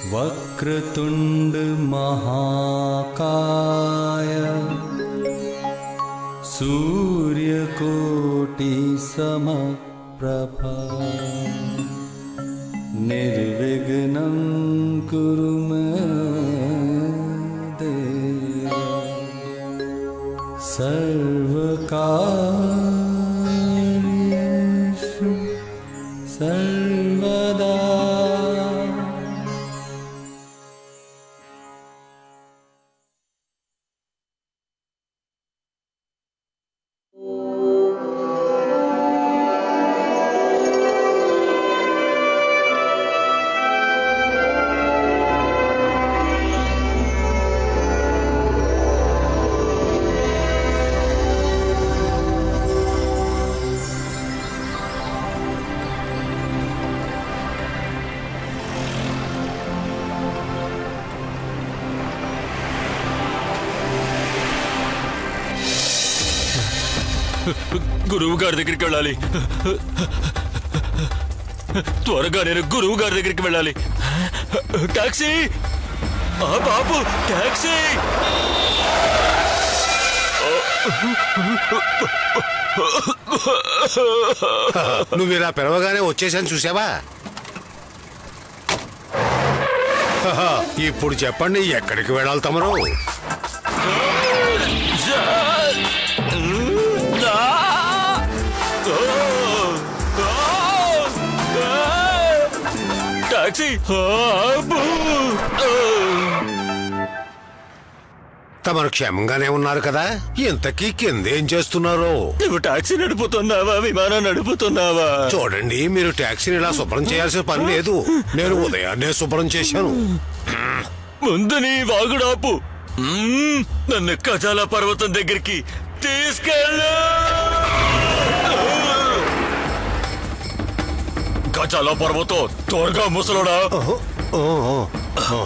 वक्रतुण्ड महाकाय सूर्यकोटि समप्रभा निर्विघ्नं कुरु मे देव सर्वकार्येषु सर्वदा గురువు గారి దగ్గరికి వెళ్ళాలి త్వరగా నేను గురువు గారి దగ్గరికి వెళ్ళాలి టాక్సీ ఆ బాబు టాక్సీ నువ్వు ఇలా పిలవగానే వచ్చేసాను చూసావా హహ, ఇప్పుడు చెప్పండి ఎక్కడికి వెళ్ళాలి తమరు టాక్సీ తమరు క్షేమంగానే ఉన్నారు కదా ఇంతకీ కింద ఏం చేస్తున్నారు నువ్వు టాక్సీ నడుపుతున్నావా విమానం నడుపుతున్నావా చూడండి మీరు ట్యాక్సీని ఇలా శుభ్రం చేయాల్సిన పని లేదు నేను ఉదయాన్నే శుభ్రం చేశాను ముందు నీ వాగుడాపు మ్మ్, నన్ను కజాల పర్వతం దగ్గరికి తీసుకెళ్ళు కజాల పర్వతం త్వరగా ముసలోడా ఓ, ఓ,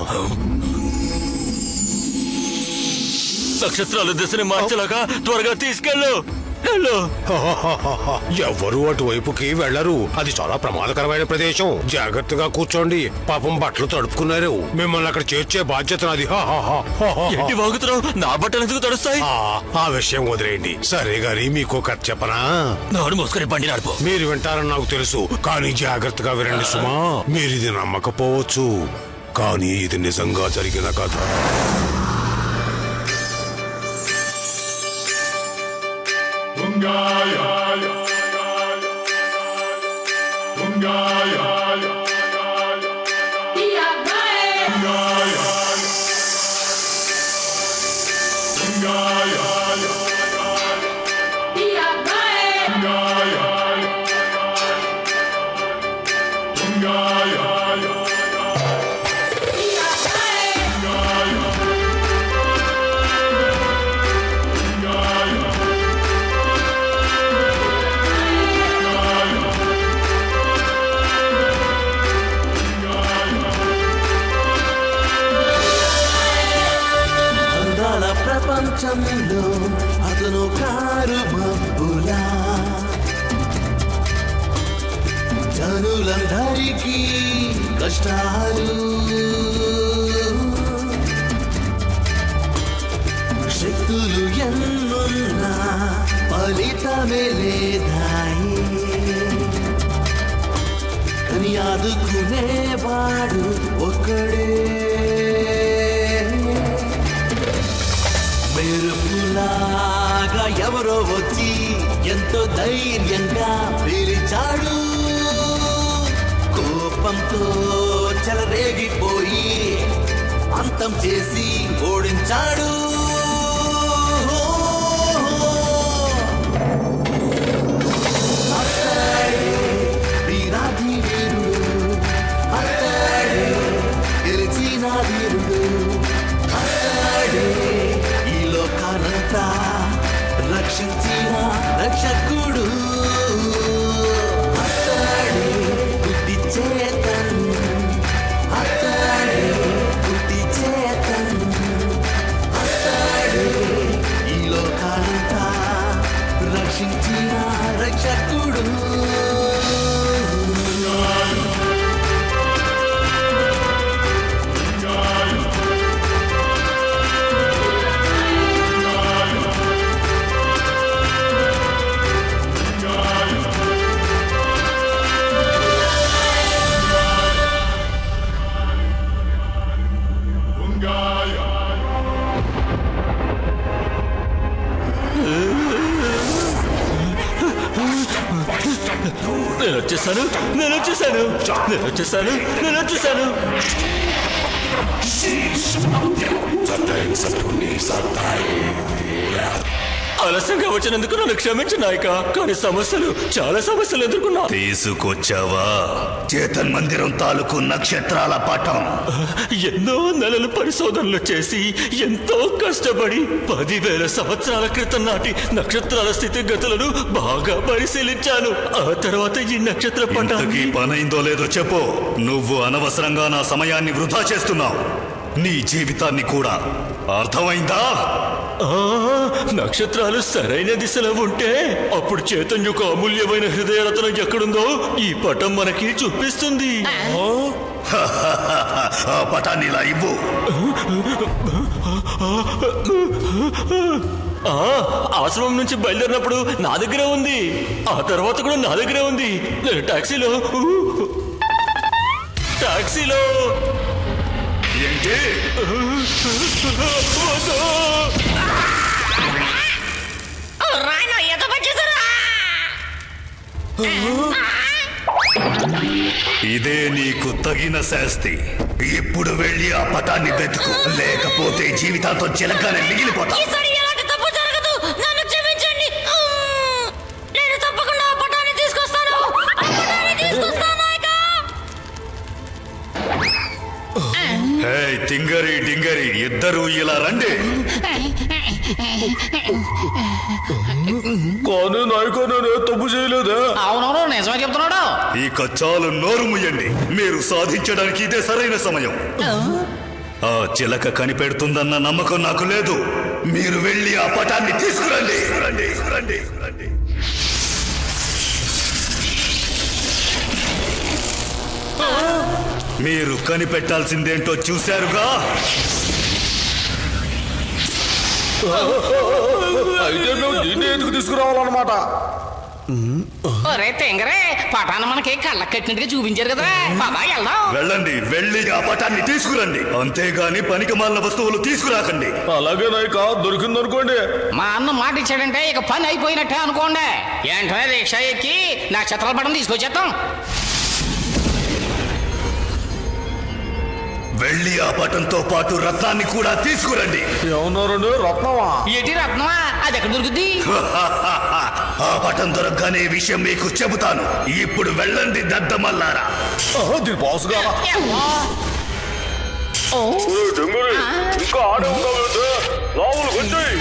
నక్షత్రాలు దిశని మార్చలాగా త్వరగా తీసుకెళ్ళు వెళ్ళు హహహహహ. ఎవ్వరూ అటువైపుకి వెళ్లరు అది చాలా ప్రమాదకరమైన ప్రదేశం జాగ్రత్తగా కూర్చోండి పాపం బట్టలు తడుపుకున్నారు మిమ్మల్ని అక్కడ చేర్చే బాధ్యత నాది హహహహహహ. ఎట్టి వాగుతున్నావు నా బట్టలు ఎందుకు తడుస్తాయి ఆ, ఆ విషయం వదిలేయండి సరే గాని మీకు కథ చెప్పనా నాడు మోసుకొని బండి నడుపు మీరు వింటారని నాకు తెలుసు కానీ జాగ్రత్తగా వినండి సుమా మీరు ఇది నమ్మకపోవచ్చు కానీ ఇది నిజంగా జరిగిన కథ అందాల ప్రపంచంలో అతను కారు మబ్బులా జనులందరికీ కష్టాలు శక్తులు ఎన్నున్నా ఫలితమే లేదాయి కని ఆదుకునేవాడు ఒక్కడే మెరుపులాగా ఎవరో వచ్చి ఎంతో ధైర్యంగా పిలిచాడు కోపంతో చెలరేగిపోయి అంతం చేసి ఓడించాడు అతడే వీరాధి వీరుడు అతడే గెలిచిన వీరుడు అతడే ఈ లోకానంతా రక్షించిన రక్షకుడు అతడే బుద్ధి చేతన్ అతడే బుద్ధి చేతన్ అతడే నేను వచ్చేసాను నేను వచ్చేసాను నేను వచ్చేసాను నేను వచ్చేసాను ఆలస్యంగా వచ్చినందుకు నన్ను క్షమించు నాయక కానీ సమస్యలు చాలా సమస్యలు ఎదుర్కొన్నా తీసుకొచ్చావా చేతన్ మందిరం తాలూకు నక్షత్రాల పటం ఎన్నో నెలలు పరిశోధనలు చేసి ఎంతో కష్టపడి పదివేల సంవత్సరాల క్రితం నాటి నక్షత్రాల స్థితిగతులను బాగా పరిశీలించాను ఆ తర్వాత ఈ నక్షత్ర ఇంతకీ పటాన్ని పనైందో లేదో చెప్పు నువ్వు అనవసరంగా నా సమయాన్ని వృధా చేస్తున్నావు నీ జీవితాన్ని కూడా అర్థమైందా ఆ, నక్షత్రాలు సరైన దిశలో ఉంటే అప్పుడు చైతన్య యొక్క అమూల్యమైన హృదయరత్నం ఎక్కడుందో ఈ పటం మనకి చూపిస్తుంది ఆ పటాన్ని ఇలా ఇవ్వు ఆ ఆశ్రమం నుంచి బయలుదేరినప్పుడు నా దగ్గరే ఉంది ఆ తర్వాత కూడా నా దగ్గరే ఉంది నేను టాక్సీలో టాక్సీలో ఏంటి వద్దు. రాయన ఎంత పనిచేశారా ఇదే నీకు తగిన శాస్తి ఇప్పుడు వెళ్ళి ఆ పటాన్ని వెతుకు లేకపోతే జీవితాంతం చిలకనే మిగిలిపోతా ఈసారి ఎలాంటి తప్పు జరగదు నన్ను క్షమించండి ఉమ్, నేను తప్పకుండా ఆ పటాన్ని తీసుకొస్తాను ఆ పటాన్ని తీసుకొస్తాను నాయక హే తింగరి డింగరి ఇద్దరు ఇలా రండి కానీ నాయక నేను తప్పు చేయలేదే అవునవును నిజమే చెప్తున్నాడు ఇక చాలు నోరు ముయ్యండి మీరు సాధించడానికి ఇదే సరైన సమయం ఆ చిలక కనిపెడుతుందన్న నమ్మకం నాకు లేదు మీరు వెళ్ళి ఆ పటాన్ని తీసుకురండి రండి రండి రండి మీరు కనిపెట్టాల్సిందేంటో చూశారుగా అయితే మేము దీన్ని ఎందుకు తీసుకురావాలన్నమాట ఒరే తెంగరే పటాన్ని మనకి కళ్ళ కట్టినట్టుగా చూపించారు కదా పదా వెళ్దాం వెళ్ళండి వెళ్ళి ఆ పటాన్ని తీసుకురండి అంతేగాని పనికి మాలిన వస్తువులు తీసుకురాకండి అలాగే నాయక దొరికిందనుకోండి మా అన్న మాట ఇచ్చాడంటే ఇక పని అయిపోయినట్టే అనుకోండి ఏంటనే రిక్షా ఎక్కి నక్షత్రాల పటం తీసుకొచ్చేద్దాం వెళ్ళి ఆ పటంతో పాటు రత్నాన్ని కూడా తీసుకురండి ఏమన్నారండి రత్నమా ఎటి రత్నమా అది ఎక్కడ దొరుకుద్ది ఆ పటం దొరకనే విషయం మీకు చెబుతాను ఇప్పుడు వెళ్ళండి దద్దమల్లారా దీని బాసుగా ఏమ్మా? ఓ ఇంకా ఆడే ఉన్నావేంటి లోపలికి వచ్చాయి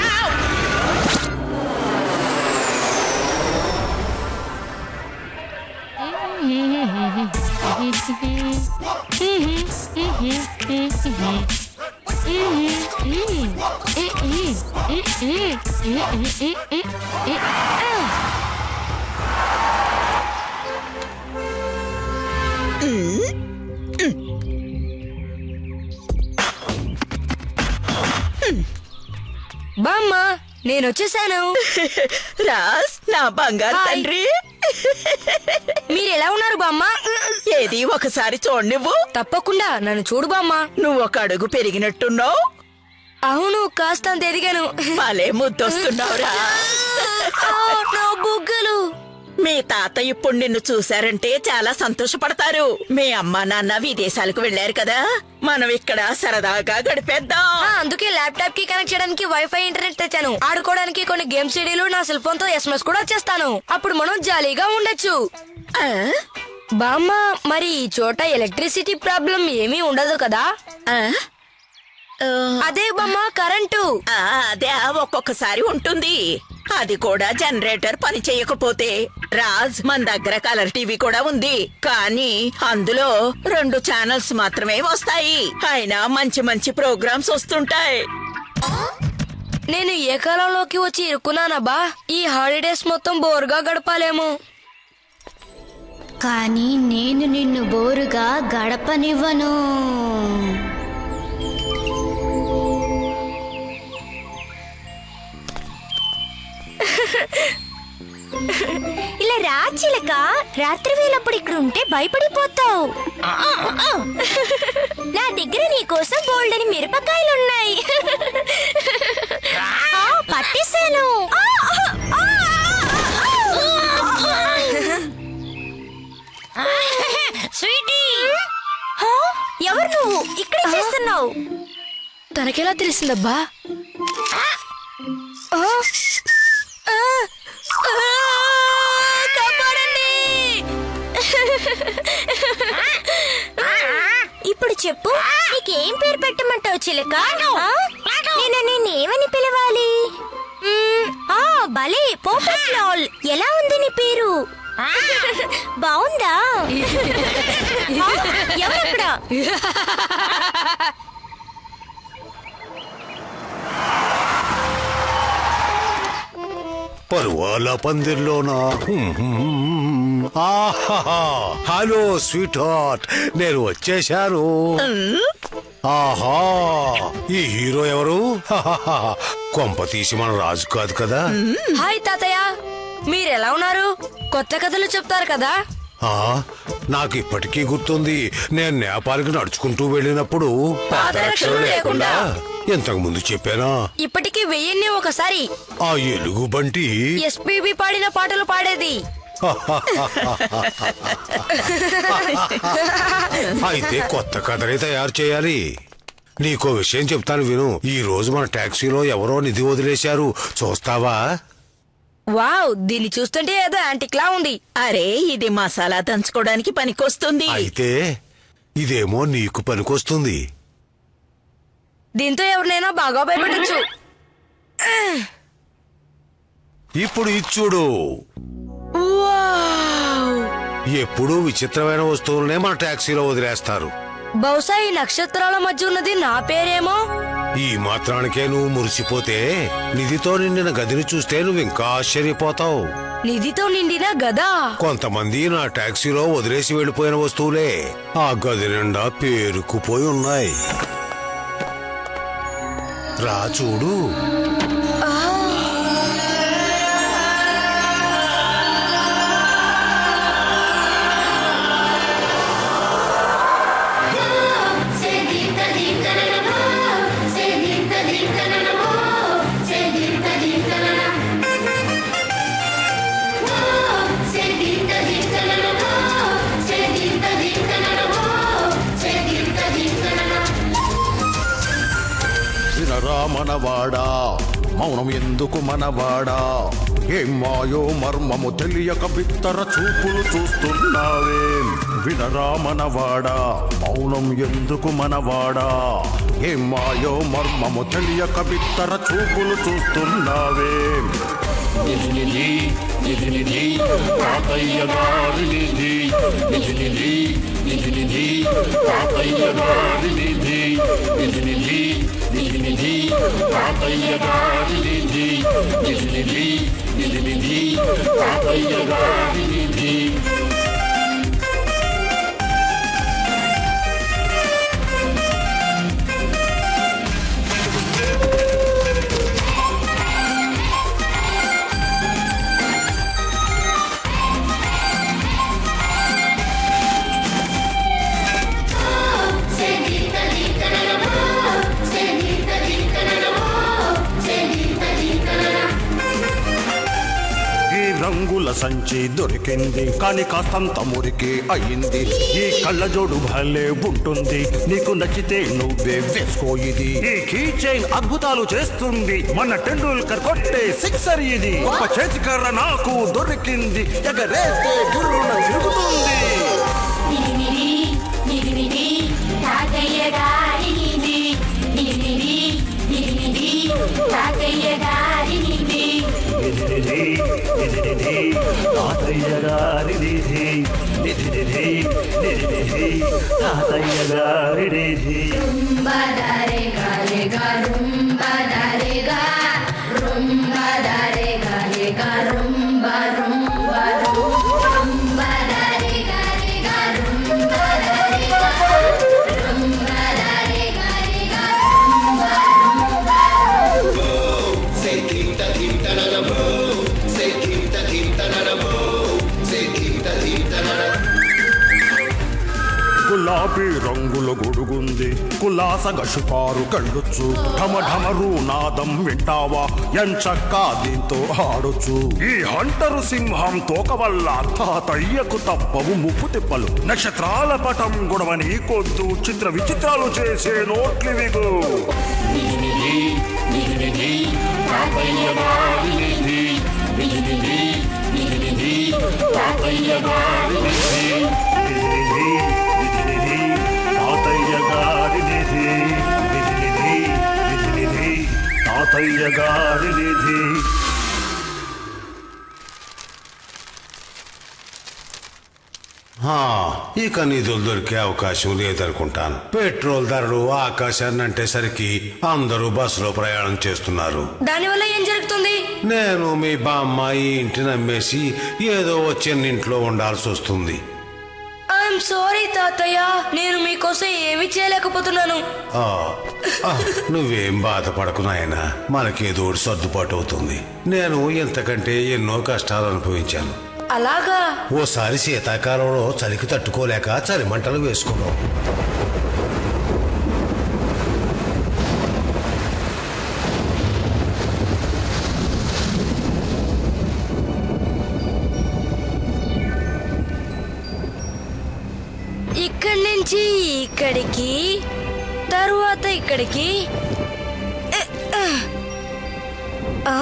బామ్మ నేను వచ్చేసాను రాస్ నా బంగారు హాయ్. తండ్రి మీరు ఎలా ఉన్నారు బామ్మ ఏది ఒకసారి చూడనివ్వు తప్పకుండా నన్ను చూడు బామ్మ నువ్వు ఒక అడుగు పెరిగినట్టున్నావు అవును కాస్తంత ఎదిగాను భలే ముద్దొస్తున్నావురా ఆ, నా బుగ్గలు మీ తాత ఇప్పుడు నిన్ను చూశారంటే చాలా సంతోషపడతారు మీ అమ్మ నాన్న విదేశాలకు వెళ్లారు కదా మనం ఇక్కడ సరదాగా గడిపేద్దాం ఆ, అందుకే ల్యాప్టాప్ కి కనెక్ట్ చేయడానికి వైఫై ఇంటర్నెట్ తెచ్చాను ఆడుకోవడానికి కొన్ని గేమ్ సిడీలు నా సెల్ ఫోన్ తో ఎస్ఎంఎస్ కూడా వచ్చేస్తాను అప్పుడు మనం జాలీగా ఉండొచ్చు ఆ? బామ్మ మరి ఈ చోట ఎలక్ట్రిసిటీ ప్రాబ్లం ఏమీ ఉండదు కదా ఆ? ఆ, అదే బామ్మ కరెంటు ఆ, అదే ఒక్కొక్కసారి ఉంటుంది అది కూడా జనరేటర్ పని చేయకపోతే రాజ్ మన దగ్గర కలర్ టీవీ కూడా ఉంది కానీ అందులో రెండు ఛానల్స్ మాత్రమే వస్తాయి అయినా మంచి మంచి ప్రోగ్రామ్స్ వస్తుంటాయి నేను ఏ కాలంలోకి వచ్చి ఇరుక్కున్నానబ్బా ఈ హాలిడేస్ మొత్తం బోర్గా గడపాలేమో కానీ నేను నిన్ను బోరుగా గడపనివ్వను ఇలా రా చిలక రాత్రి వేళప్పుడు ఇక్కడ ఉంటే భయపడిపోతావు నా దగ్గర నీ కోసం బోల్డని మిరపకాయలున్నాయి ఆ, పట్టేశాను ఆ, ఆ, ఆ, ఆ, ఆ. చెప్పావు తనకెలా తెలిసిందబ్బా ఆ? ఆ! ఆ! కాపాడండి ఇప్పుడు చెప్పు నీకేం పేరు పెట్టమంటావు చిలక ఆ? నేను నేనేమని పిలవాలి మ్మ్, ఆ భలే పర్ఫెక్ట్ లాల్ ఎలా ఉంది నీ పేరు బాగుందా ఆ, ఎవరక్కడ పరువాల పందిర్లోనా హ్మ్, హ్మ్. ఆహాహా. హలో స్వీట్ హార్ట్ నేను వచ్చేశాను ఆహా ఈ హీరో ఎవరు హాహాహా. కొంప తీసి మన రాజు కాదు కదా హాయ్ తాతయ్య మీరెలా ఉన్నారు కొత్త కథలు చెప్తారు కదా ఆ నాకు ఇప్పటికీ గుర్తుంది నేను నేపాల్కి నడుచుకుంటూ వెళ్ళినప్పుడు పాదరక్షలు లేకుండా. ఇంతకు ముందు చెప్పానా ఇప్పటికీ వెయ్యిన్ని ఒకసారి ఆ ఎలుగు బంటి ఎస్పీబి పాడిన పాటలు పాడేది అయితే కొత్త కథనే తయారు చేయాలి నీకో విషయం చెప్తాను విను ఈ రోజు మన టాక్సీలో ఎవరో నిధి వదిలేశారు చూస్తావా వావ్ దీన్ని చూస్తుంటే ఏదో యాంటిక్లా ఉంది అరే ఇది మసాలా దంచుకోవడానికి పనికొస్తుంది అయితే ఇదేమో నీకు పనికొస్తుంది దీంతో ఎవరినైనా బాగా భయపెట్టచ్చు ఇప్పుడు ఇచ్చుడు ఎప్పుడూ విచిత్రమైన వస్తువులనే మన టాక్సీలో వదిలేస్తారు బహుశా ఈ నక్షత్రాల మధ్య ఉన్నది నా పేరేమో ఈ మాత్రానికే నువ్వు మురిసిపోతే నిధితో నిండిన గదిని చూస్తే నువ్వు ఇంకా ఆశ్చర్యపోతావు నిధితో నిండిన గదా కొంతమంది నా టాక్సీలో వదిలేసి వెళ్ళిపోయిన వస్తువులే ఆ గది నిండా పేరుకుపోయి ఉన్నాయి రా చూడు వినరా మనవాడా మౌనం ఎందుకు మనవాడా ఏం మాయో మర్మము తెలియక బిత్తర చూపులు చూస్తున్నావే వినరా మనవాడా మౌనం ఎందుకు మనవాడా ఏం మాయో మర్మము తెలియక బిత్తర చూపులు చూస్తున్నావే నిధి నిధి నిధి నిధి తాతయ్య గారి నిధి నిధి నిధి నిధి నిధి తాతయ్య గారి నిధి నిధి నిధి నిధి నిధి తాతయ్య గారి నిధి నిధి నిధి నిధి నిధి తాతయ్య గారి నిధి ఈ రంగుల సంచి దొరికింది కానీ కాస్తంత మురికి అయింది ఈ కళ్ళజోడు భలే ఉంటుంది నీకు నచ్చితే నువ్వే వేసుకో ఇది ఈ కీ చైన్ అద్భుతాలు చేస్తుంది మన టెండూల్కర్ కొట్టే సిక్సర్ ఇది గొప్ప చేతికర్ర నాకు దొరికింది ఎగరేస్తే గుర్రున తిరుగుతుంది నిధి నిధి నిధి నిధి తాతయ్య గారి నిధి నిధి నిధి నిధి నిధి తాతయ్య గారి నిధి నిధి నిధి నిధి నిధి తాతయ్య గారి నిధి నిధి నిధి నిధి నిధి తాతయ్య గారి నిధి రుంబదరే గారే గా రుంబదరే గా రుంబదరే గారే గా రుంబ రుంబ రుంబదరే గారే గా రుంబదరే గా రుంబదరే గారే గా రుంబ గులాబీ రంగుల గొడుగుంది కులాసగా షికారు కళ్ళొచ్చు ఢమ ఢమరు నాదం వింటావా ఎంచక్కా దీంతో ఆడొచ్చు ఈ హంటరు సింహం తోక వల్ల తాతయ్యకు తప్పవు ముప్పు తిప్పలు నక్షత్రాల పటం గొడవని కొద్దు చిత్ర విచిత్రాలు చేసే నోట్లివిగు తాతయ్య గారి నిధి నిధి నిధి నిధి నిధి తాతయ్య గారి నిధి ఆ, ఇక నిధులు దొరికే అవకాశం లేదనుకుంటాను పెట్రోల్ ధరలు ఆకాశాన్ని అంటేసరికి అందరూ బస్సులో ప్రయాణం చేస్తున్నారు దానివల్ల ఏం జరుగుతుంది నేను మీ బామ్మ ఈ ఇంటిని అమ్మేసి ఏదో చిన్న ఇంట్లో ఉండాల్సి వస్తుంది ఐఎమ్ సారీ తాతయ్య నేను మీకోసం ఏమీ చేయలేకపోతున్నాను ఆ, ఆ, నువ్వేం బాధపడకు నాయనా మనకేదో ఒకటి సర్దుబాటు అవుతుంది నేను ఇంతకంటే ఎన్నో కష్టాలు అనుభవించాను అలాగా ఓసారి శీతాకాలంలో చలికి తట్టుకోలేక చలి మంటలు వేసుకున్నాం ఇక్కడి నుంచి ఇక్కడికి తరువాత ఇక్కడికి ఆ?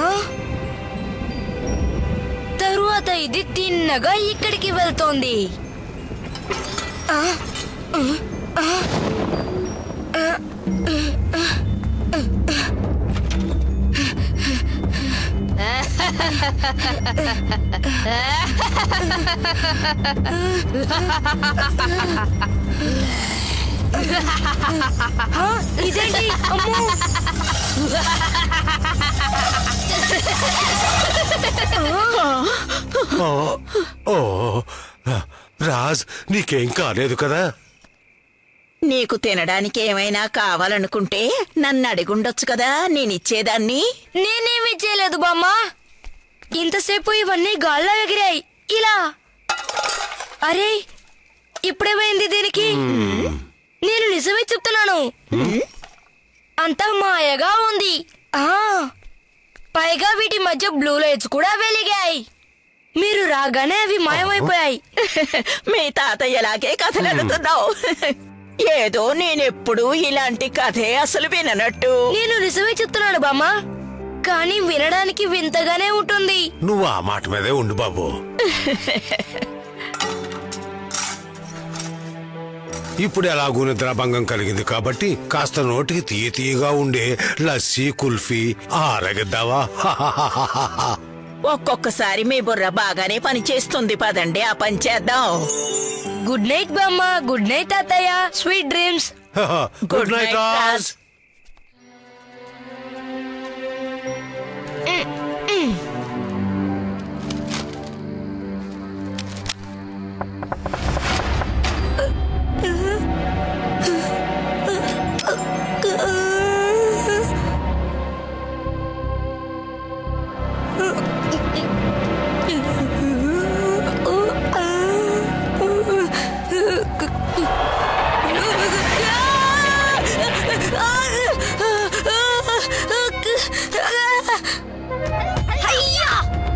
తరువాత ఇది తిన్నగా ఇక్కడికి వెళ్తోంది ఆ? ఆ? ఆ? ఆ? ఆ? ఇదేంటి అమ్మో ఓ, ఓ రాజ్ నీకేం కాలేదు కదా నీకు తినడానికి ఏమైనా కావాలనుకుంటే నన్ను అడిగుండొచ్చు కదా నేనిచ్చేదాన్ని నేనేమీ చేయలేదు బామ్మ ఇంతసేపు ఇవన్నీ గాల్లో ఎగిరాయి ఇలా అరే ఇప్పుడేమైంది దీనికి నేను నిజమే చెప్తున్నాను అంతా మాయగా ఉంది ఆ పైగా వీటి మధ్య బ్లూ లైట్స్ కూడా వెలిగాయి మీరు రాగానే అవి మాయమైపోయాయి మీ తాతయ్యలాగే కథలు అడుగుతున్నావు ఏదో నేనెప్పుడు ఇలాంటి కథే అసలు విననట్టు నేను నిజమే చెప్తున్నాను బామ్మ కానీ వినడానికి వింతగానే ఉంటుంది నువ్వు ఆ మాట మీదే ఉండు బాబు ఇప్పుడు ఎలాగూ నిద్రాభంగం కలిగింది కాబట్టి కాస్త నోటికి తీయ తీయగా ఉండే లస్సీ కుల్ఫీ ఆరగిద్దావా ఒక్కొక్కసారి మీ బుర్ర బాగానే పనిచేస్తుంది పదండి ఆ పని చేద్దాం గుడ్ నైట్ బామ్మ గుడ్ నైట్ తాతయ్య sweet dreams good night Raj అయ్యా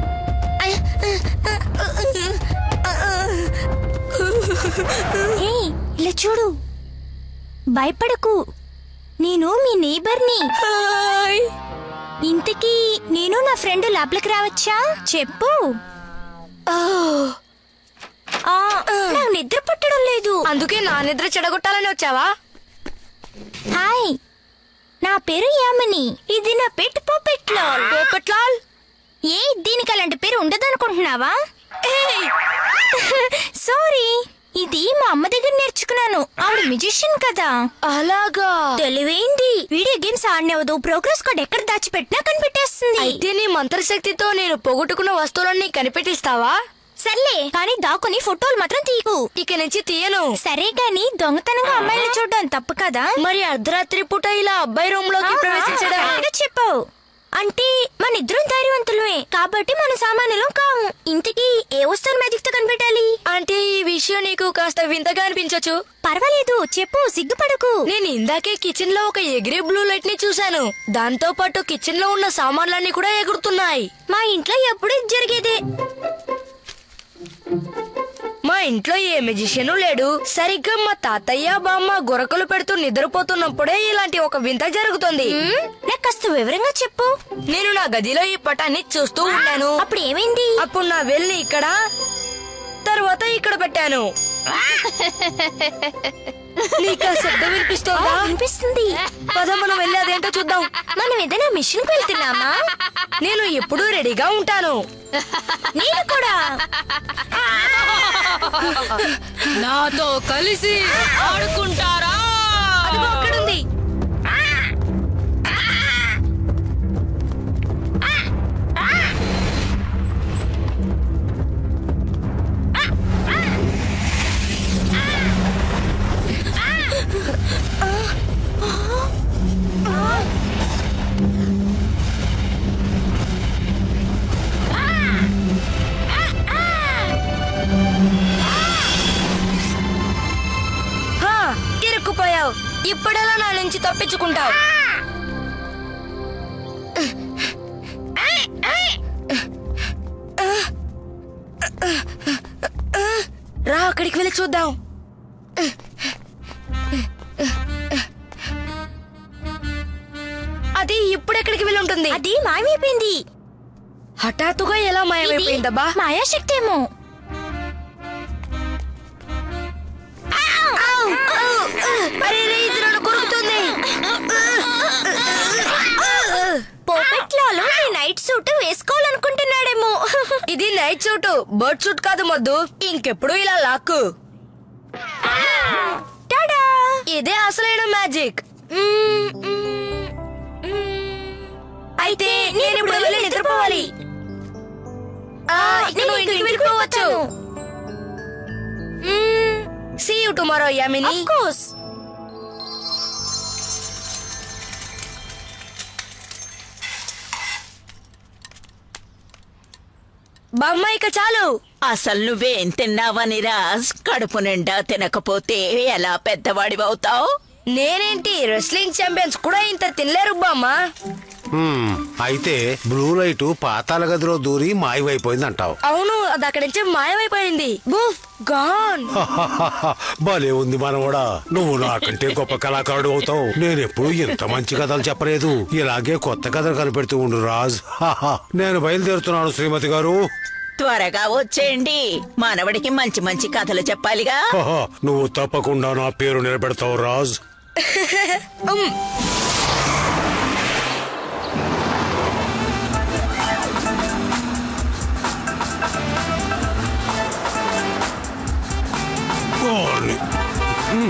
హే ఇలా చూడు భయపడకు నేను మీ నేబర్ని ఇంతకీ నేను నా ఫ్రెండ్ లోపలికి రావచ్చా చెప్పు ఆ, నాకు నిద్ర పట్టడం లేదు అందుకే నా నిద్ర చెడగొట్టాలని వచ్చావా హాయ్ నా పేరు యామిని ఇది నా పెట్ పోపెట్లాల్ పోపెట్లాల్ ఏ దీనికి అలాంటి పేరు ఉండదనుకుంటున్నావా సారీ ఇది మా అమ్మ దగ్గర నేర్చుకున్నాను ఆవిడ మ్యూజిషియన్ కదా అలాగా తెలివైంది వీడియో గేమ్స్ ఆడినవదు ప్రోగ్రెస్ కార్డ్ ఎక్కడ దాచిపెట్టినా కనిపెట్టేస్తుంది అయితే నీ మంత్రశక్తితో నేను పోగొట్టుకున్న వస్తువులన్నీ కనిపెట్టిస్తావా సర్లే కానీ దాక్కుని ఫోటోలు మాత్రం తీయకు ఇక నుంచి తీయను సరే గాని దొంగతనంగా అమ్మాయిలు చూడడం తప్పు కదా మరి అర్ధరాత్రి పూట ఇలా అబ్బాయి రూమ్ లోకి ప్రవేశించడం కరెక్ట్గా చెప్పావు అంటే మన ఇద్దరం ధైర్యవంతులమే కాబట్టి మన సామాన్యులం కాము ఇంతకీ ఏ వస్తువులు మ్యాజిక్ తో కనిపెట్టాలి అంటే ఈ విషయం నీకు కాస్త వింతగా అనిపించొచ్చు పర్వాలేదు చెప్పు సిగ్గుపడకు నేను ఇందాకే కిచెన్ లో ఒక ఎగిరే బ్లూ లైట్ ని చూశాను దాంతో పాటు కిచెన్ లో ఉన్న సామాన్లన్నీ కూడా ఎగురుతున్నాయి మా ఇంట్లో ఎప్పుడు ఇది జరిగేదే మా ఇంట్లో ఏ మెజిషియన్ లేడు సరిగ్గా మా తాతయ్య బామ్మ గొరకలు పెడుతూ నిద్రపోతున్నప్పుడే ఇలాంటి ఒక వింత జరుగుతుంది మ్మ్, నాకు కాస్త వివరంగా చెప్పు నేను నా గదిలో ఈ పటాన్ని చూస్తూ ఉన్నాను అప్పుడు ఏమైంది అప్పుడు నా వెళ్ళి ఇక్కడ తర్వాత ఇక్కడ పెట్టాను నీకు ఆ శబ్దం ఆ, వినిపిస్తోందా వినిపిస్తుంది పద మనం వెళ్ళి అదేంటో చూద్దాం మనం ఏదైనా మిషన్ కు వెళ్తున్నామా నేను ఎప్పుడూ రెడీగా ఉంటాను నేను కూడా నాతో కలిసి ఆడుకుంటారా అదిగో అక్కడుంది హా, ఇరుక్కుపోయావు ఇప్పుడెలా నా నుంచి తప్పించుకుంటావు రా అక్కడికి వెళ్ళి చూద్దాం అది ఇప్పుడెక్కడికి వెళ్ళి ఉంటుంది అది మాయమైపోయింది హఠాత్తుగా ఎలా మాయమైపోయిందబ్బా మాయాశక్తి ఏమో అరే రే, ఇది నన్ను కొరుకుతుంది పోపెట్లాలో నీ నైట్ సూట్ వేసుకోవాలనుకుంటున్నాడేమో ఇది నైట్ సూట్ బర్డ్ సూట్ కాదు మొద్దు ఇంకెప్పుడు ఇలా లాక్కు టాడా ఇదే అసలైన మ్యాజిక్ మ్మ్, మ్మ్, మ్మ్. అయితే నేను ఇప్పుడు వెళ్ళి నిద్రపోవాలి ఆ, ఇక నేను నువ్వు ఇంటికి ఇంటికి వెళ్ళిపోవచ్చు hmm, see you tomorrow Yamini of course. బామ్మ ఇక చాలు అసలు నువ్వేం తిన్నావని రాజ్ కడుపు నిండా తినకపోతే ఎలా పెద్దవాడివవుతావు నేనేంటి రెస్లింగ్ ఛాంపియన్స్ కూడా ఇంత తినలేరు బామ్మ హ్మ్, అయితే బ్లూ లైట్ పాతాల గదిలో దూరి మాయమైపోయింది అంటావు అవును అది అక్కడి నుంచి మాయమైపోయింది బూఫ్ గాన్ భలే ఉంది మనవడా నువ్వు నాకంటే గొప్ప కళాకారుడు అవుతావు నేనెప్పుడు ఇంత మంచి కథలు చెప్పలేదు ఇలాగే కొత్త కథలు కనిపెడుతూ ఉండు రాజ్ హాహా. నేను బయలుదేరుతున్నాను శ్రీమతి గారు త్వరగా వచ్చేయండి మనవడికి మంచి మంచి కథలు చెప్పాలిగా హాహా. నువ్వు తప్పకుండా నా పేరు నిలబెడతావు రాజ్ ఉమ్. ఓని. హ్మ్.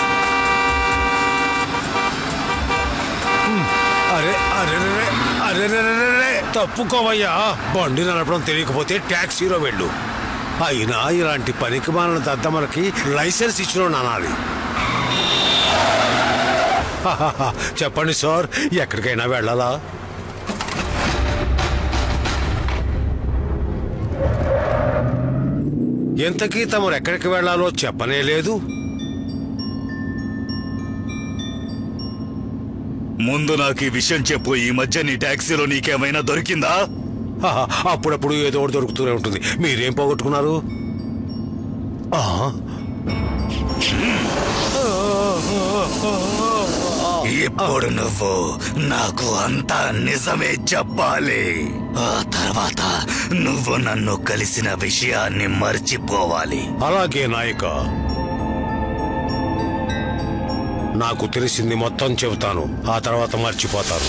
హ్మ్. అరే అరే అరే అరే అరే తప్పుకోవయ్యా బండి నడపడం తెలియకపోతే ట్యాక్సీలో వెళ్ళు అయినా ఇలాంటి పనికి మాలిన దద్దమ్మలకి లైసెన్స్ ఇచ్చిన అనాలి హాహాహా. చెప్పండి సార్ ఎక్కడికైనా వెళ్ళాలా ఎంతకీ తమరు ఎక్కడికి వెళ్ళాలో చెప్పనే లేదు ముందు నాకు ఈ విషయం చెప్పు ఈ మధ్య నీ టాక్సీలో నీకేమైనా దొరికిందా హాహా, అప్పుడప్పుడు ఏదో ఒకటి దొరుకుతూనే ఉంటుంది మీరేం పోగొట్టుకున్నారు ఆ? ఇప్పుడు నువ్వు నాకు అంతా నిజమే చెప్పాలి ఆ తర్వాత నువ్వు నన్ను కలిసిన విషయాన్ని మర్చిపోవాలి అలాగే నాయక నాకు తెలిసింది మొత్తం చెబుతాను ఆ తర్వాత మర్చిపోతాను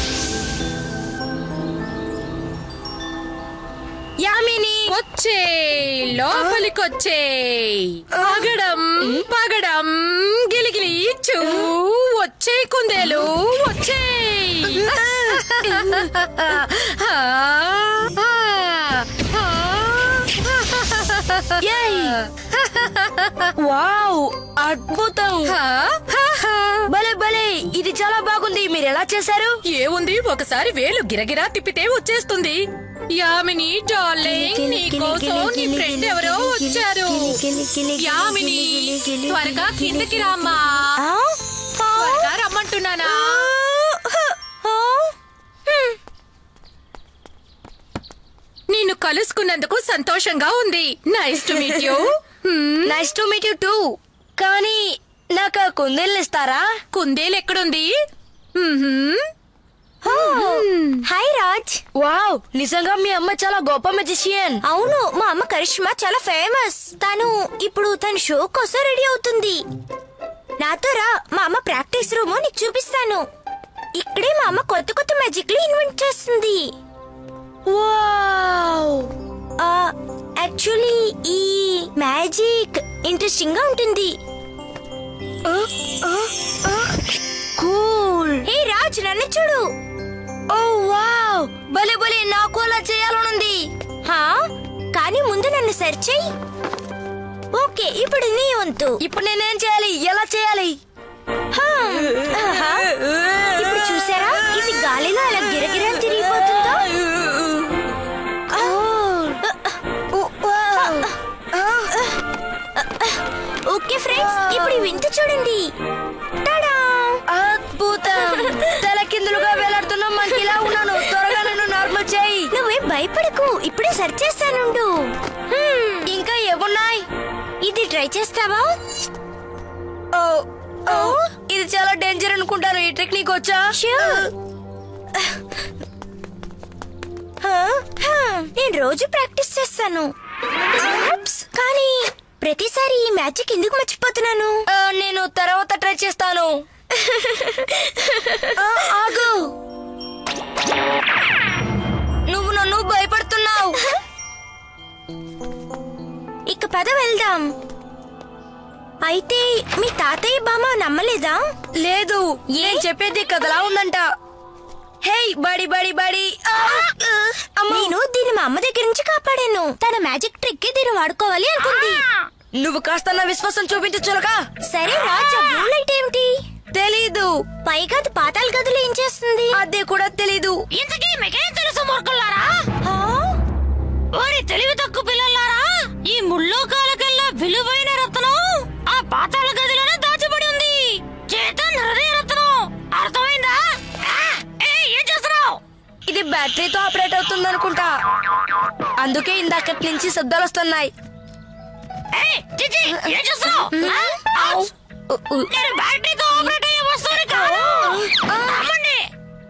యామిని వచ్చే లోపలికొచ్చే పగడం పగడం గిలిగిలి చూ వచ్చే కుందేలు వచ్చే ఏయ్! వావ్ అద్భుతం భలే భలే ఇది చాలా బాగుంది మీరు ఎలా చేశారు ఏముంది ఒకసారి వేలు గిరగిరా తిప్పితే వచ్చేస్తుంది యామిని డార్లింగ్ నీ కోసం నీ ఫ్రెండ్ ఎవరో వచ్చారు యామిని త్వరగా కిందకి రామ్మా త్వరగా రమ్మంటున్నానా నిన్ను కలుసుకున్నందుకు సంతోషంగా ఉంది nice to meet you nice to meet you too కానీ నాకు ఆ కుందేళ్ళు ఇస్తారా కుందేలు ఎక్కడుంది హాయ్ రాజ్ వావ్ నిజంగా మీ అమ్మ చాలా గొప్ప మెజిషియన్ అవును మా అమ్మ కరిష్మా చాలా ఫేమస్ తను ఇప్పుడు తన షో కోసం రెడీ అవుతుంది నాతో రా మా అమ్మ ప్రాక్టీస్ రూమ్ నీకు చూపిస్తాను ఇక్కడే మా అమ్మ కొత్త కొత్త మ్యాజిక్లు ఇన్వెంట్ చేస్తుంది వావ్ యాక్చువల్లీ ఈ మ్యాజిక్ ఇంట్రెస్టింగ్ గా ఉంటుంది కూల్ హే రాజ్ నన్ను చూడు ఓ వావ్ భలే భలే నాకు అలా చేయాలనుంది హా కానీ ముందు నన్ను సెర్చ్ చెయ్యి ఓకే ఇప్పుడు నీ వంతు ఇప్పుడు నేనేం చేయాలి ఎలా చేయాలి హా, ఆహా. ఇప్పుడు చూసారా ఇది గాలిలో అలా గిరగిరా తిరిగిపోతుందో ఓకే ఫ్రెండ్స్ ఇప్పుడు ఈ వింత చూడండి టడా అద్భుతం తల కిందులుగా వేలాడుతున్న మనకిలా ఉన్నాను త్వరగా నన్ను నార్మల్ చేయి నువ్వేం భయపడకు ఇప్పుడే సెర్చ్ చేస్తానుండు హ్మ్, ఇంకా ఏమున్నాయి ఇది ట్రై చేస్తావా ఓ ఓ ఇది చాలా డేంజర్ అనుకుంటాను ఈ ట్రిక్ నీకు వచ్చా హా, హా, నేను రోజు ప్రాక్టీస్ చేస్తాను Oops, కానీ ప్రతిసారి ఈ మ్యాజిక్ ఎందుకు మర్చిపోతున్నాను ఆ, నేను తర్వాత ట్రై చేస్తాను ఆ, ఆగు నువ్వు నన్ను భయపడుతున్నావు ఇక పద వెళ్దాం అయితే మీ తాతయ్య బామ్మ నమ్మలేదా లేదు నేను చెప్పేది కదలా ఉందంట హే బడి బడి బడి ఆ, ఆ, అమ్మో. నేను దీన్ని మా అమ్మ దగ్గర నుంచి కాపాడాను తన మ్యాజిక్ ట్రిక్ కి దీన్ని వాడుకోవాలి అనుకుంది నువ్వు కాస్త నా విశ్వాసం చూపించు చులక సరే రాజా బ్లూ లైట్ ఏమిటి తెలీదు పైగా అది పాతాల గదిలో ఏం చేస్తుంది అదే కూడా తెలీదు ఇంతకీ మీకేం తెలుసు మూర్ఖులారా ఆ? ఓరి తెలివి తక్కువ పిల్లలారా ఈ ముల్లోకాలకల్లా విలువైన రత్నం ఆ పాతాళ గదిలోనే దాచబడి ఉంది చేతన్ హృదయ రత్నం అర్థమైందా ఆ, ఏయ్, ఏం చేస్తున్నావు ఇది బ్యాటరీతో ఆపరేట్ అవుతుంది అనుకుంటా అందుకే ఇందాకటి నుంచి శబ్దాలు వస్తున్నాయి ఏయ్, చిచి, ఏం చేస్తున్నావు ఆ? ఔ! నేను బ్యాటరీతో ఆపరేట్ అయ్యే వస్తువుని కాదు నమ్మండి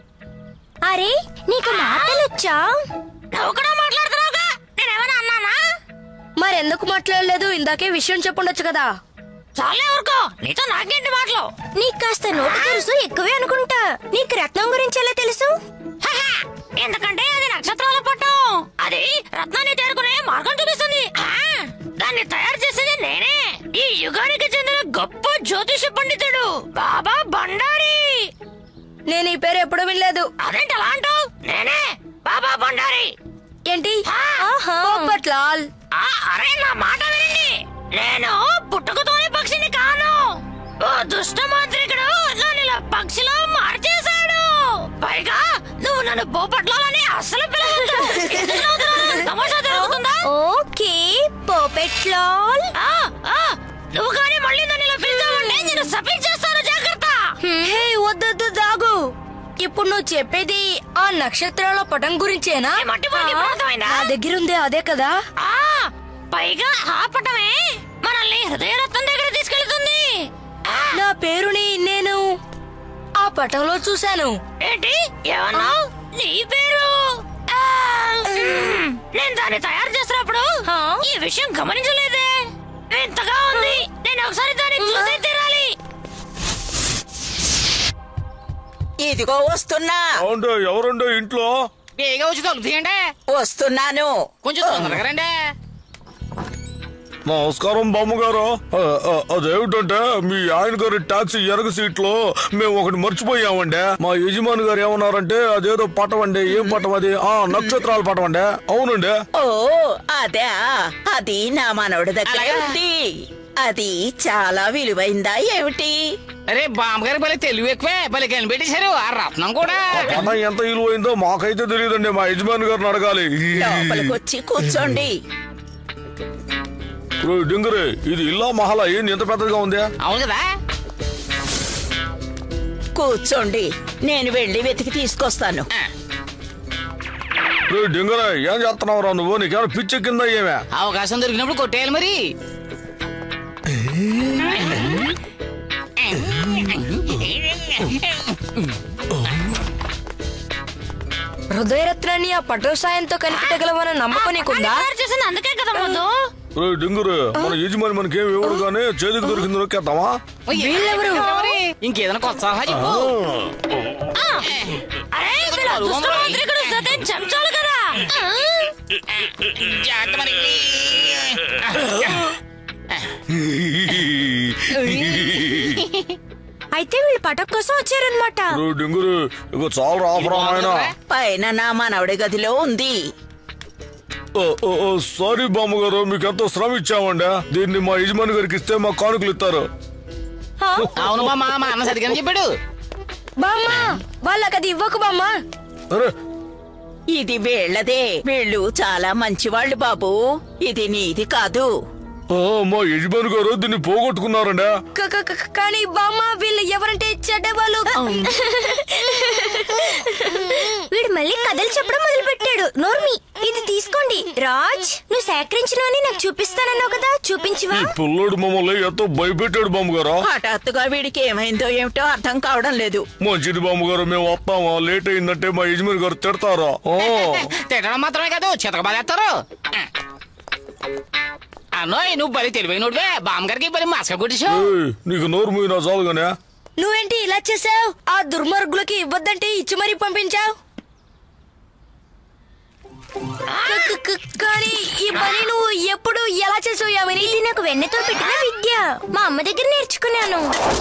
అరే నీకు మాటలొచ్చా నువ్వు కూడా మాట్లాడుతున్నావుగా నేనేమైనా అన్నానా మరెందుకు మాట్లాడలేదు ఇందాకే విషయం చెప్పుండొచ్చు కదా చాలే ఊరుకో నీతో నాకేంటి మాటలు నీకు కాస్త నోటు తెలుసు ఎక్కువే అనుకుంటా నీకు రత్నం గురించి ఎలా తెలుసు హహ, ఎందుకంటే అది నక్షత్రాల పట్టం అది రత్నాన్ని చేరుకునే మార్గం చూపిస్తుంది ఆ, దాన్ని తయారు చేసేది నేనే ఈ యుగానికి చెందిన గొప్ప జ్యోతిష పండితుడు బాబా బండారి నేను ఈ పేరు ఎప్పుడు వినలేదు అదేంటి అలా అంటావు నేనే బాబా బండారి ఏంటి ఆహా. పోపట్లాల్ ఆ, అరే నా మాట వినండి నేను పుట్టుకతోనే పక్షిని కాను ఓ దుష్ట మాంత్రికుడు నన్ను ఇలా పక్షిలో మార్చేశాడు పైగా నువ్వు నన్ను పోపట్లాలని అసలు పిలవద్దు ఎందుకు నవ్వుతున్నావు? తమాషా జరుగుతుందా ఓకే పోపెట్లాల్ ఆ, ఆ, నువ్వు కానీ మళ్ళీ నన్ను ఇలా పిలిచావంటే నేను శపించేస్తాను జాగ్రత్త హే వద్దొద్దు దాగు ఇప్పుడు నువ్వు చెప్పేది ఆ నక్షత్రాల పటం గురించేనా ఏ మట్టి మనకి ఇప్పుడు అర్థమైందా? నా దగ్గర ఉంది అదే కదా ఆ పైగా ఆపటమే మనల్ని హృదయరత్నం దగ్గర తీసుకెళ్తుంది ఆ, నా పేరుని నేను ఆ పటంలో చూశాను ఏంటి ఏమన్నావు నీ పేరు ఆ, మ్, నేను దాన్ని తయారు చేసినప్పుడు ఈ విషయం గమనించలేదే వింతగా ఉంది నేను ఒకసారి దాన్ని చూసే తీరాలి ఇదిగో వస్తున్నా అవును ఎవరుండో ఇంట్లో బేగా వచ్చి తలుపు తీయండి వస్తున్నాను కొంచెం తొందరగా రండి నమస్కారం బామ్మగారు ఆ, ఆ, అదేమిటంటే మీ ఆయన గారి టాక్సీ ఎరగ సీట్ లో మేము ఒకటి మర్చిపోయామండి మా యజమాని గారు ఏమన్నారంటే అదేదో పటం అండి ఏం పటం అది ఆ నక్షత్రాల పటం అండి అవునండి ఓ అదే అది నా మనవడి దగ్గర ఉంది అది చాలా విలువైందా ఏమిటి అరే బామ్మగారు భలే తెలివి ఎక్కువే భలే కనిపెట్టేశారు ఆ రత్నం కూడా పటం ఎంత విలువైందో మాకైతే తెలియదండి మా యజమాని గారిని అడగాలి లోపలికొచ్చి కూర్చోండి రేయ్ డింగరే ఇది ఇల్లా మహలా ఏంది ఎంత పెద్దగా ఉంది అవును కదా కూర్చోండి నేను వెళ్ళి వెతికి తీసుకొస్తాను రే డింగరే ఏం చేస్తున్నావురా నువ్వు నీకేమైనా పిచ్చి కింద ఏమే అవకాశం దొరికినప్పుడు కొట్టేయాలి మరి హృదయరత్నాన్ని ఆ పటో సాయంతో కనిపెట్టగలమన్న నమ్మకం నీకుందా చేసింది అందుకే కదా ముందు రే డింగరే మన యజమాని మనకేం ఇవ్వడు కానీ చేతికి దొరికింది నొక్కేద్దామా వీళ్ళెవరు ఇంకేదైనా కొత్త సలహా చెప్పు అరే వీళ్ళ దుష్ట మాంత్రికుడు సతేన్ చెంచాలు కదా జాగ్రత్త మరి అయితే వీళ్ళు పటక్ కోసం వచ్చారనమాట రే డింగరే ఇక చాలు రాఫరా నాయన పైన నా మనవడి గదిలో ఉంది సారీ బామ్మగారు మీకు ఎంతో శ్రమ ఇచ్చామండి దీన్ని మా యజమాని గారికి ఇస్తే మా కానుకలు ఇస్తారు అవును బామ్మ మా అన్న సరిగ్గా చెప్పాడు బామ్మ వాళ్ళకి అది ఇవ్వకు బామ్మ అరే ఇది వీళ్ళదే వీళ్ళు చాలా మంచివాళ్ళు బాబు ఇది నీది కాదు ఆ, మా యజమాని గారు దీన్ని పోగొట్టుకున్నారండి క- క- క- కానీ బామ్మ వీళ్ళు ఎవరంటే చెడ్డవాళ్ళు వీడు మళ్ళీ కథలు చెప్పడం మొదలు పెట్టాడు నోర్మి ఇది తీసుకోండి రాజ్ నువ్వు సేకరించినవని నాకు చూపిస్తానన్నావు కదా చూపించువా ఈ పిల్లోడు మమ్మల్ని ఎంతో భయపెట్టాడు బామ్మగారు హఠాత్తుగా వీడికి ఏమైందో ఏమిటో అర్థం కావడం లేదు మంచిది బామ్మగారు మేము వస్తామా లేట్ అయిందంటే మా యజమాని గారు తిడతారా ఓ తిట్టడం మాత్రమే కాదు చితక బాధేస్తారు అన్నోయ్ నువ్వు బలి తెలివైనడువే బామ్మగారికి బలి మసక కొట్టేశావు ఏయ్, నీకు నోరు మూయినా చాలుగానే నువ్వేంటి ఇలా చేసావు ఆ దుర్మార్గులకి ఇవ్వద్దంటే ఇచ్చి మరీ పంపించావు క- క- క- కానీ ఈ పని నువ్వు ఎప్పుడు ఎలా చేసావు యామిని ఇది నాకు వెన్నతో పెట్టిన విద్య మా అమ్మ దగ్గర నేర్చుకున్నాను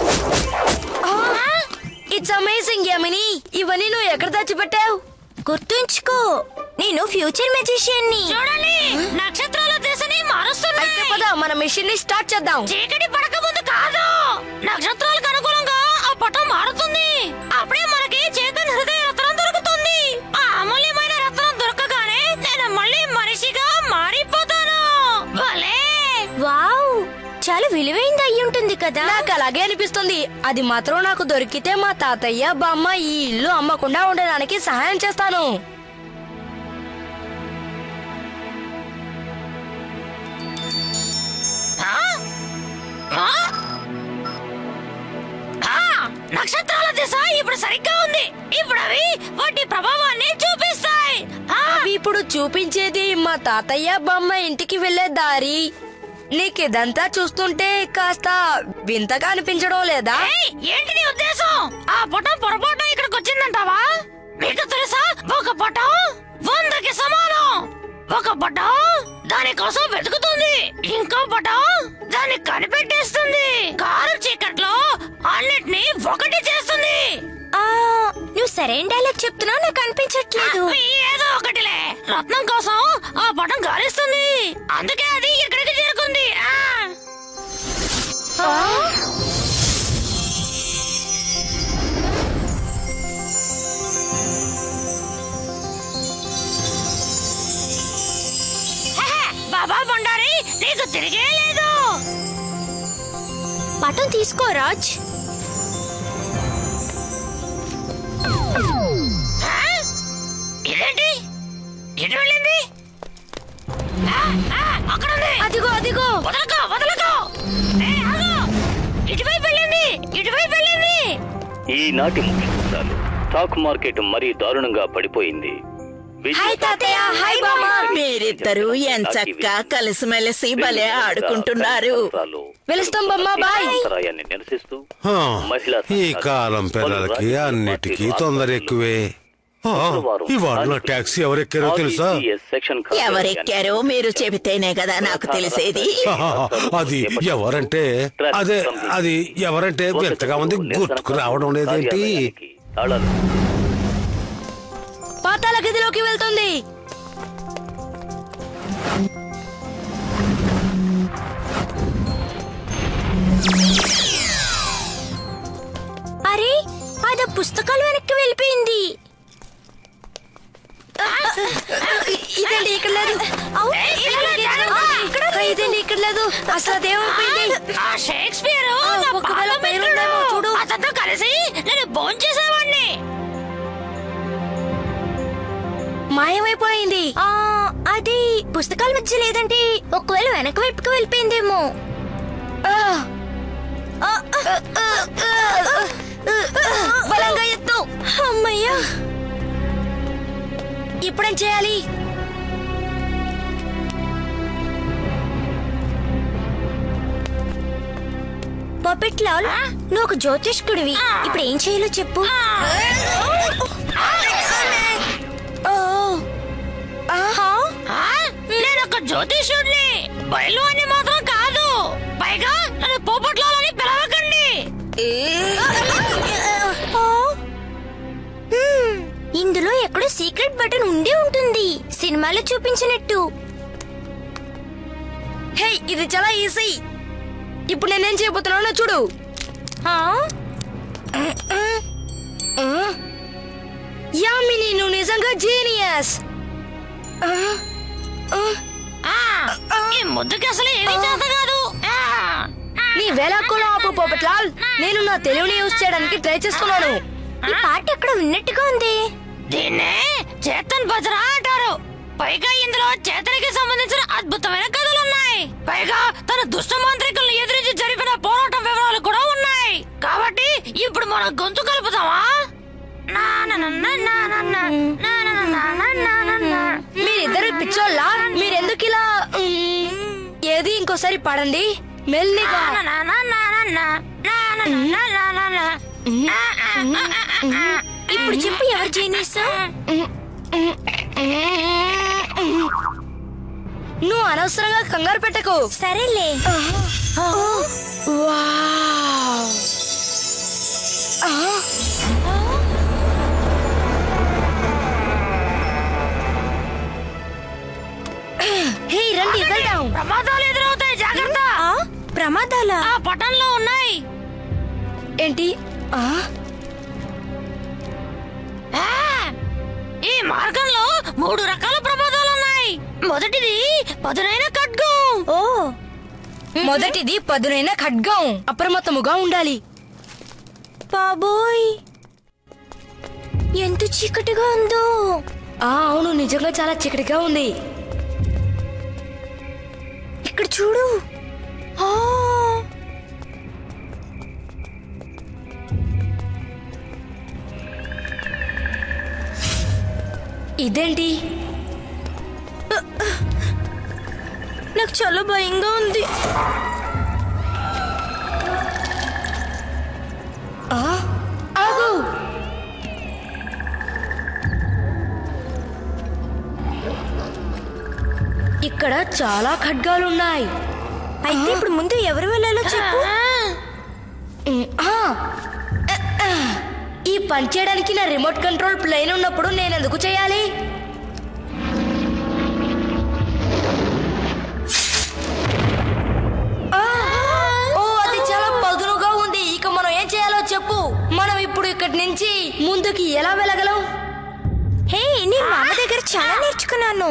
ఇట్స్ అమేజింగ్ యామిని ఇవన్నీ నువ్వు ఎక్కడ దాచిపెట్టావు గుర్తుంచుకో నేను ఫ్యూచర్ మెజిషియన్ ని చూడాలి నక్షత్రాల దిశని మారుస్తున్నాయి అయితే పద మన మిషన్ ని స్టార్ట్ చేద్దాం చీకటి పడక ముందు కాదు నక్షత్రాలకు అనుకూలంగా ఆ పటం మారుతుంది అప్పుడే మనకి చేతన్ హృదయ రత్నం దొరుకుతుంది ఆ అమూల్యమైన రత్నం దొరకగానే నేను మళ్ళీ మనిషిగా మారిపోతాను భలే వావ్ చాలా విలువైంది అయి ఉంటుంది కదా నాకు అలాగే అనిపిస్తుంది అది మాత్రం నాకు దొరికితే మా తాతయ్య బామ్మ ఈ ఇల్లు అమ్మకుండా ఉండడానికి సహాయం చేస్తాను ఆ? ఆ? ఆ, నక్షత్రాల దిశ ఇప్పుడు సరిగ్గా ఉంది ఇప్పుడు అవి వాటి ప్రభావాన్ని చూపిస్తాయి ఆ, అవి ఇప్పుడు చూపించేది మా తాతయ్య బామ్మ ఇంటికి వెళ్లే దారి నీకు ఇదంతా చూస్తుంటే కాస్త వింతగా అనిపించడం లేదా ఏయ్, ఏంటి నీ ఉద్దేశం ఆ పటం పొరపాటు ఇక్కడికి వచ్చిందంటావా మీకు తెలుసా ఒక పటం వందకి సమానం ఒక పటం దానికోసం వెతుకుతుంది ఇంకో పటం దాన్ని కనిపెట్టేస్తుంది కారు చీకట్లో అన్నిటినీ ఒకటి చేస్తుంది ఆ, నువ్వు సరైన డైలాగ్ చెప్తున్నావు నాకు అనిపించట్లేదు ఆ, ఏదో ఒకటిలే రత్నం కోసం ఆ పటం గాలిస్తుంది అందుకే అది ఇక్కడికి చేరుకుంది ఆ హెహె, బాబా బండారి నీకు తిరిగే లేదు పటం తీసుకో రాజ్ ఆ? ఇదేంటి ఎటు వెళ్ళింది ఆ, ఆ, అక్కడ ఉంది అదిగో అదిగో వదలకో వదలకో ఏ, ఆగు. ఇటువైపు వెళ్ళింది ఇటువైపు వెళ్ళింది ఈనాటి ముఖ్యాంశాలు స్టాక్ మార్కెట్ మరీ దారుణంగా పడిపోయింది హాయ్ తాతయ్య హాయ్ బామ్మ మీరిద్దరూ ఎంచక్కా కలిసిమెలిసి భలే ఆడుకుంటున్నారు వెలుస్తాం బామ్మ బాయ్ అంతరాయాన్ని నిరసిస్తూ హా, మహిళా ఈ సంఘాలు కాలం పలు పిల్లలకి రాజకీయ అన్నిటికీ పార్టీలు తొందర ఆధ్వర్యంలో ఎక్కువే ఆ, ఇవాళ నా టాక్సీ ఎవరెక్కారో తెలుసా ఎవరెక్కారో మీరు చెబితేనే కదా నాకు తెలిసేది అది ఎవరంటే అదే అది ఎవరంటే వింతగా ఉంది గుర్తుకు రావడం లేదేంటి పాతాల గదిలోకి వెళ్తుంది అరే అది ఆ పుస్తకాలు వెనక్కి వెళ్ళిపోయింది ఇదండి ఇక్కడ లేదు ఇక్కడ ఇదండి ఇక్కడ లేదు అసలు అదేమైపోయింది ఆ షేక్స్పియర్ నా ఒకవేళ పాత పైన మిత్రుడు. ఉందేమో చూడు. అతనితో కలిసి నేను భోజనం చేసేవాడిని మాయమైపోయింది ఆ, అది పుస్తకాల మధ్య లేదంటే ఒకవేళ వెనక వైపుకి వెళ్ళిపోయిందేమో ఆ, ఆ, ఆ, ఆ, ఆ, ఆ, బలంగా ఎత్తు అమ్మయ్యా ఇప్పుడేం చేయాలి పపెట్ లాల్ నువ్వు ఒక జ్యోతిష్కుడివి ఇప్పుడు ఏం చేయాలో చెప్పు ఓ, ఆహా ఆ, నేను ఒక జ్యోతిషుడిని బయలు అని మాత్రం కాదు పైగా నన్ను పోపట్లాలని పిలవకండి ఆ? హ్మ్, ఇందులో ఎక్కడో సీక్రెట్ బటన్ ఉండి ఉంటుంది సినిమాలో చూపించినట్టు హే ఇది చాలా ఈజీ ఇప్పుడు నేనేం చేయబోతున్నానో చూడు ఆ? యామిని నువ్వు నిజంగా జీనియస్ ఆ, ఈ ముద్దుకి అసలు ఏమీ చేత కాదు ఆ, నీ వేలాక్కులో ఆపు పోపట్లాల్ నేను నా తెలివిని యూజ్ చేయడానికి ట్రై చేస్తున్నాను ఈ పాట ఎక్కడ ఉన్నట్టుగా ఉంది దీన్నే చేతన్ భద్ర అంటారు పైగా ఇందులో చేతనికి సంబంధించిన అద్భుతమైన కథలు ఉన్నాయి పైగా తన దుష్ట మాంత్రికులను ఎదిరించి జరిపిన పోరాటం వివరాలు కూడా ఉన్నాయి కాబట్టి ఇప్పుడు మనం గొంతు కలుపుతామా నా నా నా నా నా నా నా నా నా నా నా నా నా నా. మీరిద్దరు పిచ్చోళ్ళ మీరెందుకు ఇలా మ్, ఏది ఇంకోసారి పాడండి మెల్లిగా నా నా నా నా నా నా నా నా నా నా నా నా. ఆ, ఆ, ఆ, ఆ, ఆ. ఇప్పుడు చెప్పు ఎవరు జీనియస్ నువ్వు అనవసరంగా కంగారు పెట్టకు సరేలే వావ్. ఆ, హే రండి వెళ్దాం ప్రమాదాలు ఎదురవుతాయి జాగ్రత్త ఆ? ప్రమాదాలా ఆ పటంలో ఉన్నాయి ఏంటి ఆ ఆ! ఈ మార్గంలో మూడు రకాల ప్రమాదాలు ఉన్నాయి మొదటిది పదునైన ఖడ్గం ఓ మొదటిది పదునైన ఖడ్గం అప్రమత్తముగా ఉండాలి బాబోయ్ ఎంత చీకటిగా ఉందో ఆ అవును నిజంగా చాలా చీకటిగా ఉంది ఇక్కడ చూడు ఆ ఇదేంటి నాకు చాలా భయంగా ఉంది ఆ ఆగు ఇక్కడ చాలా ఖడ్గాలున్నాయి అయితే ఇప్పుడు ముందు ఎవరు వెళ్ళాలో చెప్పు ఉమ్, ఆ. ఆ, ఆ. ఈ పని చేయడానికి నా రిమోట్ కంట్రోల్ ప్లేన్ ఉన్నప్పుడు నేను ఎందుకు చేయాలి ఆ. ఓ అది చాలా పదునుగా ఉంది ఇక మనం ఏం చేయాలో చెప్పు మనం ఇప్పుడు ఇక్కడి నుంచి ముందుకి ఎలా వెళ్ళగలం హే నేను మా అమ్మ దగ్గర చాలా నేర్చుకున్నాను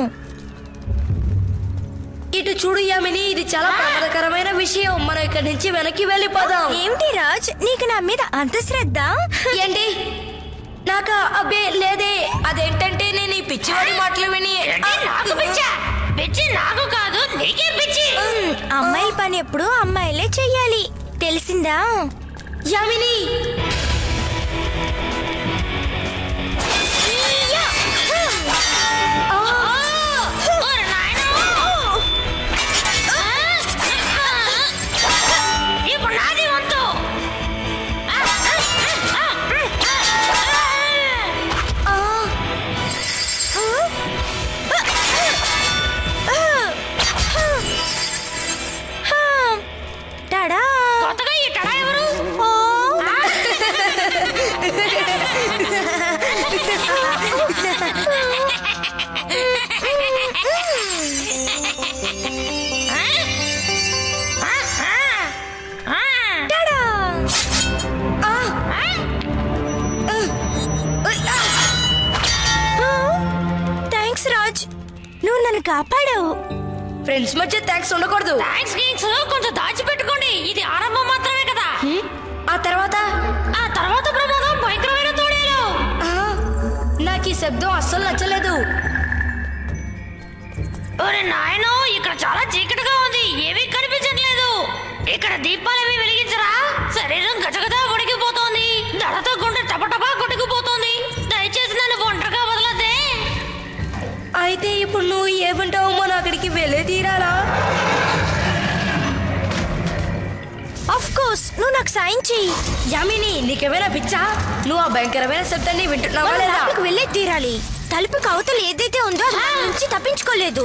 ఇటు చూడు యామిని ఇది చాలా ప్రమాదకరమైన విషయం మనం ఇక్కడి నుంచి వెనక్కి వెళ్ళిపోదాం ఏమిటి రాజ్ నీకు నా మీద అంత శ్రద్ధ ఏంటి నాకు అబ్బే లేదే అదేంటంటే నేను ఈ పిచ్చివాడి మాటలు విని ఏంటి నాకు పిచ్చా పిచ్చి నాకు కాదు నీకే పిచ్చి ఉమ్, అమ్మాయిల పని ఎప్పుడు అమ్మాయిలే చెయ్యాలి తెలిసిందా యామిని ఆ! ఓరి నాయనా! ఇప్పుడు నాది వంతు ఆ! ఆ, కాపాడావు ఫ్రెండ్స్ మధ్య థ్యాంక్స్ ఉండకూడదు థ్యాంక్స్ గిక్స్ కొంచెం దాచిపెట్టుకోండి ఇది ఆరంభం మాత్రమే కదా ఆ తర్వాత ఆ తర్వాత ప్రమాదం భయంకరమైన తోడేలు ఆ, నాకు ఈ శబ్దం అస్సలు నచ్చలేదు ఒరే నాయనో ఇక్కడ చాలా చీకటిగా ఉంది ఏమీ కనిపించట్లేదు ఇక్కడ దీపాలేమీ వెలిగించరా శరీరం గజగజ ఉడికిపోతోంది దడతో గుండె టపటపా కొట్టుకుపోతోంది దయచేసి నన్ను ఒంటరిగా వదలదే అయితే ఇప్పుడు నువ్వు ఏమంటావు మనం అక్కడికి వెళ్ళే తీరాలా ఆఫ్ కోర్స్ నువ్వు నాకు సాయం చెయ్యి యామిని నీకేమైనా పిచ్చా నువ్వు ఆ భయంకరమైన శబ్దాన్ని వింటున్నావా మనం లేదా లోపలికి వెళ్ళే తీరాలి తలుపుకి అవతల ఏదైతే ఉందో అది దాని నుంచి తప్పించుకోలేదు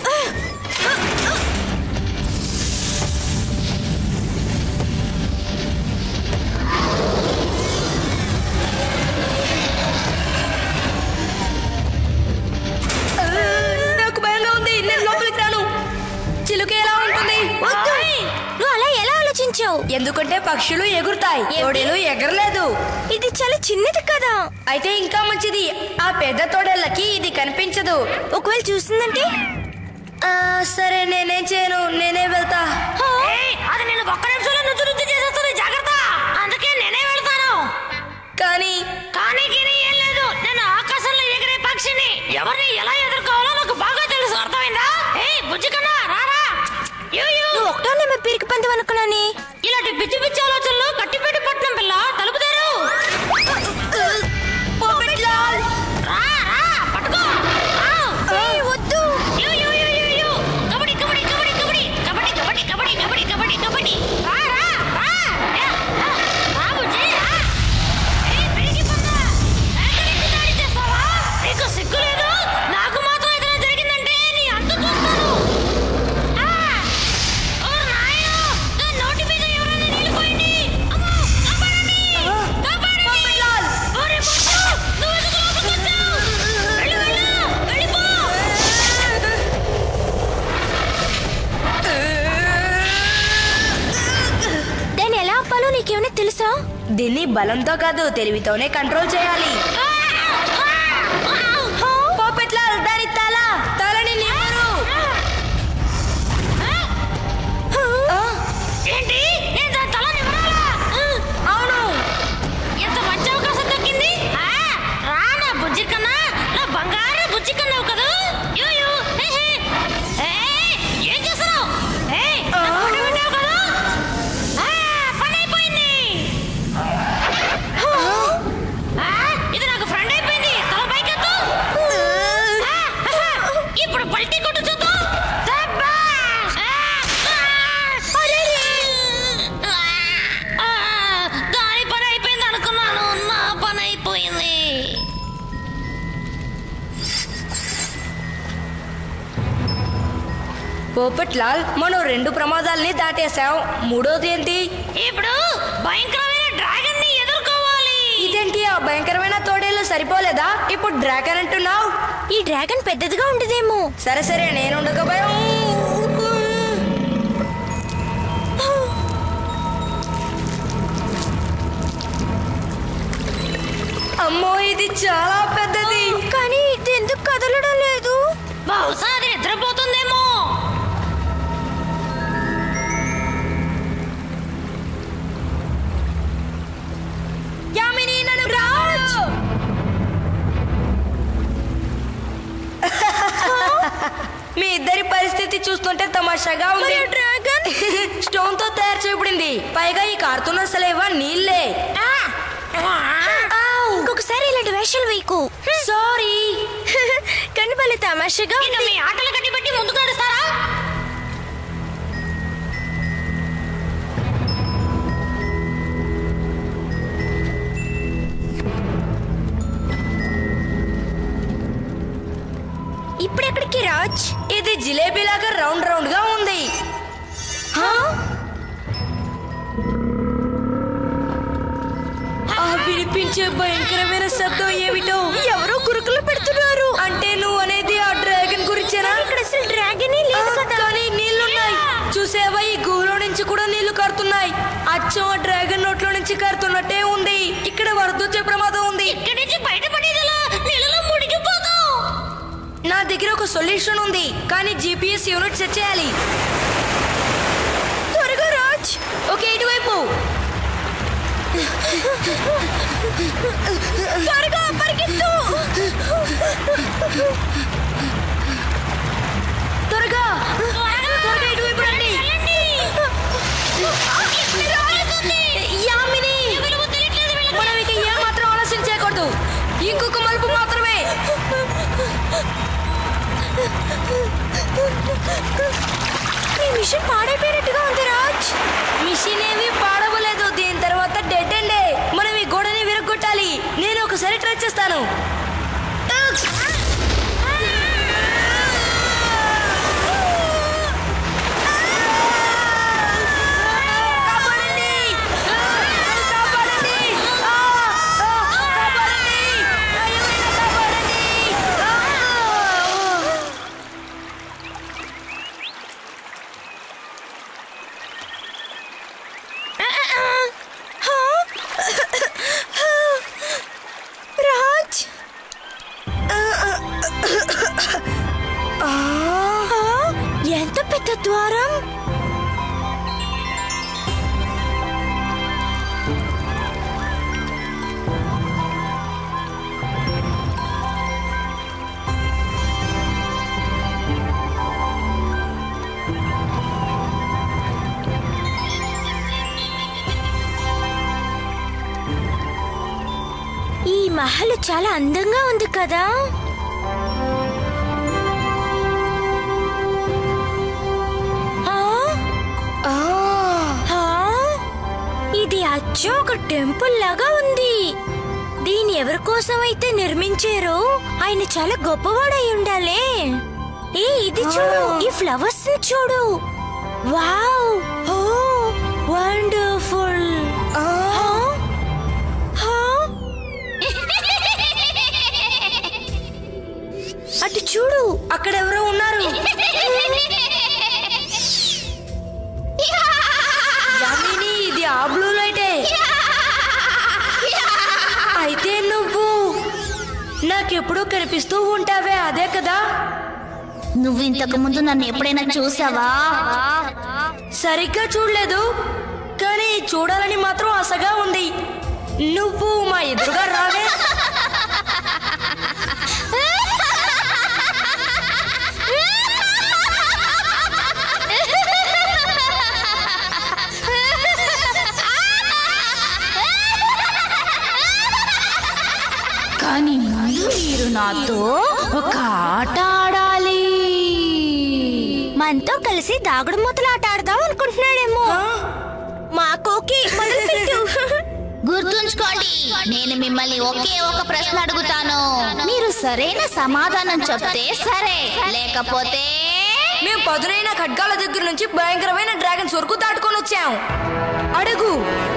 ఆ, నాకు భయంగా ఉంది నేను లోపలికి రాను చిలుక ఎలా ఉంటుంది వద్దు నువ్వు అలా ఎలా ఆలోచించావు ఎందుకంటే పక్షులు ఎగురుతాయి తోడేలు ఎగరలేదు ఇది చాలా చిన్నది కదా అయితే ఇంకా మంచిది ఆ పెద్ద తోడేళ్ళకి ఇది కనిపించదు ఒకవేళ చూసిందంటే ఆ, సరే నేనేం చేయను నేనే వెళ్తా ఏయ్, అది నేను ఒక్క నిమిషంలో నుజ్జు నుజ్జు చేసేస్తుంది జాగ్రత్త అందుకే నేనే వెళ్తాను కానీ కానీ గిని ఏం లేదు నేను ఆకాశంలో ఎగిరే పక్షిని ఎవరిని ఎలా ఎదుర్కోవాలో నాకు బాగా తెలుసు అర్థమైందా ఏయ్ బుజ్జి కన్నా రారా యూ, యూ. నువ్వు ఒకటో నెంబర్ పిరికి పంది అనుకున్నానే ఇలాంటి పిచ్చి పిచ్చి ఆలోచనలు కట్టిపెట్టి పట్నం పిల్ల తలుపు తెరు రా రా పట్టుకో ఆ. ఏయ్, వద్దు you, you, you, you, you. Kabaddi kabaddi kabaddi kabaddi kabaddi kabaddi kabaddi kabaddi kabaddi kabaddi రా రా రా యా, రా. రా బుజ్జి రా ఏయ్, పిరికి పంద. ఎక్కడి నుంచి దాడి చేస్తావా? నీకు సిగ్గు లేదు నాకు మాత్రం ఏదైనా జరిగిందంటే నీ అంతు చూస్తాను ఆ! ఓ నాయనో! నా నోటి మీద ఎవరైనా నీళ్లు పోయండి! అమ్మో! కాపాడండి! కాపాడండి! ఓరి బొట్టు! నువ్వు ఎందుకు లోపలికి వచ్చావు? వెళ్ళు, వెళ్ళు! వెళ్ళిపో! దాన్ని ఎలా ఆపాలో నీకేమైనా తెలుసా దీన్ని బలంతో కాదు తెలివితోనే కంట్రోల్ చేయాలి పోపెట్ల దాని తల తలని నిమ్మరు ఆ, ఏంటి? నేను దాని తల నివరాలా? అవును ఎంత మంచి అవకాశం దక్కింది ఆ, రా నా బుజ్జి కన్నా నా బంగారు బుజ్జి కన్నావు కదా యూ, యూ, హే, హే. ఏయ్, ఏం చేస్తున్నావు ఏయ్, నా మాట విన్నావు కదా ఆ, పని అయిపోయింది ఆ, ఇది నాకు ఫ్రెండ్ అయిపోయింది తల పైకెత్తు ఆ, ఆహా, ఇప్పుడు పల్టీ కొట్టు చూద్దాం శభాష్! ఆ, ఆ, ఆ, దాని పని అయిపోయింది అనుకున్నాను నా పని అయిపోయింది పోపెట్లాల్ మనం రెండు ప్రమాదాల్ని దాటేశాం మూడోది ఏంటి ఇప్పుడు భయంకరమైన డ్రాగన్ ని ఎదుర్కోవాలి ఇదేంటి ఆ భయంకరమైన తోడేలు సరిపోలేదా ఇప్పుడు డ్రాగన్ అంటున్నావు ఈ డ్రాగన్ పెద్దదిగా ఉండదేమో సరే సరే నేను ఉండకపోయా అమ్మో ఇది చాలా పెద్దది కానీ ఇది ఎందుకు కదలడం లేదు బహుశా అది నిద్రపోతుందేమో యామిని నన్ను రాజ్ మీ ఇద్దరి పరిస్థితి చూస్తుంటే తమాషాగా ఉంది డ్రాగన్ స్టోన్ తో తయారు చేయబడింది పైగా ఈ కార్తూన్ అసలేవా నీళ్ళే ఇంకొకసారి ఇలాంటి వేషాలు వేయకు సారీ కానీ భలే తమాషాగా ఇక మీ ఆటలు కట్టిపెట్టి ముందుకు నడుస్తారా ఇప్పుడెక్కడికి రాజ్ ఇది జిలేబీలాగా రౌండ్ రౌండ్ గా ఉంది ఆ వినిపించే భయంకరమైన శబ్దం ఏమిటో ఎవరో గురుకులు పెడుతున్నారు అంటే నువ్వు అనేది ఆ డ్రాగన్ గురించేనా ఇక్కడ అసలు డ్రాగనే లేదు కదా కానీ నీళ్లున్నాయి చూసేవా ఈ గుహలో నుంచి కూడా నీళ్లు కారుతున్నాయి అచ్చం ఆ డ్రాగన్ నోట్లో నుంచి కారుతున్నట్టే ఉంది ఇక్కడ వరద వచ్చే ప్రమాదం ఉంది ఇక్కడి నుంచి బయటపడేదిలా నీళ్ళలో మునిగిపోతాం నా దగ్గర ఒక సొల్యూషన్ ఉంది కానీ జీపీఎస్ యూనిట్ సెట్ చేయాలి త్వరగా రాజ్ ఓకే ఇటువైపు త్వరగా పరిగెత్తు త్వరగా త్వరగా ఇటువైపు రండి యామిని మనం ఇక ఏమాత్రం ఆలస్యం చేయకూడదు ఇంకొక మలుపు మాత్రమే నీ మిషన్ పాడైపోయినట్టుగా ఉంది రాజ్ మిషన్ ఏమీ పాడవలేదు దీని తర్వాత డెడ్ అండే మనం ఈ గోడని విరగొట్టాలి నేను ఒకసారి ట్రై చేస్తాను కాపాడండి! కాపాడండి! ఆ! ఆ! కాపాడండి! ఎవరైనా కాపాడండి! ఆ! రాజ్ ఆ, ఎంత పెద్ద ద్వారం ఈ మహల్ చాలా అందంగా ఉంది కదా ఆ? ఆ. ఆ? ఇది అచ్చు ఒక టెంపుల్ లాగా ఉంది దీని ఎవరి కోసం అయితే నిర్మించారో ఆయన చాలా గొప్పవాడై ఉండాలే ఏ ఇది చూడు ఈ ఫ్లవర్స్ చూడు వావ్ ఓ వండర్ఫుల్ అటు చూడు అక్కడ ఎవరో ఉన్నారు యామిని ఇది ఆ బ్లూ లైటే అయితే నువ్వు నాకెప్పుడూ కనిపిస్తూ ఉంటావే అదే కదా నువ్వు ఇంతకు ముందు నన్ను ఎప్పుడైనా చూసావా సరిగ్గా చూడలేదు కానీ చూడాలని మాత్రం ఆశగా ఉంది నువ్వు మా ఎదురుగా రావే కానీ ముందు మీరు నాతో ఒక ఆట ఆడాలి మనతో కలిసి దాగుడు మూతలు ఆట ఆడదాం అనుకుంటున్నాడేమో మాకోకి మొదలుపెట్టు గుర్తుంచుకోండి నేను మిమ్మల్ని ఒకే ఒక ప్రశ్న అడుగుతాను మీరు సరైన సమాధానం చెప్తే సరే లేకపోతే మేము పదునైన ఖడ్గాల దగ్గర నుంచి భయంకరమైన డ్రాగన్స్ వరకు దాటుకొని వచ్చాం అడుగు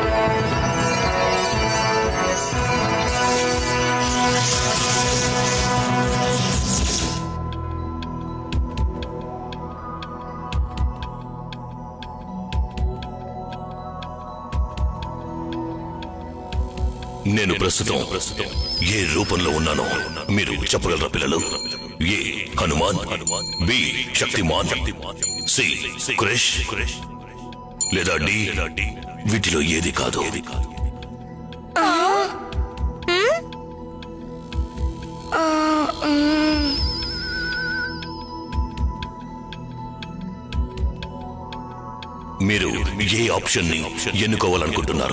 నేను ప్రస్తుతం ఏ రూపంలో ఉన్నానో మీరు చెప్పగలరా పిల్లలు A Hanuman B Shaktimaan C Krrish లేదా డి వీటిలో ఏది కాదు మీరు ఏ ఆప్షన్ ని ఎన్నుకోవాలనుకుంటున్నారు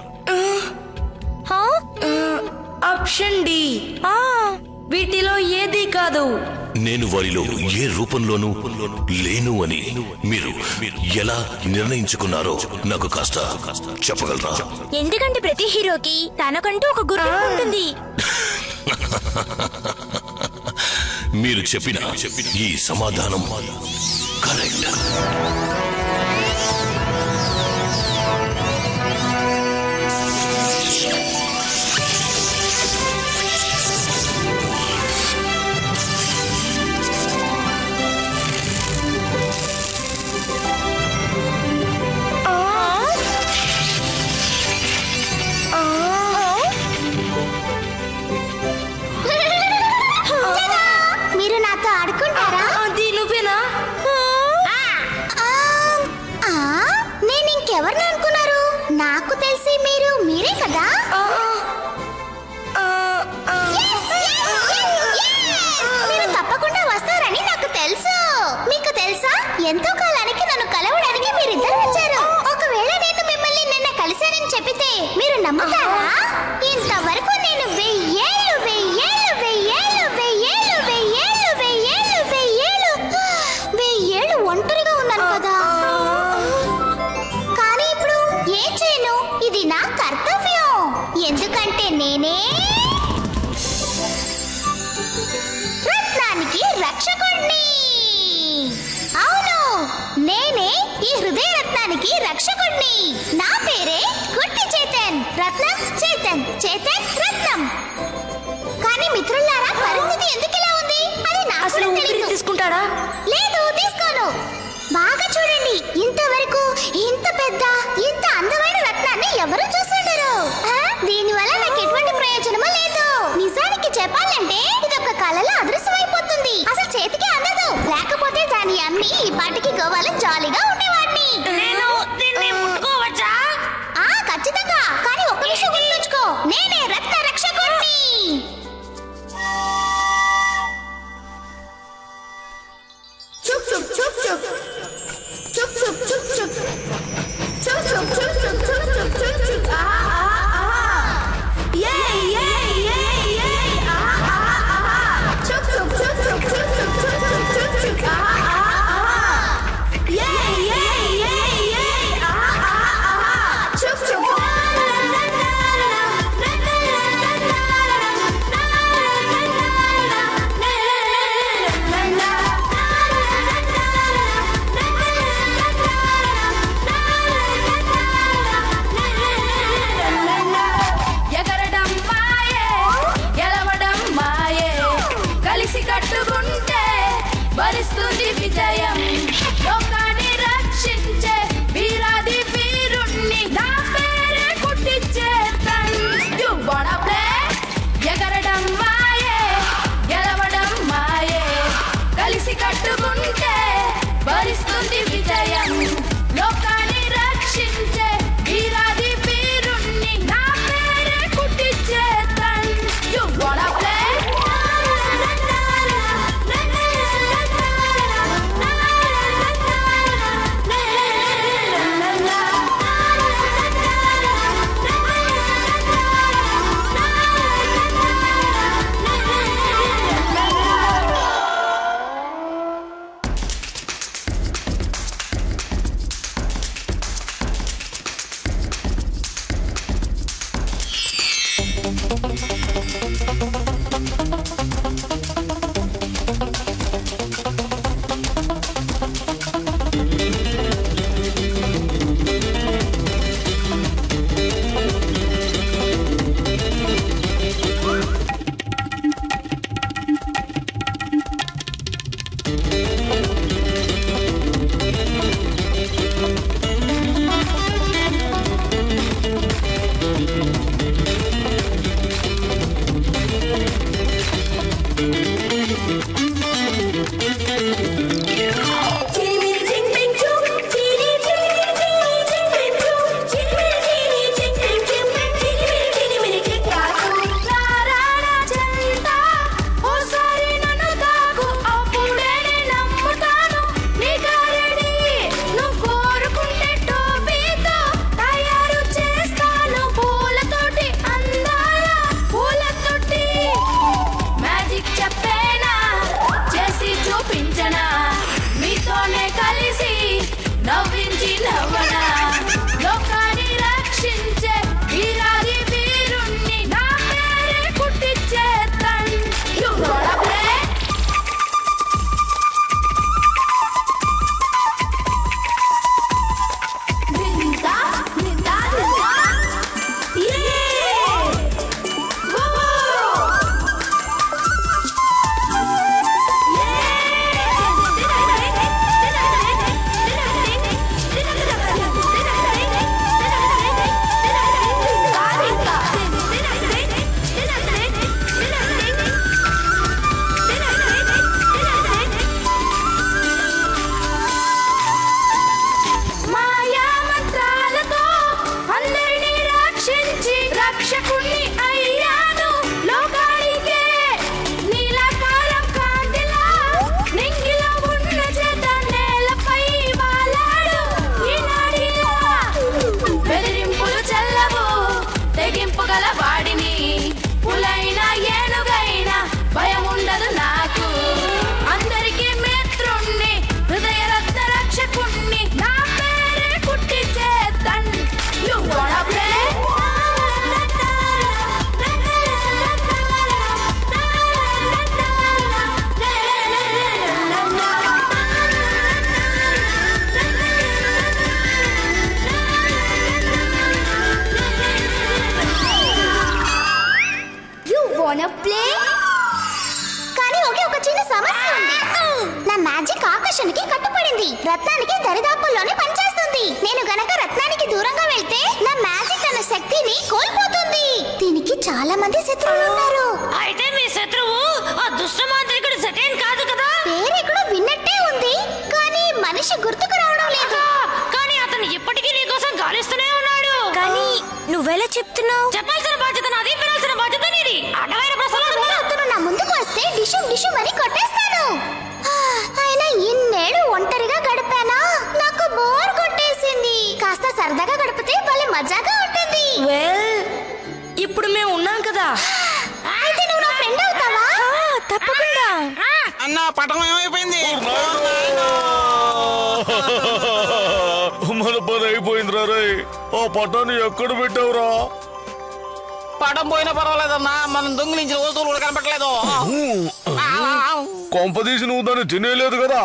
ఆప్షన్ డి వీటిలో ఏది కాదు నేను వారిలో ఏ రూపంలోనూ లేను అని మీరు ఎలా నిర్ణయించుకున్నారో నాకు కాస్త చెప్పగలరా ఎందుకంటే ప్రతి హీరోకి తనకంటూ ఒక గుర్తు ఉంటుంది మీరు చెప్పిన ఈ సమాధానం కరెక్ట్ మీరు నాతో ఆడుకుంటారా ఎవరిని అనుకున్నారు నాకు తెలిసి మీరు మీరే కదా Yes, yes, yes, yes! మీరు తప్పకుండా వస్తారని నాకు తెలుసు మీకు తెలుసా ఎంతో కాలానికి నన్ను కలవడానికి మీరిద్దరు వచ్చారు ఒకవేళ నేను మిమ్మల్ని నిన్న కలిశానని చెప్పితే మీరు నమ్ముతారా ఇంతవరకు నేను వెయ్యేళ్ళు వెయ్యేళ్ళు వెయ్యేళ్ళు వెయ్యేళ్ళు వెయ్యేళ్ళు వెయ్యేళ్ళు వెయ్యేళ్ళు వెయ్యేళ్ళు ఒంటరిగా ఉన్నాను కదా కానీ ఇప్పుడు ఏం చేయను ఇది నా కర్తవ్యం ఎందుకంటే నేనే రత్నానికి రక్షకుణ్ణి అవును నేనే ఈ హృదయ రత్నానికి రక్షకుణ్ణి నా పేరే గుట్టి చేతన్ రత్నం చేతన్ చేతన్ రత్నం కానీ మిత్రులారా పరిస్థితి ఎందుకు ఇలా ఉంది అది నాకు అసలు కూడా ఊపిరి తెలీదు. తీసుకుంటాడా లేదు తీసుకోను బాగా చూడండి ఇంతవరకు ఇంత పెద్ద ఇంత అందమైన రత్నాన్ని ఎవరు చూసుండరు ఆ, దీనివల్ల నాకు ఎటువంటి ప్రయోజనమూ లేదు నిజానికి చెప్పాలంటే ఇది ఒక కళలో అదృశ్యమైపోతుంది అసలు చేతికి అందదు లేకపోతే దాన్ని అమ్మి ఈ పాటికి గోవాలో జాలీగా ఉండేవాడిని నేను దీన్ని ముట్టుకోవచ్చా ఆ ఖచ్చితంగా కానీ ఒక్క విషయం గుర్తుంచుకో నేనే రత్న రక్షకుణ్ణి చుక్ చుక్ చుక్ చుక్ చుక్ చుక్ చుక్ చుక్ చుక్ చుక్ చుక్ చుక్ చుక్ చుక్ చుక్ చుక్ ఆ ఆ ఆ యే యే యే యే ఆ ఆ ఆ చుక్ చుక్ చుక్ చుక్ చుక్ చుక్ చుక్ చుక్ చుక్ చుక్ ఆ ఆ ఆ యే రత్నానికి దరిదాపుల్లోనే పనిచేస్తుంది నేను గనక రత్నానికి దూరంగా వెళ్తే నా మ్యాజిక్ తన శక్తిని కోల్పోతుంది దీనికి చాలా మంది శత్రువులు ఉన్నారు అయితే మీ శత్రువు ఆ దుష్ట మాంత్రికుడు సెటైన్ కాదు కదా పేరెక్కడో విన్నట్టే ఉంది కానీ మనిషి గుర్తుకు రావడం లేదు కానీ అతను ఇప్పటికీ నీ కోసం గాలిస్తూనే ఉన్నాడు కానీ నువ్వెలా చెప్తున్నావు చెప్పాల్సిన బాధ్యత నాది వినాల్సిన బాధ్యత నీది అడ్డమైన ప్రశ్నలు అతను నా ముందుకు వస్తే డిషుం డిషుం అని కొట్టేస్తాను ఆ, అయినా ఇన్నేళ్ళు ఒంటరిగా గడిపానా నాకు బోర్ కొట్టేసింది కాస్త సరదాగా గడిపితే భలే మజాగా ఉంటుంది వెల్ ఇప్పుడు మేము ఉన్నాం కదా అయితే నువ్వు నా ఫ్రెండ్ అవుతావా తప్పకుండా అన్న పటం ఏమైపోయింది మన పని అయిపోయిందిరా రే ఆ పటాన్ని ఎక్కడ పెట్టావురా పటం పోయినా పర్వాలేదన్నా మనం దొంగిలించిన వస్తువులు కూడా కనపట్లేదు కొంపదీసి నువ్వు దాన్ని తినేలేదు కదా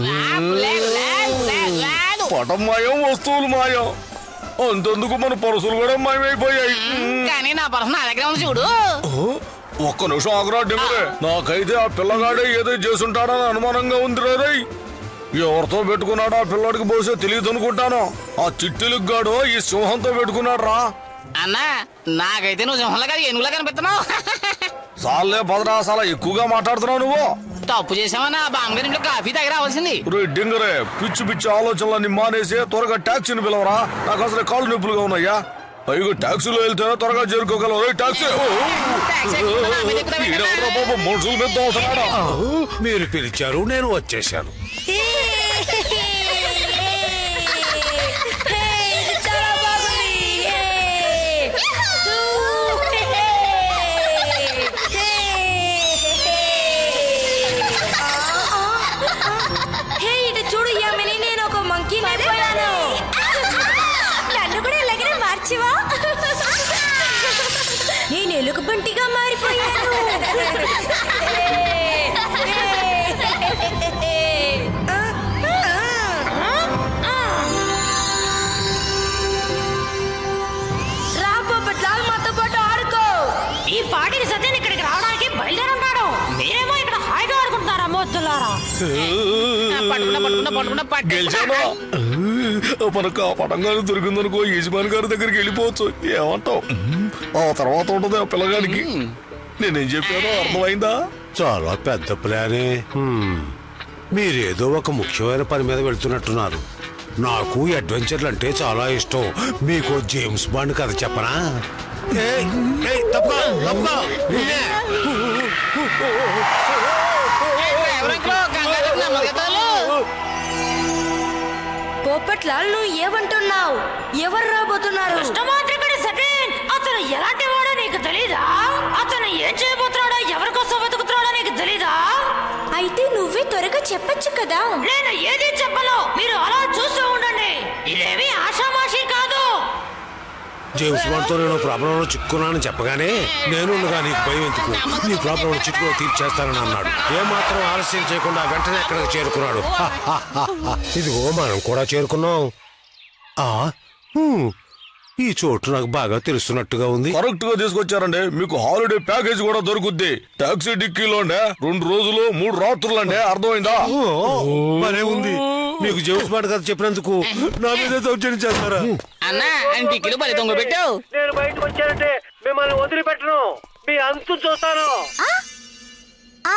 పటం మాయం వస్తువులు మాయం అంతెందుకు మన పరుసులు కూడా మాయమైపోయాయి కానీ నా పర్స్ నా దగ్గర ఉంది చూడు ఒక్క నిమిషం ఆగరా డింగరే నాకైతే ఆ పిల్లగాడే ఏదో చేసుంటాడని అనుమానంగా ఉంది రే ఎవరితో పెట్టుకున్నాడో ఆ పిల్లాడికి బహుశా తెలియదు అనుకుంటాను ఆ చిట్టిలికి గాడు ఈ సింహంతో పెట్టుకున్నాడు రా అన్నా నాకైతే నువ్వు సింహంలా కాదు ఏనుగులా కనిపిస్తున్నావు సాలే పదరా చాలా ఎక్కువగా మాట్లాడుతున్నావు నువ్వు తప్పు చేసావన్నా బామ్మగారి ఇంట్లో కాఫీ దగ్గర రావాల్సింది రే డింగరే పిచ్చి పిచ్చి ఆలోచనలన్నీ మానేసి త్వరగా టాక్సీని పిలవరా నాకు అసలు కాళ్ళు నొప్పులుగా ఉన్నాయా పైగా టాక్సీలో వెళ్తేనే త్వరగా చేరుకోగలవు రే టాక్సీ ఓ! ఈడెవడ్రా బాబు మనుషుల మీద దోస్తున్నాడా మీరు పిలిచారు నేను వచ్చేసాను చాలా బాగుంది హే ఇటు చూడు యామిని నేను ఒక మంకీ అయిపోయాను నన్ను కూడా ఇలాగనే మార్చివా నేను ఎలుగు బంటిగా మారిపోయాను రాబోపట్లాల్ మాతో పాటు ఆడుకో ఈ పాటికి సత్యన్ ఇక్కడికి రావడానికి బయలుదేరున్నాడు మీరేమో ఇక్కడ హాయిగా ఆడుకుంటున్నారా మోత్తులారా పట్టుకున్నా పట్టుకున్నా పట్టుకున్నా పట్టు గెలిచానా మనకు ఆ పటంగానే దొరికిందనుకో యజమాని గారి దగ్గరికి వెళ్ళిపోవచ్చు ఏమంటావు ఆ తర్వాత ఉంటది ఆ పిల్లగాడికి నేనేం చెప్పానో అర్థమైందా చాలా పెద్ద ప్లానే హ్మ్. మీరేదో ఒక ముఖ్యమైన పని మీద వెళ్తున్నట్టున్నారు నాకు అడ్వెంచర్లు అంటే చాలా ఇష్టం మీకు జేమ్స్ బాండ్ కథ చెప్పనా ఏయ్, ఏయ్, తప్పుకో, తప్పుకో. నిన్నే. ఎవరింట్లో కంగారు నెమ్మదిగతాలు పోపట్లాల్ నువ్వు ఏమంటున్నావు ఎవరు రాబోతున్నారు దుష్టమాంత్రికుడి సతీన్ అతను ఎలాంటి వాడో నీకు తెలీదా అతను ఏం చేయబోతున్నాడో ఎవరి కోసం వెతుకుతున్నాడో నీకు తెలీదా అయితే నువ్వే త్వరగా చెప్పొచ్చు కదా నేను ఏది చెప్పను మీరు అలా చూస్తూ ఉండండి ఇదేమి ఆషామాషి కాదు జేమ్స్ బాండ్ తో నేను ప్రాబ్లంలో చిక్కున్నానని చెప్పగానే నేను ఉండగా నీకు భయం ఎందుకు నీ ప్రాబ్లం చిక్కులో తీర్చేస్తానని అన్నాడు ఏమాత్రం ఆలస్యం చేయకుండా వెంటనే ఎక్కడికి చేరుకున్నాడు హ, హ, హ, హ. ఇదిగో మనం కూడా చేరుకున్నాం ఆ హ్మ్. ఈ చోటు నాకు బాగా తెలుస్తున్నట్టుగా ఉంది కరెక్ట్ గా తీసుకొచ్చారండి మీకు హాలిడే ప్యాకేజ్ కూడా దొరుకుద్ది టాక్సీ డిక్కీలోనే రెండు రోజులు మూడు రాత్రులండి అర్థమైందా మరే ఉంది మీకు జేమ్స్ బాండ్ కథ చెప్పినందుకు నా మీద దౌర్జన్యం చేస్తారా అన్నా అని టిక్కిలు బలి దొంగ పెట్టావు నేను బయటకు వచ్చానంటే మిమ్మల్ని వదిలిపెట్టను మీ అంతు చూస్తాను ఆ!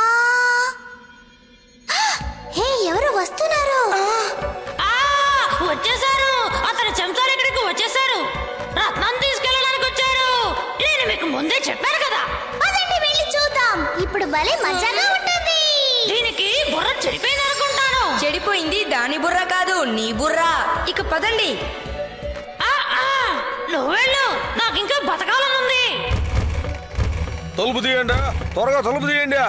హే ఎవరు వస్తున్నారు ఆ వచ్చేసారు అతని చెంచాలు ఇక్కడికి వచ్చేసారు రత్నం తీసుకెళ్ళడానికి వచ్చారు నేను మీకు ముందే చెప్పాను కదా పదండి వెళ్ళి చూద్దాం ఇప్పుడు భలే మజాగా ఉంటుంది దీనికి బుర్ర చెడిపోయింది అనుకుంటాను చెడిపోయింది దాని బుర్ర కాదు నీ బుర్ర ఇక పదండి ఆ, ఆ, నువ్వు వెళ్ళు నాకు ఇంకా బతకాలనుంది తలుపు తీయండి త్వరగా తలుపు తీయండి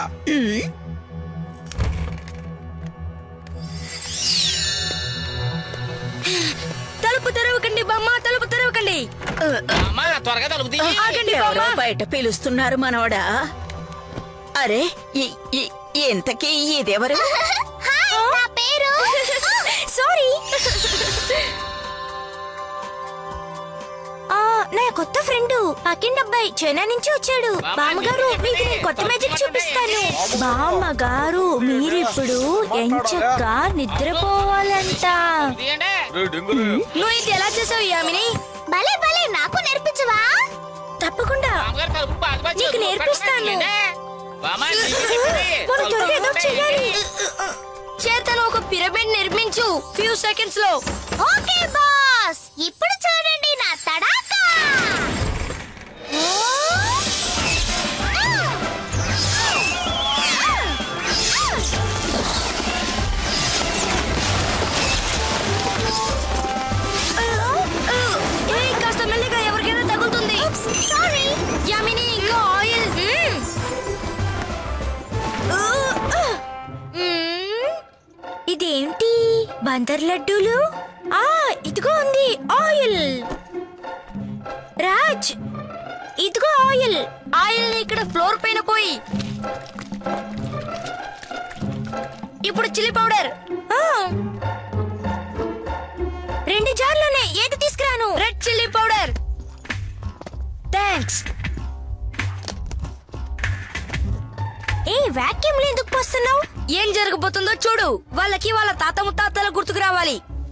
తలుపు తెరవకండి బామ్మ తలుపు తెరవకండి అమ్మా త్వరగా తలుపు తీ ఆగండి ఎవరో బామ్మ బయట పిలుస్తున్నారు మనవడా అరే ఈ- ఈ- ఇంతకీ ఇదెవరు హాయ్ నా పేరు సారీ నా కొత్త ఫ్రెండ్ పక్కింటి అబ్బాయి చైనా నుంచి వచ్చాడు బామ్మగారు మీకు నేను కొత్త మ్యాజిక్ చూపిస్తాను బామ్మగారు మీరిప్పుడు ఎంచక్క నిద్రపోవాలంట నువ్వు ఇది ఎలా చేసావు యామిని భలే భలే నాకు నేర్పించవా తప్పకుండా నీకు నేర్పిస్తాను మనం త్వరగా ఏదో ఒకటి చెయ్యాలి చేతను ఒక పిరమిడ్ నిర్మించు ఫ్యూ సెకండ్స్ లో ఓకే బాస్ ఇప్పుడు చూడండి నా తడాకా ఏయ్, కాస్త మెల్లిగా ఎవరికైనా తగులుతుంది సారీ యామిని ఇంకా ఆయిల్ మ్మ్. ఇదేంటి బందర్ లడ్డూలు ఆ ఇదిగో ఉంది ఆయిల్ రాజ్ ఇదిగో ఆయిల్ ఆయిల్ ని ఇక్కడ ఫ్లోర్ పైన పోయి ఇప్పుడు చిల్లీ పౌడర్ ఆ. రెండు జార్లోనే ఏది తీసుకురాను రెడ్ చిల్లీ పౌడర్ థ్యాంక్స్ ఏ వాక్యూమ్ ఎందుకు పోస్తున్నావు ఏం జరగబోతుందో చూడు వాళ్ళకి వాళ్ళ తాత ముత్తాతల గుర్తుకు రావాలి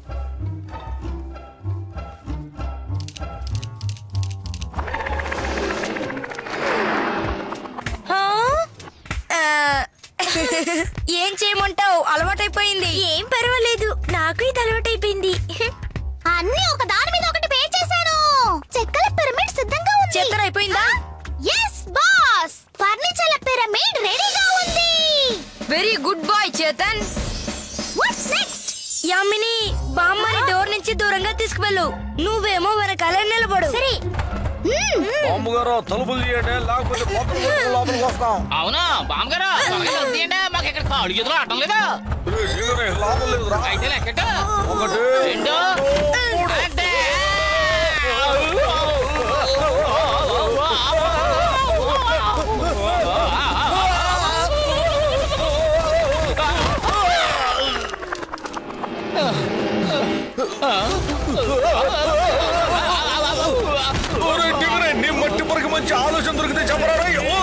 హా? ఆ, ఏం చేయమంటావు అలవాటైపోయింది ఏం పర్వాలేదు నాకు ఇది అలవాటైపోయింది అన్ని ఒక దాని మీద ఒకటి పే చేశాను చెక్కల పిరమిడ్ సిద్ధంగా ఉంది చెత్తన అయిపోయిందా ఎస్ బాస్ ఫర్నిచర్ల పిరమిడ్ రెడీగా ఉంది very good boy Chetan what's next Yamini బామ్మని డోర్ నుంచి దూరంగా తీసుకువెళ్ళు నువ్వేమో వెనకాల నిలబడు సరే బామ్మగారు తలుపులు తీయండి లేకపోతే కొత్త కొత్త లోపలికి వస్తాం అవునా బామ్మగారు త్వరగా తలుపు తీయండి మాకు ఇక్కడ కాళ్ళు చేతులు ఆడటం లేదా దిగరే, లాభం లేదు రా. అయితే లెక్కట ఒకటి రెండు అంతే. ఒరేయ్, దిగరే, నీ మట్టి పొరకి మంచి ఆలోచన దొరికితే చెప్పరా రేయ్. ఓ!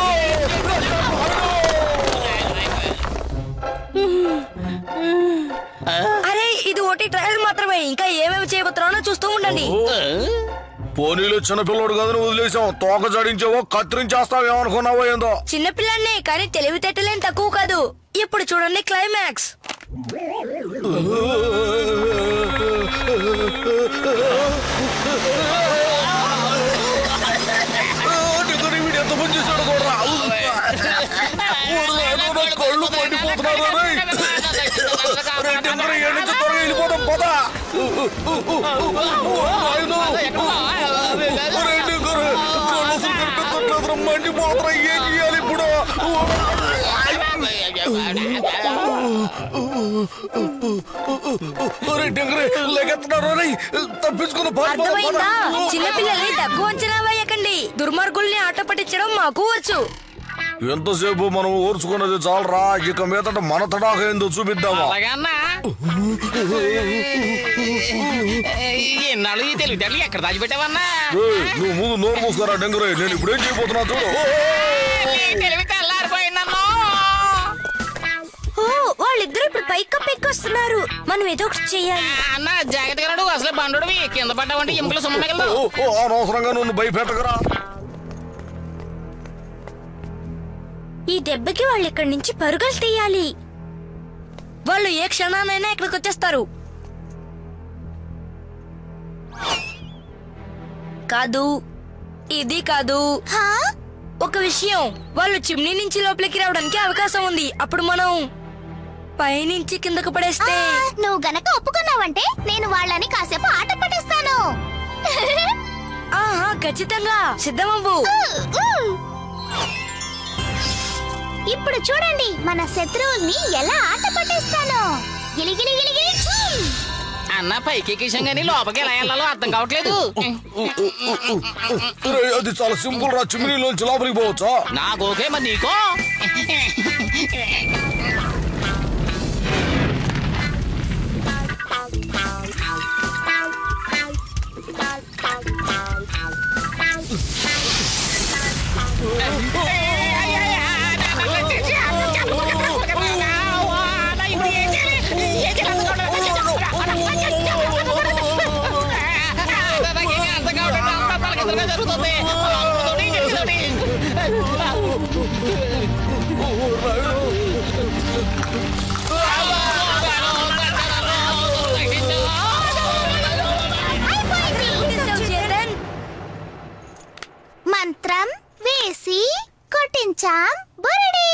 అరే ఇది ఒకటి ట్రయల్ మాత్రమే ఇంకా ఏమేమి చేయబోతున్నానో చూస్తూ ఉండండి పోనీలో చిన్నపిల్లోడు కదని వదిలేసాం తోక జడించావో కత్తిరించేస్తావేమనుకున్నావో ఏందో చిన్నపిల్లల్ని కానీ తెలివితేటలేం తక్కువ కాదు ఇప్పుడు చూడండి క్లైమాక్స్ దిగరే, వీడు ఎంత పని చేశాడు చూడరా. ఊర్లో ఏదో నా కళ్ళు మండిపోతున్నారు రేయ్. రేయ్, దిగరే, ఈడ నుంచి త్వరగా వెళ్ళిపోదాం పద నాయనో. రేయ్, దిగరే, కళ్ళు అసలు కనిపించట్లేదురా, మండిపోతున్నా ఏం చేయాలి ఇప్పుడు ఒరేయ్, దిగరే, లెగెత్తున్నారు రేయ్. తప్పించుకుని పారిపోదాం, పద. అర్థమైందా చిన్నపిల్లల్ని తక్కువ అంచనా వేయకండి దుర్మార్గుల్ని ఆట పట్టించడం మాకు వచ్చు ఎంతసేపు మనం ఓర్చుకున్నది చాలరా ఇక మీదట మన తడాక ఏందో చూపిద్దామా అలాగన్నా ఎన్నాళ్ళు ఈ తెలివితేటలు ఎక్కడ దాచిపెట్టావన్నా ఏయ్, నువ్వు ముందు నోరు మూసుకోరా డెంగరే నేను ఇప్పుడేం చేయబోతున్నా చూడు తెలివి తెల్లారిపోయిందన్నా ఓ వాళ్ళిద్దరూ ఇప్పుడు పైకి కప్పెక్కి వస్తున్నారు మనం ఏదో ఒకటి చెయ్యాలి అన్న జాగ్రత్తగా నడు అసలు బండోడివి కింద పడ్డావంటే ఎముకలు సొమ్మ మిగలదు ఓ, ఓ, అనవసరంగా నువ్వు భయపెట్టకరా ఈ దెబ్బకి వాళ్ళు ఇక్కడి నుంచి పరుగులు తీయాలి వాళ్ళు ఏ క్షణానైనా ఇక్కడికి వచ్చేస్తారు కాదు ఇది కాదు ఒక విషయం వాళ్ళు చిమ్నీ నుంచి లోపలికి రావడానికి అవకాశం ఉంది అప్పుడు మనం పైనుంచి కిందకు పడేస్తే నువ్వు గనక ఒప్పుకున్నావంటే నేను వాళ్ళని కాసేపు ఆట పట్టిస్తాను ఆహా ఖచ్చితంగా సిద్ధమవ్వు ఇప్పుడు చూడండి మన శత్రువుల్ని ఎలా ఆట పట్టిస్తాను గిలిగిలి గిలిగిలి ఛీ! అన్న పైకి ఎక్కేసాం కానీ లోపలికి ఎలా వెళ్ళాలో అర్థం కావట్లేదు రేయ్, అది చాలా సింపుల్ రా చిమ్నీలోంచి లోపలికి పోవచ్చా నాకు ఓకే మరి నీకో మంత్రం వేసి కొట్టించాం బురడి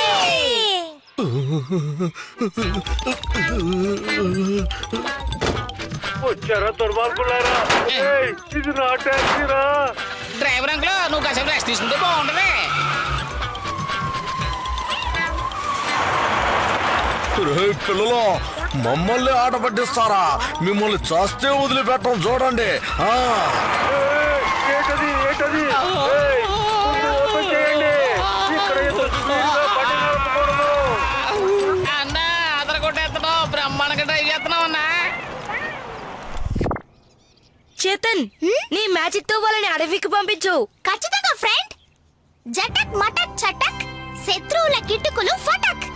వచ్చారా దుర్మార్గులారా ఏయ్, ఇది నా ట్యాక్సీరా డ్రైవర్ అంకుల్ నువ్వు కాసేపు రెస్ట్ తీసుకుంటే బాగుంటది రే పిల్లలు మమ్మల్ని ఆట పట్టిస్తారా మిమ్మల్ని చస్తే వదిలిపెట్టం చూడండి ఆ ఏంటది ఏంటది ఏయ్, ముందు ఓపెన్ చేయండి ఇక్కడ ఇంత స్పీడ్గా బండి నడపకూడదు అన్న అదర కొట్టేస్తున్నావు బ్రహ్మాండంగా డ్రైవ్ చేస్తున్నావు అన్నా చేతన్ నీ మ్యాజిక్ తో వాళ్ళని అడవికి పంపించు ఖచ్చితంగా ఫ్రెండ్ జటక్ మటక్ చటక్ శత్రువుల కిటుకులు ఫటక్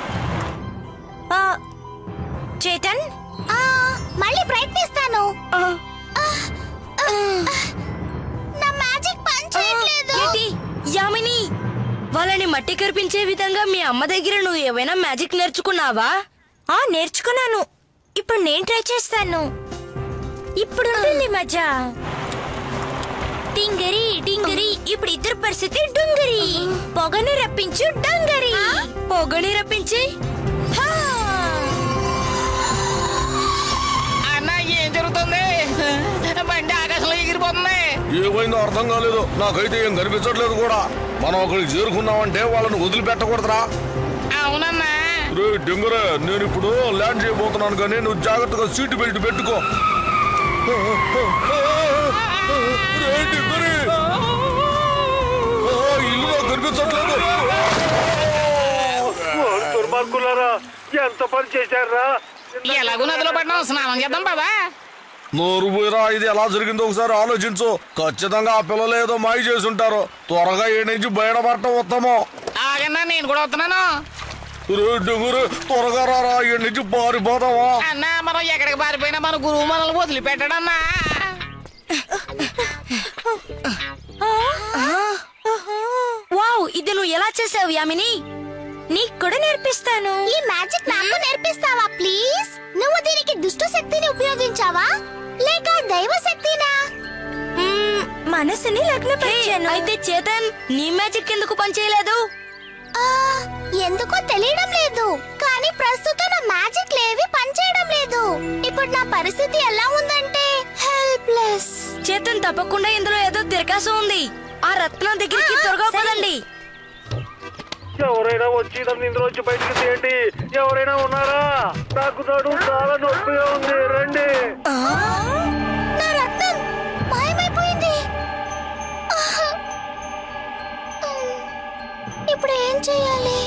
చేతన్ మళ్ళీ ప్రయత్నిస్తాను ఆ, ఆ, నా మ్యాజిక్ పని చేయట్లేదు ఏంటి యామిని వాళ్ళని మట్టి కరిపించే విధంగా మీ అమ్మ దగ్గర నువ్వు ఏమైనా మ్యాజిక్ నేర్చుకున్నావా ఆ నేర్చుకున్నాను ఇప్పుడు నేను ట్రై చేస్తాను ఇప్పుడు ఉంటుంది మజా టింగరి టింగరి ఇప్పుడు ఇద్దరు పరిస్థితి డుంగరి పొగను రప్పించు డంగరి పొగని రప్పించి అన్న ఏం జరుగుతుంది బండి ఆకాశంలో ఎగిరిపోతుంది ఏమైందో అర్థం కాలేదు నాకైతే ఏం కనిపించట్లేదు కూడా మనం అక్కడికి చేరుకున్నామంటే వాళ్ళని వదిలిపెట్టకూడదురా అవునన్నా రే డింగరే నేను ఇప్పుడు ల్యాండ్ చేయబోతున్నాను కానీ నువ్వు జాగ్రత్తగా సీట్ బెల్ట్ పెట్టుకో రే డింగరే ఆ, ఇల్లు నాకు కనిపించట్లేదు ఓ, దుర్మార్గులారా ఎంత పని చేశారా ఎలాగో నదిలో పడినాం స్నానం చేద్దాం పదా నోరు పోయిరా ఇది ఎలా జరిగిందో ఒకసారి ఆలోచించు ఖచ్చితంగా ఆ పిల్లలు ఏదో మాయ చేసి ఉంటారు త్వరగా ఈ నుంచి బయటపడటం ఉత్తమం ఆగన్నా నేను కూడా వస్తున్నాను రే డింగరే త్వరగా రారా ఈ నుంచి పారిపోదామా అన్న మనం ఎక్కడికి పారిపోయినా మన గురువు మనల్ని వదిలిపెట్టాడన్నా వావ్ ఇది నువ్వు ఎలా చేసావు యామిని నీకు కూడా నేర్పిస్తాను ఈ మ్యాజిక్ నాకు నేర్పిస్తావా ప్లీజ్ నువ్వు దీనికి దుష్ట శక్తిని ఉపయోగించావా లేక దైవ శక్తినా మ్మ్, మనసుని లగ్నపరిచాను అయితే చేతన్ నీ మ్యాజిక్ ఎందుకు పనిచేయలేదు ఆ, ఎందుకో తెలియడం లేదు కానీ ప్రస్తుతం నా మ్యాజిక్ లేవి పనిచేయడం లేదు ఇప్పుడు నా పరిస్థితి ఎలా ఉందంటే హెల్ప్లెస్ చేతన్ తప్పకుండా ఇందులో ఏదో తిరకాసు ఉంది ఆ రత్నం దగ్గరికి త్వరగా పదండి ఎవరైనా వచ్చి నన్ను ఇందులోంచి బయటికి తీయండి ఎవరైనా ఉన్నారా నాకు నడు చాలా నొప్పిగా ఉంది రండి నా రత్నం మాయమైపోయింది ఆహ్. ఇప్పుడు ఏం చేయాలి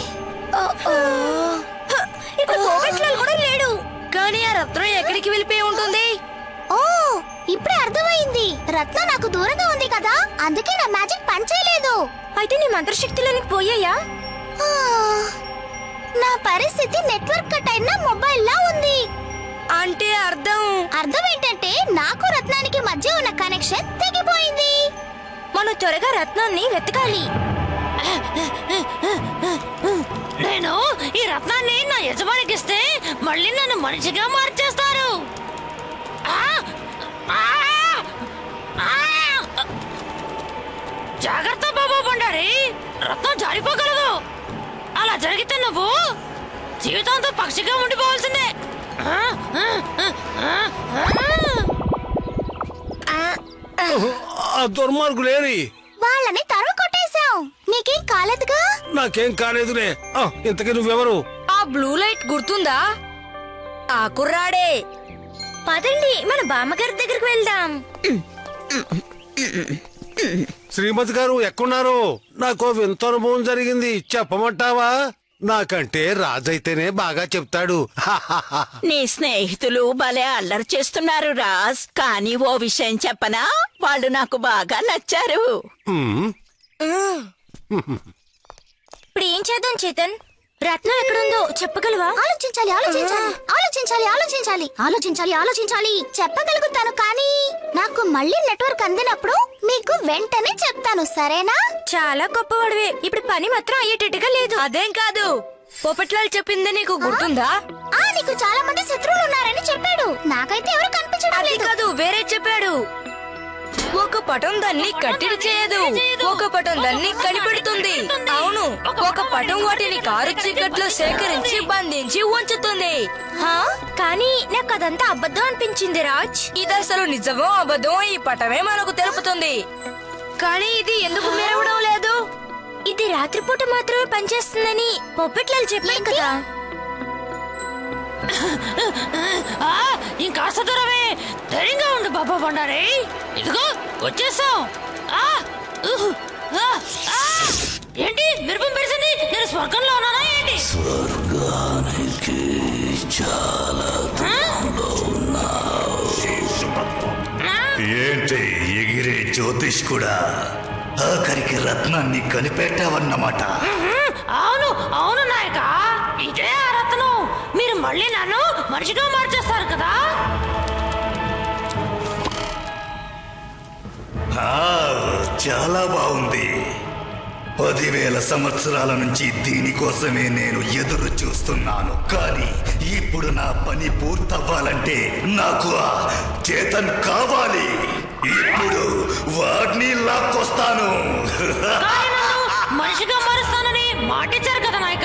ఇక్కడ పోగొట్టాలి కూడా లేడు కానీ ఆ రత్నం ఎక్కడికి వెళ్ళిపోయి ఉంటుంది ఓ ఇప్పుడే అర్థమైంది రత్నం నాకు దూరంగా ఉంది కదా అందుకే నా మ్యాజిక్ పనిచేయలేదు అయితే నీ మంత్రశక్తులని పోయాయా ఆ, నా పరిస్థితి నెట్వర్క్ కట్ అయిన మొబైల్ లా ఉంది అంటే అర్థం అర్థం ఏంటంటే నాకు రత్నానికి మధ్య ఉన్న కనెక్షన్ తెగిపోయింది మనం త్వరగా రత్నాన్ని వెతకాలి నేను ఈ రత్నాన్ని నా యజమానికి ఇస్తే మళ్ళీ నన్ను మనిషిగా మార్చేస్తారు ఆ! ఆ! ఆ! జాగ్రత్త బాబా బండారి రత్నం జారిపోగలదు అలా జరిగితే నువ్వు జీవితాంతం పక్షిగా ఉండిపోవాల్సిందే ఆ! ఆ! ఆ! ఆ! ఆ దుర్మార్గులేరి వాళ్ళని తరువు కొట్టేశాం నీకేం కాలేదుగా నాకేం కాలేదులే ఆ, ఇంతకీ నువ్వెవరు ఆ బ్లూ లైట్ గుర్తుందా ఆ కుర్రాడే పదండి మన బామ్మగారి దగ్గరికి వెళ్దాం శ్రీమతి గారు ఎక్కడున్నారు నాకు వింత అనుభవం జరిగింది చెప్పమంటావా నాకంటే రాజైతేనే బాగా చెప్తాడు నీ స్నేహితులు భలే అల్లరి చేస్తున్నారు రాజ్ కానీ ఓ విషయం చెప్పనా వాళ్ళు నాకు బాగా నచ్చారు ఉమ్, ఇప్పుడు ఏం చేద్దాం చేతన్ రత్నం ఎక్కడుందో చెప్పగలవా ఆలోచించాలి ఆలోచించాలి ఆలోచించాలి ఆలోచించాలి ఆలోచించాలి ఆలోచించాలి చెప్పగలుగుతాను కానీ నాకు మళ్ళీ నెట్వర్క్ అందినప్పుడు మీకు వెంటనే చెప్తాను సరేనా చాలా గొప్పవాడివే ఇప్పుడు పని మాత్రం అయ్యేటట్టుగా లేదు అదేం కాదు పోపట్లాలు చెప్పింది నీకు గుర్తుందా ఆ నీకు చాలా మంది శత్రువులు ఉన్నారని చెప్పాడు నాకైతే ఎవరు కనిపించడం అది లేదు కాదు వేరే చెప్పాడు ఒక పటం దాన్ని కట్టడి చేయదు ఒక పటం దాన్ని కనిపెడుతుంది అవును ఒక పటం వాటిని కారు చీకట్లో సేకరించి బంధించి ఉంచుతుంది హా? కానీ నాకు అదంతా అబద్ధం అనిపించింది రాజ్ ఇది అసలు నిజమో అబద్ధమో ఈ పటమే మనకు తెలుపుతుంది కానీ ఇది ఎందుకు మెరవడం లేదు ఇది రాత్రిపూట మాత్రమే పనిచేస్తుందని పొప్పెట్లలో చెప్పాను కదా ఇంకాస్త దూరమే ధైర్యంగా ఉండు బాబా బండారే ఇదిగో వచ్చేసాం ఆ, ఉహు, ఆ, ఆ. ఏంటి మిరపం పెరిసింది నేను స్వర్గంలో ఉన్నానా ఏంటి స్వర్గానికి చాలా దూరంలో ఉన్నావు ఏంటి ఎగిరే జ్యోతిష్ కూడా ఆఖరికి రత్నాన్ని కనిపెట్టావన్నమాట ఉహు, అవును అవును నాయక ఇదే ఆ రత్నం మీరు మళ్ళీ నన్ను మనిషిగా మార్చేస్తారు కదా ఆ, చాలా బాగుంది పదివేల సంవత్సరాల నుంచి దీనికోసమే నేను ఎదురు చూస్తున్నాను కానీ ఇప్పుడు నా పని పూర్తవ్వాలంటే నాకు ఆ చేతన్ కావాలి ఇప్పుడు వాడిని లాక్కొస్తాను కానీ నన్ను మనిషిగా మారుస్తానని మాటిచ్చారు కదా నాయక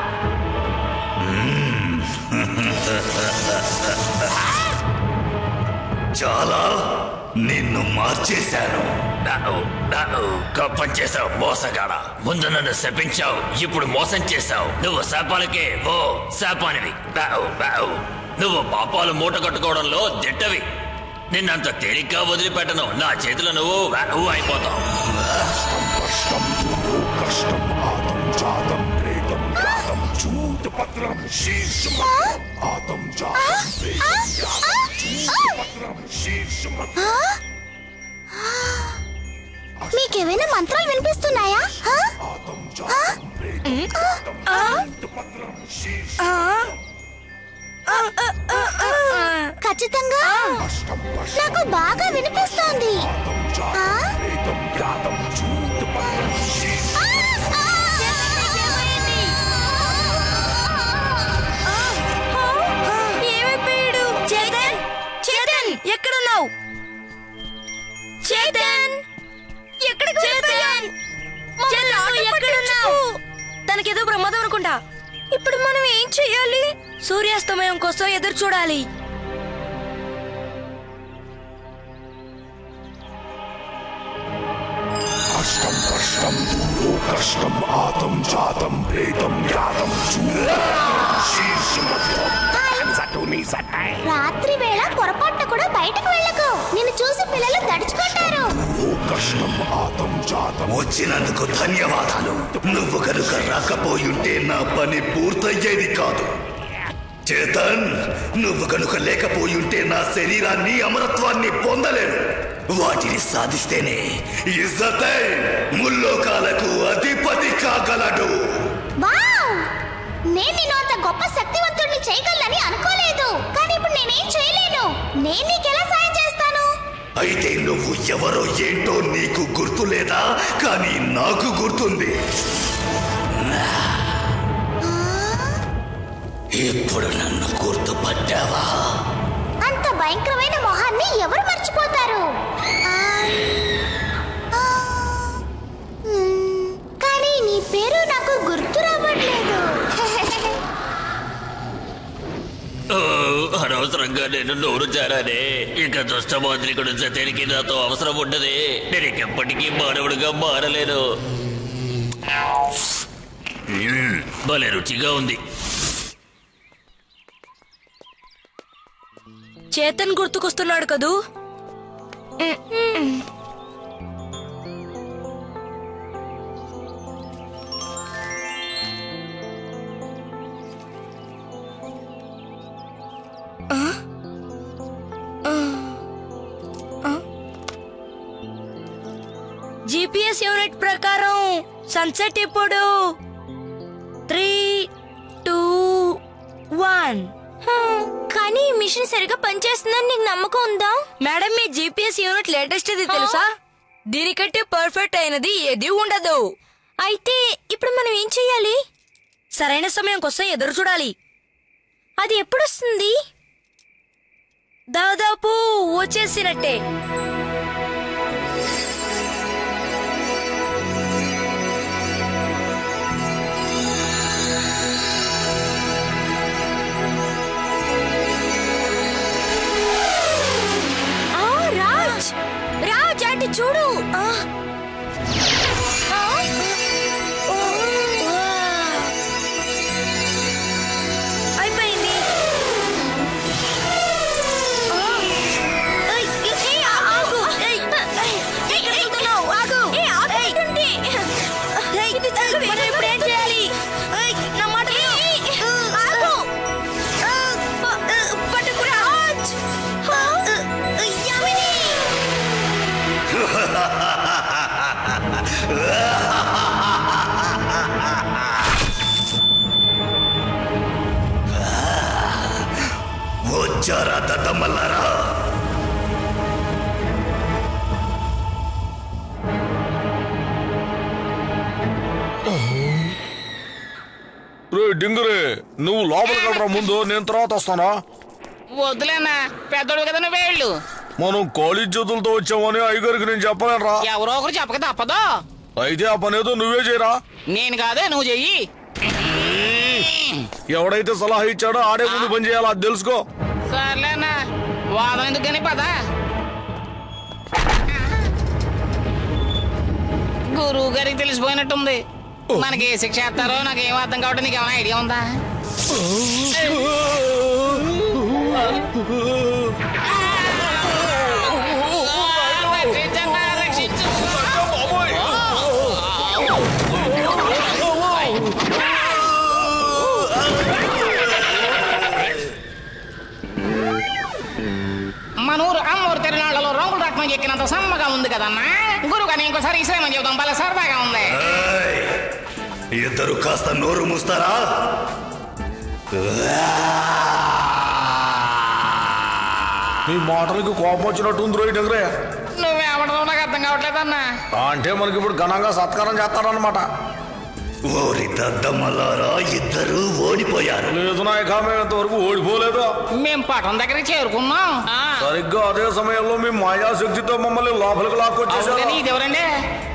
చాలా నిన్ను మార్చేశాను పనిచేసావు మోసగాడ ముందు నన్ను శపించావు ఇప్పుడు మోసం చేశావు నువ్వు శాపాలకే ఓ శాపానివి బావు, బావు. నువ్వు పాపాలు మూట కట్టుకోవడంలో దిట్టవి నిన్నంత తేలిగ్గా వదిలిపెట్టను నా చేతిలో నువ్వు నువ్వు అయిపోతావు కష్టం ఆతం జాతం ప్రేతం యాతం చూత పత్రం శీర్షం ఆతం జాతం ప్రేతం యాతం చూత పత్రం శీర్షం మీకేమైనా మంత్రాలు వినిపిస్తున్నాయా హా? హా? ఆ? ఆ? ఆ, ఆ, ఆ, ఆ. ఖచ్చితంగా నాకు బాగా వినిపిస్తోంది ఆ? ఏమైపోయాడు చేతన్ చేతన్ ఎక్కడున్నావు చేతన్ ఎక్కడికి వెళ్ళిపోయావు చేతన్ నువ్వు ఎక్కడున్నావు తనకేదో ప్రమాదం అనుకుంటా ఇప్పుడు మనం ఏం చెయ్యాలి సూర్యాస్తమయం కోసం ఎదురు చూడాలి కష్టం కష్టం దూరో కష్టం ఆతం జాతం ప్రేతం యాతం చూత శీర్షం రాత్రి వేళ పొరపాటున కూడా బయటకు వెళ్ళకు నిన్ను చూసి పిల్లలు తడుచుకుంటారు కష్టం ఆతం జాతం వచ్చినందుకు ధన్యవాదాలు నువ్వు కనుక రాకపోయుంటే నా పని పూర్తయ్యేది కాదు చేతన్ నువ్వు కనుక లేకపోయుంటే నా శరీరాన్ని అమరత్వాన్ని పొందలేను వాటిని సాధిస్తేనే ఇజ్జతై ముల్లోకాలకు అధిపతి కాగలడు వావ్ నేను నిన్ను అంత గొప్ప శక్తివంతుడిని చేయగలనని అనుకోలేదు కానీ ఇప్పుడు నేనేం చేయలేను నేను నీకెలా సాయం చేస్తాను అయితే నువ్వు ఎవరో ఏంటో నీకు గుర్తు లేదా కానీ నాకు గుర్తుంది ఇప్పుడు నన్ను గుర్తుపట్టావా అంత భయంకరమైన మొహాన్ని ఎవరు మర్చిపోతారు ఆ, ఆ, మ్, కానీ నీ పేరు నాకు గుర్తు రావట్లేదు ఓ, అనవసరంగా నేను నోరు జారానే ఇక దుష్టమాంత్రికుడు సత్యానికి నాతో అవసరం ఉండదే నేను ఇంకెప్పటికీ మానవుడిగా మారలేను మ్మ్, భలే రుచిగా ఉంది చేతన్ గుర్తుకొస్తున్నాడు కదూ జిపిఎస్ యూనిట్ ప్రకారం సన్సెట్ ఇప్పుడు త్రీ టూ వన్ కానీ ఈ మిషన్ సరిగా పనిచేస్తుందని నీకు నమ్మకం ఉందా మేడం మీ జిపిఎస్ యూనిట్ లేటెస్ట్ ఇది తెలుసా దీనికంటే పర్ఫెక్ట్ అయినది ఏది ఉండదు అయితే ఇప్పుడు మనం ఏం చెయ్యాలి సరైన సమయం కోసం ఎదురు చూడాలి అది ఎప్పుడు వస్తుంది దాదాపు వచ్చేసినట్టే ఆ, రాజ్ రాజ్ అటు చూడు ఆ. ఆ. అయిపోయింది ఆ. ఏయ్, ఏయ్, ఆగు. ఏయ్, ఏయ్, ఎక్కడికి వెళ్తున్నావ్? ఆగు. ఏయ్, ఆగుతుంటే. ఇది చదివి. మనం ఇప్పుడు ఏం చేయాలి ఏయ్, నా మాట విను. ఆగు. పట్టుకురా రాజ్. ఆ, యామిని. వచ్చారా దద్దమ్మల్లారా రే డింగురే నువ్వు లోపలికి వెళ్ళరా ముందు నేను తర్వాత వస్తానా వద్దులేనా పెద్దోడు కదా నువ్వు వెళ్ళు మనం ఖాళీ చేతులతో వచ్చామని అయ్యగారికి నేను చెప్పలేనురా ఎవరో ఒకరు చెప్పక తప్పదు అయితే ఆ పని ఏదో నువ్వే చేయరా నేను కాదే నువ్వు చెయ్యి ఎవడైతే సలహా ఇచ్చాడో ఆడే ముందు పని చేయాలో అది తెలుసుకో సర్లేనా వాదం ఎందుకు కానీ పదా గురువు గారికి తెలిసిపోయినట్టుంది మనకి ఏ శిక్ష వేస్తారో నాకు ఏం అర్థం కావటం నీకు ఏమైనా ఐడియా ఉందా రక్షించండి, రక్షించు. మన ఊరు అమ్మూరు తిరునాళ్ళలో రంగుల రత్నం ఎక్కినంత సమ్మగా ఉంది కదన్నా గురుగాని ఇంకోసారి ఇసేమని చెబుదాం భలే సరదాగా ఉంది ఏయ్! ఇద్దరు కాస్త నోరు మూస్తారా నీ మాటలకు కోపం వచ్చినట్టుంది రోయి డింగరే నువ్వేమడదో నాకు అర్థం కావట్లేదన్నా అంటే మనకి ఇప్పుడు ఘనంగా సత్కారం చేస్తారనమాట ఓరి దద్దమ్మలారా ఇద్దరు ఓడిపోయారు లేదు నాయక మేము ఇంతవరకు ఓడిపోలేదు మేం పటం దగ్గరికి చేరుకున్నాం ఆ, సరిగ్గా అదే సమయంలో మీ మాయాశక్తితో మమ్మల్ని లోపలికి అవును లాక్కొచ్చేసారు కానీ ఇది ఎవరండి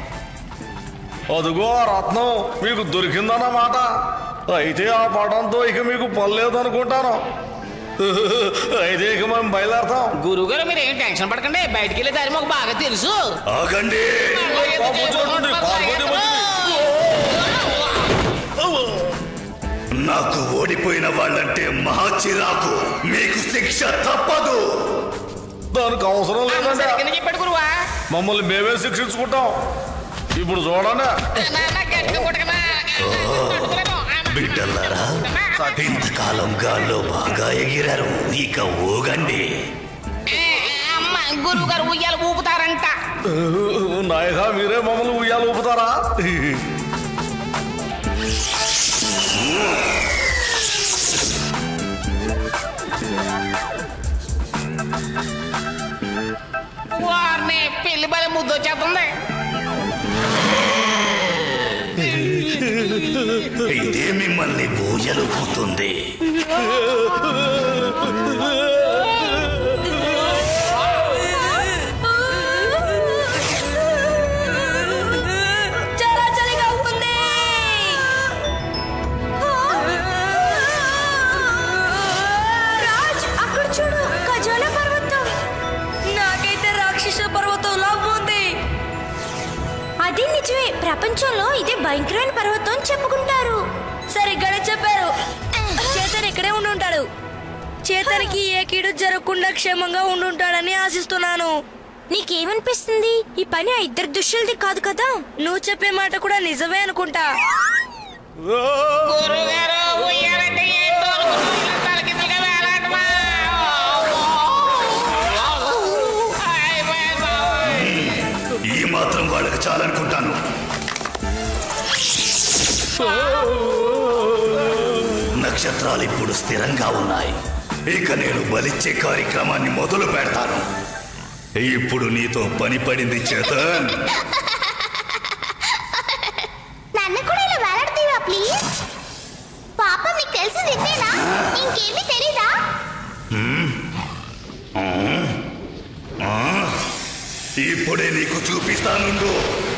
అదిగో ఆ రత్నం మీకు దొరికిందన్నమాట అయితే ఆ పటంతో ఇక మీకు పర్లేదు అనుకుంటాను అయితే ఇక మేము బయలుదేరతాం గురుగారు మీరు ఏం టెన్షన్ పడకండి బయటికి వెళ్ళే దారి మాకు బాగా తెలుసు ఆగండి పాపం వచ్చినట్టుంది, పార్వతీ వచ్చింది. నాకు ఓడిపోయిన వాళ్ళంటే మహా చిరాకు మీకు శిక్ష తప్పదు దానికి అవసరం లేదండి కింద చెప్పాడు గురువా మమ్మల్ని మేమే శిక్షించుకుంటాం ఇప్పుడు చూడండి నాన్న గట్టిగా కొట్టకనా బిడ్డలారా ఇంతకాలం గాల్లో బాగా ఎగిరారు ఇక ఊగండి అమ్మ గురువు గారు ఉయ్యాలు ఊపుతారంట నాయక మీరే మమ్మల్ని ఉయ్యాలు ఊపుతారా వారిని పెళ్లి బలి ముద్దు వచ్చేస్తుంది ఇదే మిమ్మల్ని ఊయలుపుతుంది చాలా చలిగా ఉంది రాజ్ అక్కడ చూడు ఖజానా పర్వతం నాకైతే రాక్షస పర్వతంలా ఉంది అది నిజమే ప్రపంచంలో ఇదే భయంకరమైన పర్వతం అని చెప్పుకుంటారు సరిగ్గానే చెప్పారు చేతన్ ఇక్కడే ఉండి ఉంటాడు చేతనికి ఏ కీడు జరగకుండా క్షేమంగా ఉండుంటాడని ఆశిస్తున్నాను నీకేమనిపిస్తుంది ఈ పని ఆ ఇద్దరు దుష్యులది కాదు కదా నువ్వు చెప్పే మాట కూడా నిజమే అనుకుంటా గురువు గారు ఉయ్యాలంటే ఏంటో అనుకున్నాం. తలకిందులుగా వేలాడమా ఈ మాత్రం అవసరం వాళ్ళకి చాలనుకుంటాను నక్షత్రాలు ఇప్పుడు స్థిరంగా ఉన్నాయి ఇక నేను బలిచ్చే కార్యక్రమాన్ని మొదలు పెడతాను ఇప్పుడు నీతో పని పడింది చేతన్ నన్ను కూడా ఇలా వేలాడతీవా ప్లీజ్ పాప మీకు తెలిసింది ఇంతేనా ఇంకేమీ తెలీదా హ్మ్? ఆ? ఆ? ఇప్పుడే నీకు చూపిస్తానుండు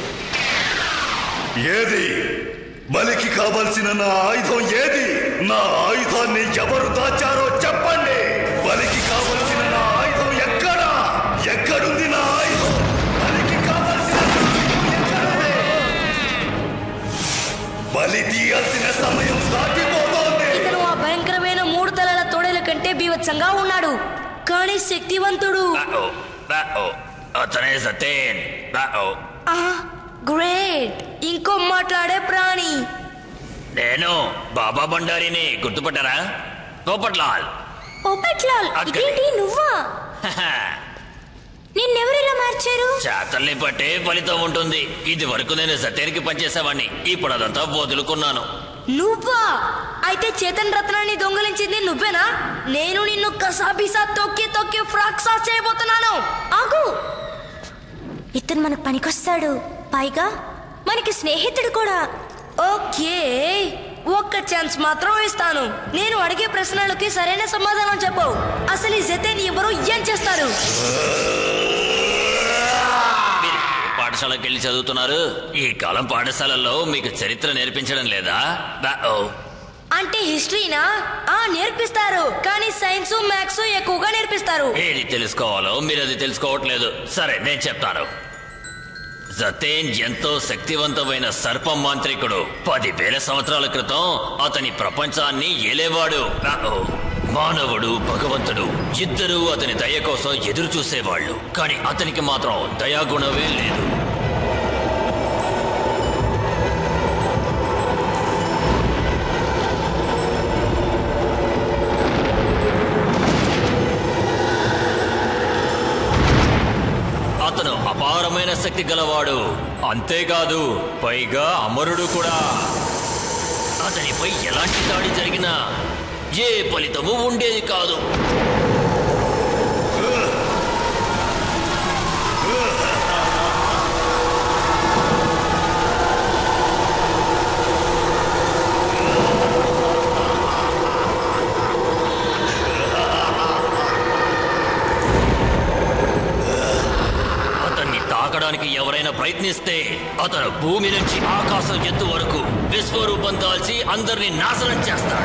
ఏది బలికి కావలసిన నా ఆయుధం ఏది నా ఆయుధాన్ని ఎవరు దాచారో చెప్పండి బలికి కావలసిన నా ఆయుధం ఎక్కడా ఎక్కడుంది నా ఆయుధం బలికి కావలసిన నా ఆయుధం ఎక్కడుంది? బలి తీయాల్సిన సమయం దాటిపోతోంది ఇతను ఆ భయంకరమైన మూడు తలల తోడేల కంటే బీభత్సంగా ఉన్నాడు కానీ శక్తివంతుడు అతనే సతేన్ ఆ గ్రేట్ ఇంకో మాట్లాడే ప్రాణి నేను బాబా బండారిని గుర్తుపట్టారా పోపట్లాల్ ఓపట్లాల్ ఇదేంటి నువ్వా నిన్నెవరిలా మార్చారు చేతల్ని పట్టే ఫలితం ఉంటుంది ఇది వరకు నేను సత్యానికి పనిచేసేవాడిని ఇప్పుడు అదంతా వదులుకున్నాను నువ్వా అయితే చేతన్ రత్నాన్ని దొంగలించింది నువ్వేనా నేను నిన్ను కసాబిసా తొక్కి తొక్కి ఫ్రాక్ సాస్ చేయబోతున్నాను ఆగు ఇతను మనకు పనికొస్తాడు పైగా మనకి స్నేహితుడు కూడా ఓకే ఒక్క ఛాన్స్ మాత్రం ఇస్తాను నేను అడిగే ప్రశ్నలకి సరైన సమాధానం చెప్పు అసలు ఈ జతేని ఎవరు ఏం చేస్తారు మీరు ఏ పాఠశాలకు వెళ్ళి చదువుతున్నారు ఈ కాలం పాఠశాలల్లో మీకు చరిత్ర నేర్పించడం లేదా బా- ఓ. అంటే హిస్టరీనా ఆ నేర్పిస్తారు కానీ సైన్స్ మ్యాథ్స్ ఎక్కువగా నేర్పిస్తారు ఏది తెలుసుకోవాలో మీరు అది తెలుసుకోవట్లేదు సరే నేను చెప్తాను జతేన్ ఎంతో శక్తివంతమైన సర్పం మాంత్రికుడు పదివేల సంవత్సరాల క్రితం అతని ప్రపంచాన్ని ఏలేవాడు ఆ, ఓ. మానవుడు భగవంతుడు ఇద్దరూ అతని దయ కోసం ఎదురు చూసేవాళ్ళు కానీ అతనికి మాత్రం దయాగుణమే లేదు అతను అపారమైన శక్తి గలవాడు అంతేకాదు పైగా అమరుడు కూడా అతనిపై ఎలాంటి దాడి జరిగినా ఏ ఫలితము ఉండేది కాదు అతన్ని తాకడానికి ఎవరైనా ప్రయత్నిస్తే అతను భూమి నుంచి ఆకాశం ఎత్తు వరకు విశ్వరూపం దాల్చి అందరినీ నాశనం చేస్తాడు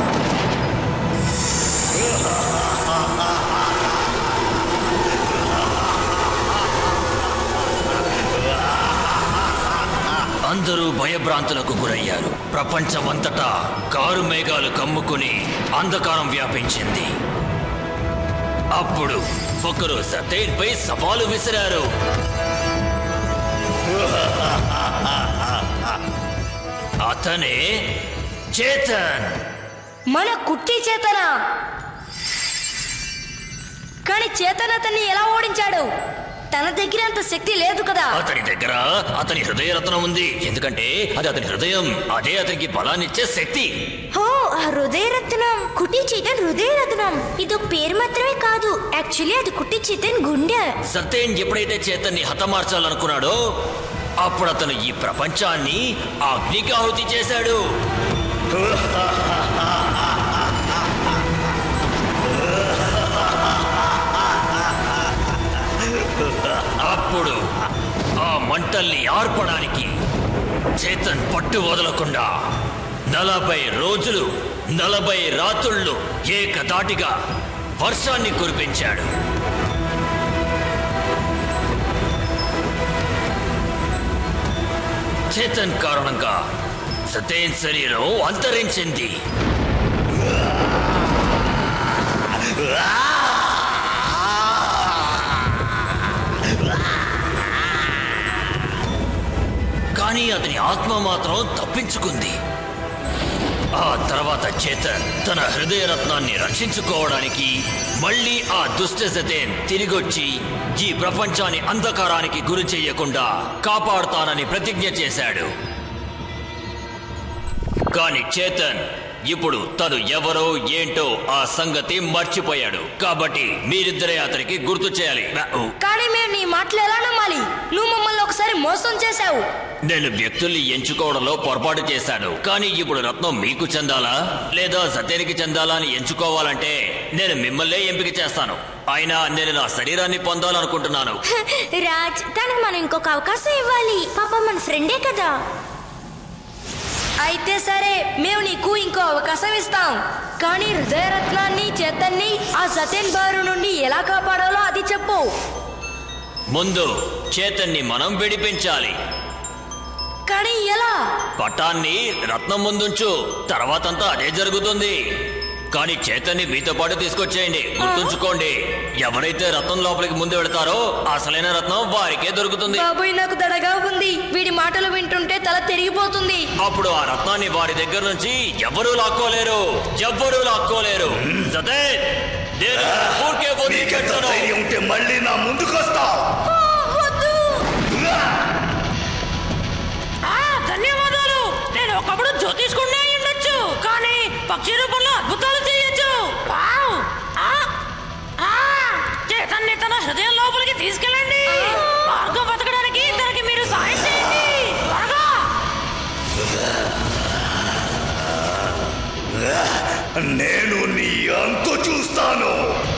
అందరూ భయభ్రాంతులకు గురయ్యారు ప్రపంచమంతటా కారు మేఘాలు కమ్ముకుని అంధకారం వ్యాపించింది అప్పుడు ఒకరు సతేన్ పై సవాలు విసిరారు అతనే చేతన్ మన కుట్టి చేతన కానీ చేతన్ అతన్ని ఎలా ఓడించాడు తన దగ్గర అంత శక్తి లేదు కదా అతని దగ్గర అతని హృదయరత్నం ఉంది ఎందుకంటే అది అతని హృదయం అదే అతనికి బలాన్నిచ్చే శక్తి హో ఆ హృదయరత్నం కుట్టి చేతన్ హృదయరత్నం ఇది ఒక పేరు మాత్రమే కాదు యాక్చువల్లీ అది కుట్టి చేతన్ గుండె సత్యేన్ ఎప్పుడైతే చేతన్ని హతమార్చాలనుకున్నాడో అప్పుడు అతను ఈ ప్రపంచాన్ని అగ్నికి ఆహుతి చేశాడు అప్పుడు ఆ మంటల్ని ఆర్పడానికి చేతన్ పట్టు వదలకుండా నలభై రోజులు నలభై రాత్రుళ్ళు ఏకదాటిగా వర్షాన్ని కురిపించాడు చేతన్ కారణంగా సతేన్ శరీరం అంతరించింది కానీ అతని ఆత్మ మాత్రం తప్పించుకుంది ఆ తర్వాత చేతన్ తన హృదయ రత్నాన్ని రక్షించుకోవడానికి మళ్ళీ ఆ దుష్ట సతేన్ తిరిగొచ్చి ఈ ప్రపంచాన్ని అంధకారానికి గురి చెయ్యకుండా కాపాడుతానని ప్రతిజ్ఞ చేశాడు కాని చేతన్ ఇప్పుడు తను ఎవరో ఏంటో ఆ సంగతి మర్చిపోయాడు కాబట్టి మీరిద్దరే అతనికి గుర్తు చేయాలి కానీ మేము నీ మాటలు ఎలా నమ్మాలి నువ్వు మమ్మల్ని ఒకసారి మోసం చేశావు నేను వ్యక్తుల్ని ఎంచుకోవడంలో పొరపాటు చేశాను కానీ ఇప్పుడు రత్నం మీకు చెందాలా లేదా సత్యానికి చెందాలా అని ఎంచుకోవాలంటే నేను మిమ్మల్నే ఎంపిక చేస్తాను అయినా నేను నా శరీరాన్ని పొందాలనుకుంటున్నాను రాజ్ తనకు మనం ఇంకొక అవకాశం ఇవ్వాలి పాప మన ఫ్రెండే కదా అయితే సరే మేము నీకు ఇంకో అవకాశం ఇస్తాం కానీ హృదయరత్నాన్ని చేతన్ని ఆ సత్యన్ బారు నుండి ఎలా కాపాడాలో అది చెప్పు ముందు చేతన్ని మనం విడిపించాలి కానీ ఎలా పటాన్ని రత్నం ముందుంచు తర్వాతంతా అదే జరుగుతుంది కానీ చేతన్ని మీతో పాటు తీసుకొచ్చేయండి గుర్తుంచుకోండి ఎవరైతే రత్నం లోపలికి ముందు వెళతారో అసలైన రత్నం వారికే దొరుకుతుంది బాబోయ్ నాకు దడగా ఉంది వీడి మాటలు వింటుంటే తల తిరిగిపోతుంది అప్పుడు ఆ రత్నాన్ని వారి దగ్గర నుంచి ఎవరూ లాక్కోలేరు ఎవ్వరూ లాక్కోలేరు సతే నేను ఊరికే వదిలిపెట్టను. ధైర్యం ఉంటే మళ్ళీ నా ముందుకు వస్తావు ఆ, ధన్యవాదాలు నేను ఒకప్పుడు జ్యోతిష్కుడినే అయి ఉండొచ్చు కానీ పక్షి రూపంలో అద్భుతాలు చేయొచ్చు వావ్! ఆ, ఆ, చేతన్ని తన హృదయం లోపలికి తీసుకెళ్ళండి మార్గం బతకడానికి తనకి మీరు సాయం చేయండి త్వరగా నేను నీ అంతు చూస్తాను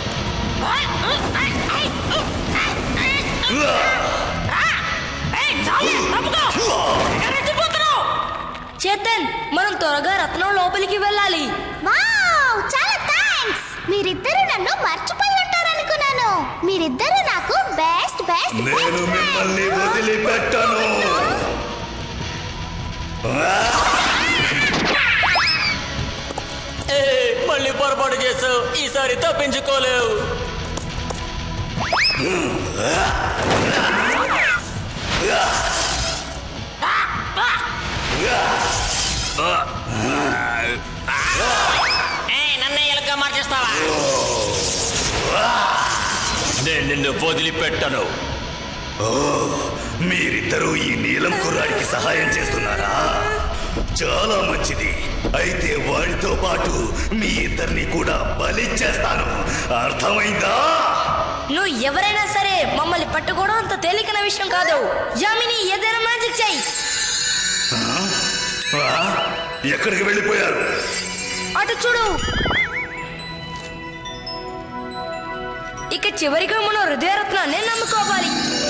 ఏయ్, చాలు, తప్పుకో. ఇంకా రెచ్చిపోతున్నావు. చేతన్ మనం త్వరగా రత్నం లోపలికి వెళ్ళాలి వావ్ చాలా థ్యాంక్స్ మీరిద్దరు నన్ను మర్చిపోయి ఉంటారనుకున్నాను మీరిద్దరు నాకు బెస్ట్ బెస్ట్ నేను మిమ్మల్ని వదిలిపెట్టను ఏ, మళ్ళీ పొరపాటు చేసావు ఈసారి తప్పించుకోలేవు ఏయ్, నన్నే ఎలుక మార్చేస్తావా నేను నిన్ను వదిలిపెట్టను ఓ, మీరిద్దరూ ఈ నీలం కుర్రాడికి సహాయం చేస్తున్నారా చాలా మంచిది అయితే వాడితో పాటు మీ ఇద్దరిని కూడా బలిచ్చేస్తాను అర్థమైందా నువ్వు ఎవరైనా సరే మమ్మల్ని పట్టుకోవడం అంత తేలికైన విషయం కాదు యామిని ఏదైనా మ్యాజిక్ చెయ్యి ఆ? ఎక్కడికి వెళ్ళిపోయారు అటు చూడు ఇక చివరిగా మనం హృదయరత్నాన్ని నమ్ముకోవాలి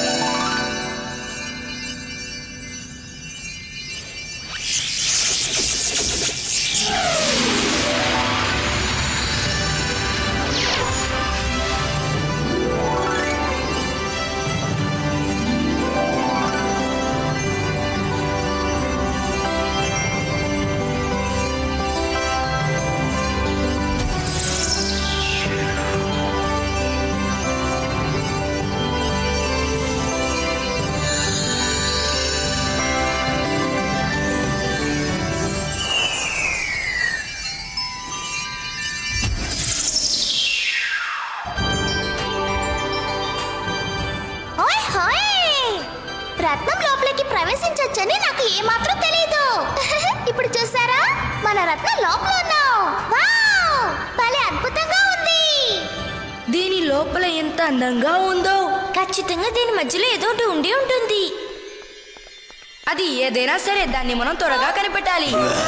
ఓయ్ హోయ్ రత్నం లోపలికి ప్రవేశించొచ్చని నాకు ఏమాత్రం తెలియదు ఇప్పుడు చూసారా మన రత్నం లోపల ఉన్నాం వావ్ భలే అద్భుతంగా ఉంది దీని లోపల ఎంత అందంగా ఉందో ఖచ్చితంగా దీని మధ్యలో ఏదో ఒకటి ఉండి ఉంటుంది అది ఏదైనా సరే దాన్ని మనం త్వరగా కనిపెట్టాలి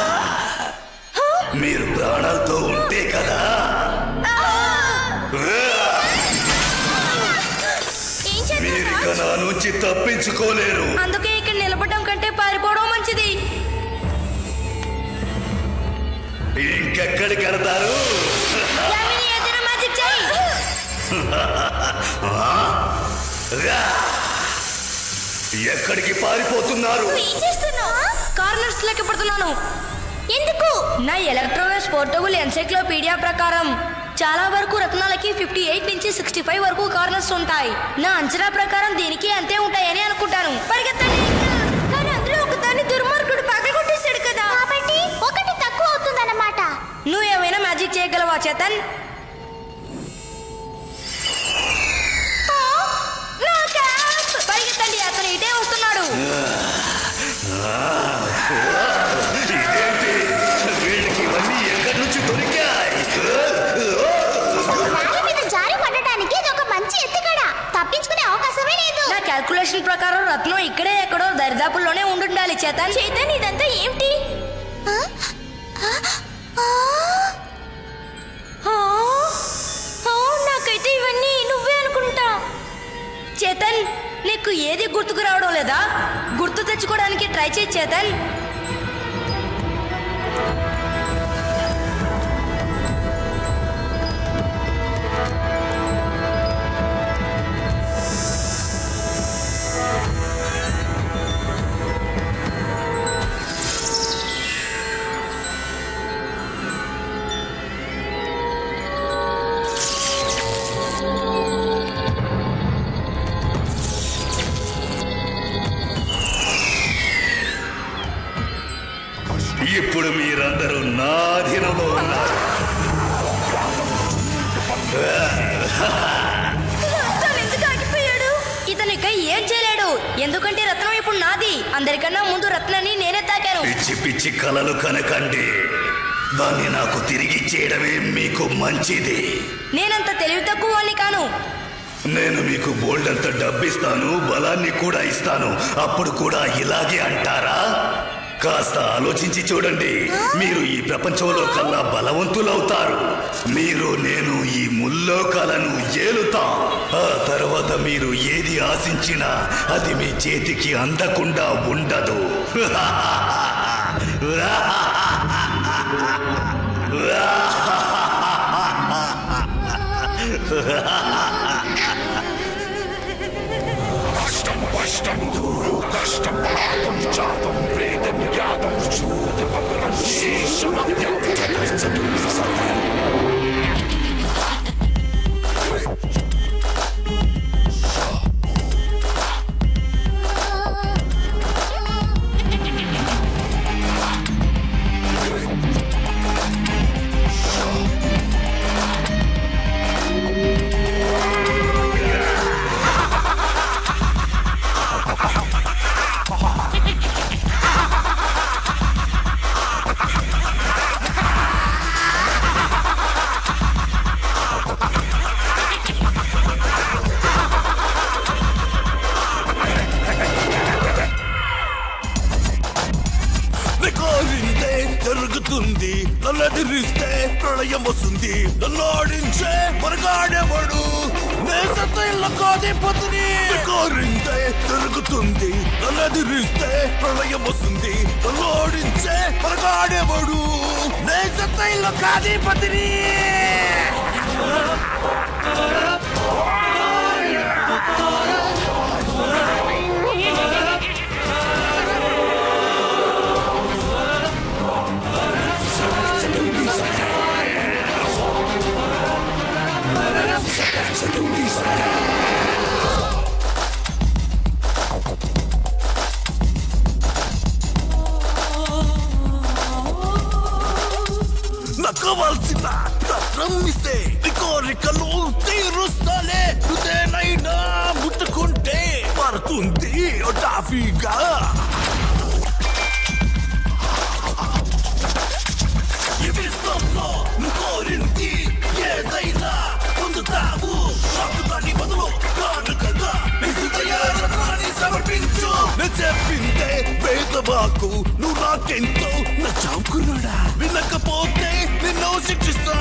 మీరు ప్రాణాలతో ఉంటే కదా మీరిక నా నుంచి తప్పించుకోలేరు అందుకే ఇక్కడ నిలబడడం కంటే పారిపోవడం మంచిది ఇంకెక్కడికి వెళతారు యామిని ఏదైనా మ్యాజిక్ చెయ్యి ఆ? రా. ఎక్కడికి పారిపోతున్నారు ఏం చేస్తున్నావు కార్నర్స్ లెక్క పడుతున్నాను ఎందుకు నా ఎలక్ట్రోవేవ్స్ పోర్టబుల్ ఎన్సైక్లోపీడియా ప్రకారం చాలా వరకు రత్నాలకి ఫిఫ్టీ ఎయిట్ నుంచి సిక్స్టీ ఫైవ్ వరకు కార్నర్స్ ఉంటాయి నా అంచనా ప్రకారం దీనికి అంతే ఉంటాయని అనుకుంటాను పరిగెత్తండి కానీ అందులో ఒకదాన్ని దుర్మార్గుడు పగలగొట్టేశాడు కదా కాబట్టి ఒకటి తక్కువ అవుతుందన్నమాట రిజర్వేషన్ ప్రకారం రత్నం ఇక్కడే ఎక్కడో దరిదాపుల్లోనే ఉండుండాలి చేతన్ చేతన్ ఇదంతా ఏమిటి ఆ? ఆ? ఆ? ఆ? ఆ, నాకైతే ఇవన్నీ నువ్వే అనుకుంటా చేతన్ నీకు ఏది గుర్తుకు రావడం లేదా గుర్తు తెచ్చుకోవడానికి ట్రై చేయి చేతన్ ఇప్పుడు మీరందరూ నా అధీనంలో ఉన్నారు తను ఎందుకు ఆగిపోయాడు ఇతనికై ఏం చేయలేడు ఎందుకంటే రత్నం ఇప్పుడు నాది అందరికన్నా ముందు రత్నాన్ని నేనే తాకాను పిచ్చి పిచ్చి కలలు కనకండి దాన్ని నాకు తిరిగి చేయడమే మీకు మంచిది నేనంత తెలివి తక్కువ వాణ్ణి కాను నేను మీకు బోల్డ్ అంత డబ్బిస్తాను బలాన్ని కూడా ఇస్తాను అప్పుడు కూడా ఇలాగే అంటారా కాస్త ఆలోచించి చూడండి మీరు ఈ ప్రపంచంలో కల్లా బలవంతులవుతారు మీరు నేను ఈ ముల్లోకాలను ఏలుతాం ఆ తర్వాత మీరు ఏది ఆశించినా అది మీ చేతికి అందకుండా ఉండదు కష్టం కష్టం దూరు కష్టం పాపం జాతం ప్రేతం యాదం చూత పవనం శేషం కోరిందే జరుగుతుంది నల్లదిరిస్తే ప్రళయం వస్తుంది నల్లాడించే మరగాడేవాడు నేసతైలకాధిపతిని కోరిందే జరుగుతుంది నల్లదిరిస్తే ప్రళయం వస్తుంది నల్లాడించే మరగాడేవాడు నేసతైలకాధిపతిని నాకు కావాల్సిన సత్రం ఇస్తే నీ కోరికలు తీరుస్తాలే నువ్వేనైనా ముట్టుకుంటే పడుతుంది ఓ టాఫీగా ఈ విశ్వంలో నువ్వు కోరింది ఏదైనా పొందుతావు నాకు దాని బదులు కానుకగా నీ హృదయాన్ని సమర్పించు నేను చెప్పిందే వేదవాకు నువ్వు నాకెంతో నచ్చావుకున్నాడా వినకపోతే నిన్ను శిక్షిస్తా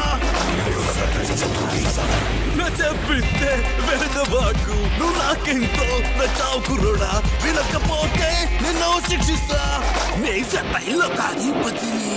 నా చెప్పిందే వేదవాకు నువ్వు నాకెంతో నచ్చావుకున్నాడా వినకపోతే నిన్ను శిక్షిస్తా నీ సతైలో కాధిపతిని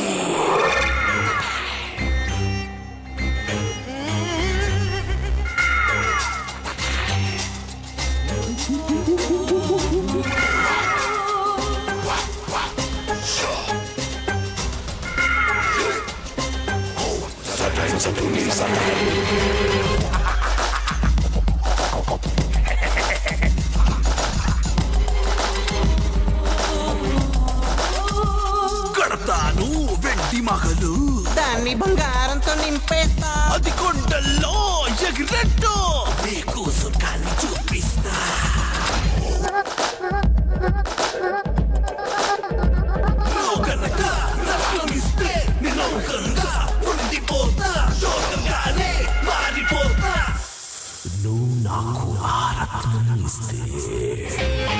కడతాను వెండి మగలు దాన్ని బంగారంతో నింపేస్తా అది కొండల్లో ఎగిరెట్టు నీకు సుఖాన్ని చూపిస్తా నువ్వు కనుక రత్నమిస్తే నేను కనుక ఉండిపోతా జోకర్గానే మారిపోతా నువ్వు నాకు ఆ రత్నం ఇస్తే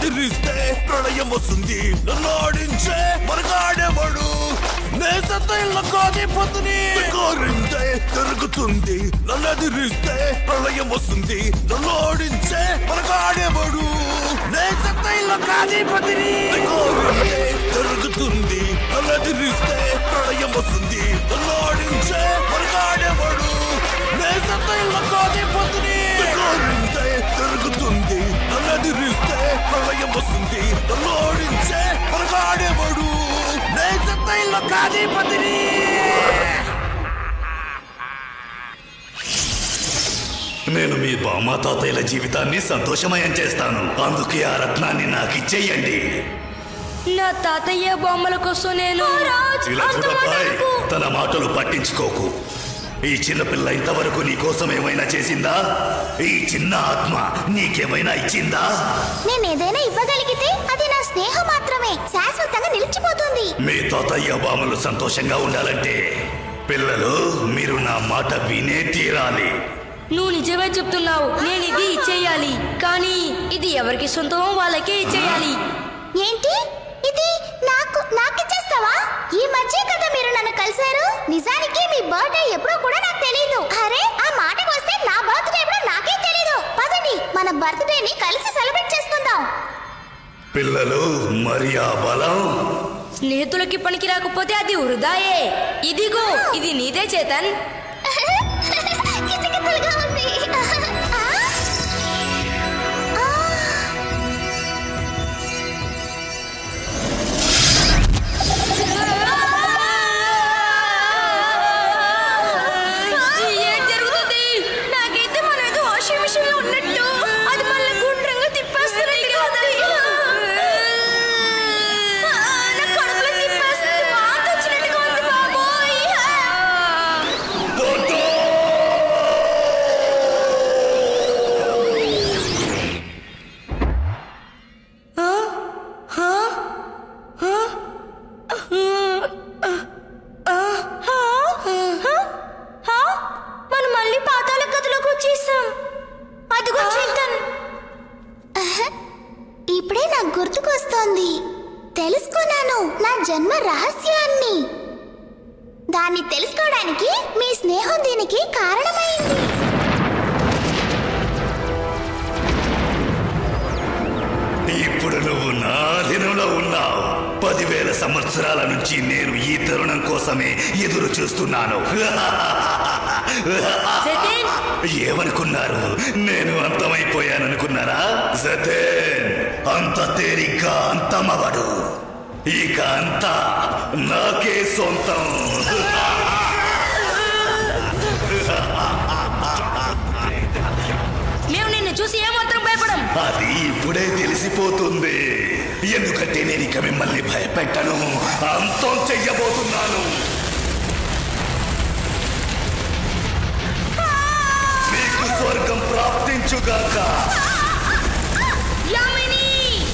నన్నదిరిస్తే ప్రళయం వస్తుంది నన్ను ఆడించే మరగాడేవాడు నేసతైల కాదిపతిని కోరింతే తిరుగుతుంది నన్నదిరిస్తే ప్రళయం వస్తుంది నన్ను ఆడించే మరగాడేవాడు నేసతైల కాదిపతిని కోరింతే తిరుగుతుంది నన్నదిరిస్తే ప్రళయం వస్తుంది నన్ను ఆడించే మరగాడేవాడు నేసతైల కాదిపతిని కోరింతే తిరుగుతుంది నన్నదిరిస్తే ప్రళయం వస్తుంది నన్ను ఆడించే మరగాడేవాడు నేసతైల కాదిపతిని నేను మీ బామ్మ తాతయ్యల జీవితాన్ని సంతోషమయం చేస్తాను అందుకే ఆ రత్నాన్ని నాకు ఇచ్చేయండి నా తాతయ్య బొమ్మల కోసం నేను ఇలా చూడబ్బాయ్ తన మాటలు పట్టించుకోకు ఈ చిన్న పిల్ల ఇంతవరకు నీ కోసం ఏమైనా చేసిందా ఈ చిన్న ఆత్మ నీకేమైనా ఇచ్చిందా నేను ఏదైనా ఇవ్వగలిగితే అది నా స్నేహం మాత్రమే శాశ్వతంగా నిలిచిపోతుంది మీ తాతయ్య బామ్మలు సంతోషంగా ఉండాలంటే పిల్లలు మీరు నా మాట వినే తీరాలి నువ్వు నిజమే చెప్తున్నావు నేను ఇది ఇచ్చేయాలి కానీ ఇది ఎవరికి సొంతమో వాళ్ళకే ఇచ్చేయాలి ఏంటి ఇది నాకు నాకిచ్చేస్తావా ఈ మధ్య కదా మీరు నన్ను కలిశారు నిజానికి మీ బర్త్డే ఎప్పుడో కూడా నాకు తెలియదు అరే ఆ మాటకు వస్తే నా బర్త్డే ఎప్పుడో నాకే తెలీదు పదండి మన బర్త్డేని కలిసి సెలబ్రేట్ చేసుకుందాం పిల్లలు మరి ఆ బలం స్నేహితులకి పనికి రాకపోతే అది వృధాయే ఇదిగో ఇది నీదే చేతన్ కిచకిచలుగా ఉంది ఆ? ఆ. ఏం జరుగుతుంది నాకైతే మన ఏదో వాషింగ్ మిషన్ లో ఉన్నట్టు అది మళ్ళీ గుండ్రంగా తిప్పేస్తున్నట్టుగా ఉంది ఆ, నా కడుపులో తిప్పేస్తుంది వాంతి వచ్చినట్టుగా ఉంది బాబోయ్ ఆ? ఆ? ఆ? ఆ? ఆ? ఆ? మనం మళ్ళీ పాతాళ గదిలోకి వచ్చేసాం అదిగో చింతన్ ఇప్పుడే నాకు గుర్తుకొస్తోంది తెలుసుకున్నాను నా జన్మ రహస్యాన్ని దాన్ని తెలుసుకోవడానికి మీ స్నేహం దీనికి కారణమైంది ఇప్పుడు నువ్వు నా అధీనంలో ఉన్నావు పదివేల సంవత్సరాల నుంచి నేను ఈ తరుణం కోసమే ఎదురు చూస్తున్నాను ఏమనుకున్నారు నేను అంతమైపోయాననుకున్నారా సతేన్ అంత తేలిగ్గా అంతమవడు ఇక అంతా నాకే సొంతం మేము నిన్ను చూసి ఏమాత్రం భయపడం అది ఇప్పుడే తెలిసిపోతుంది ఎందుకంటే నేను ఇక మిమ్మల్ని భయపెట్టను అంతం చెయ్యబోతున్నాను మీకు స్వర్గం ప్రాప్తించుగాక యామిని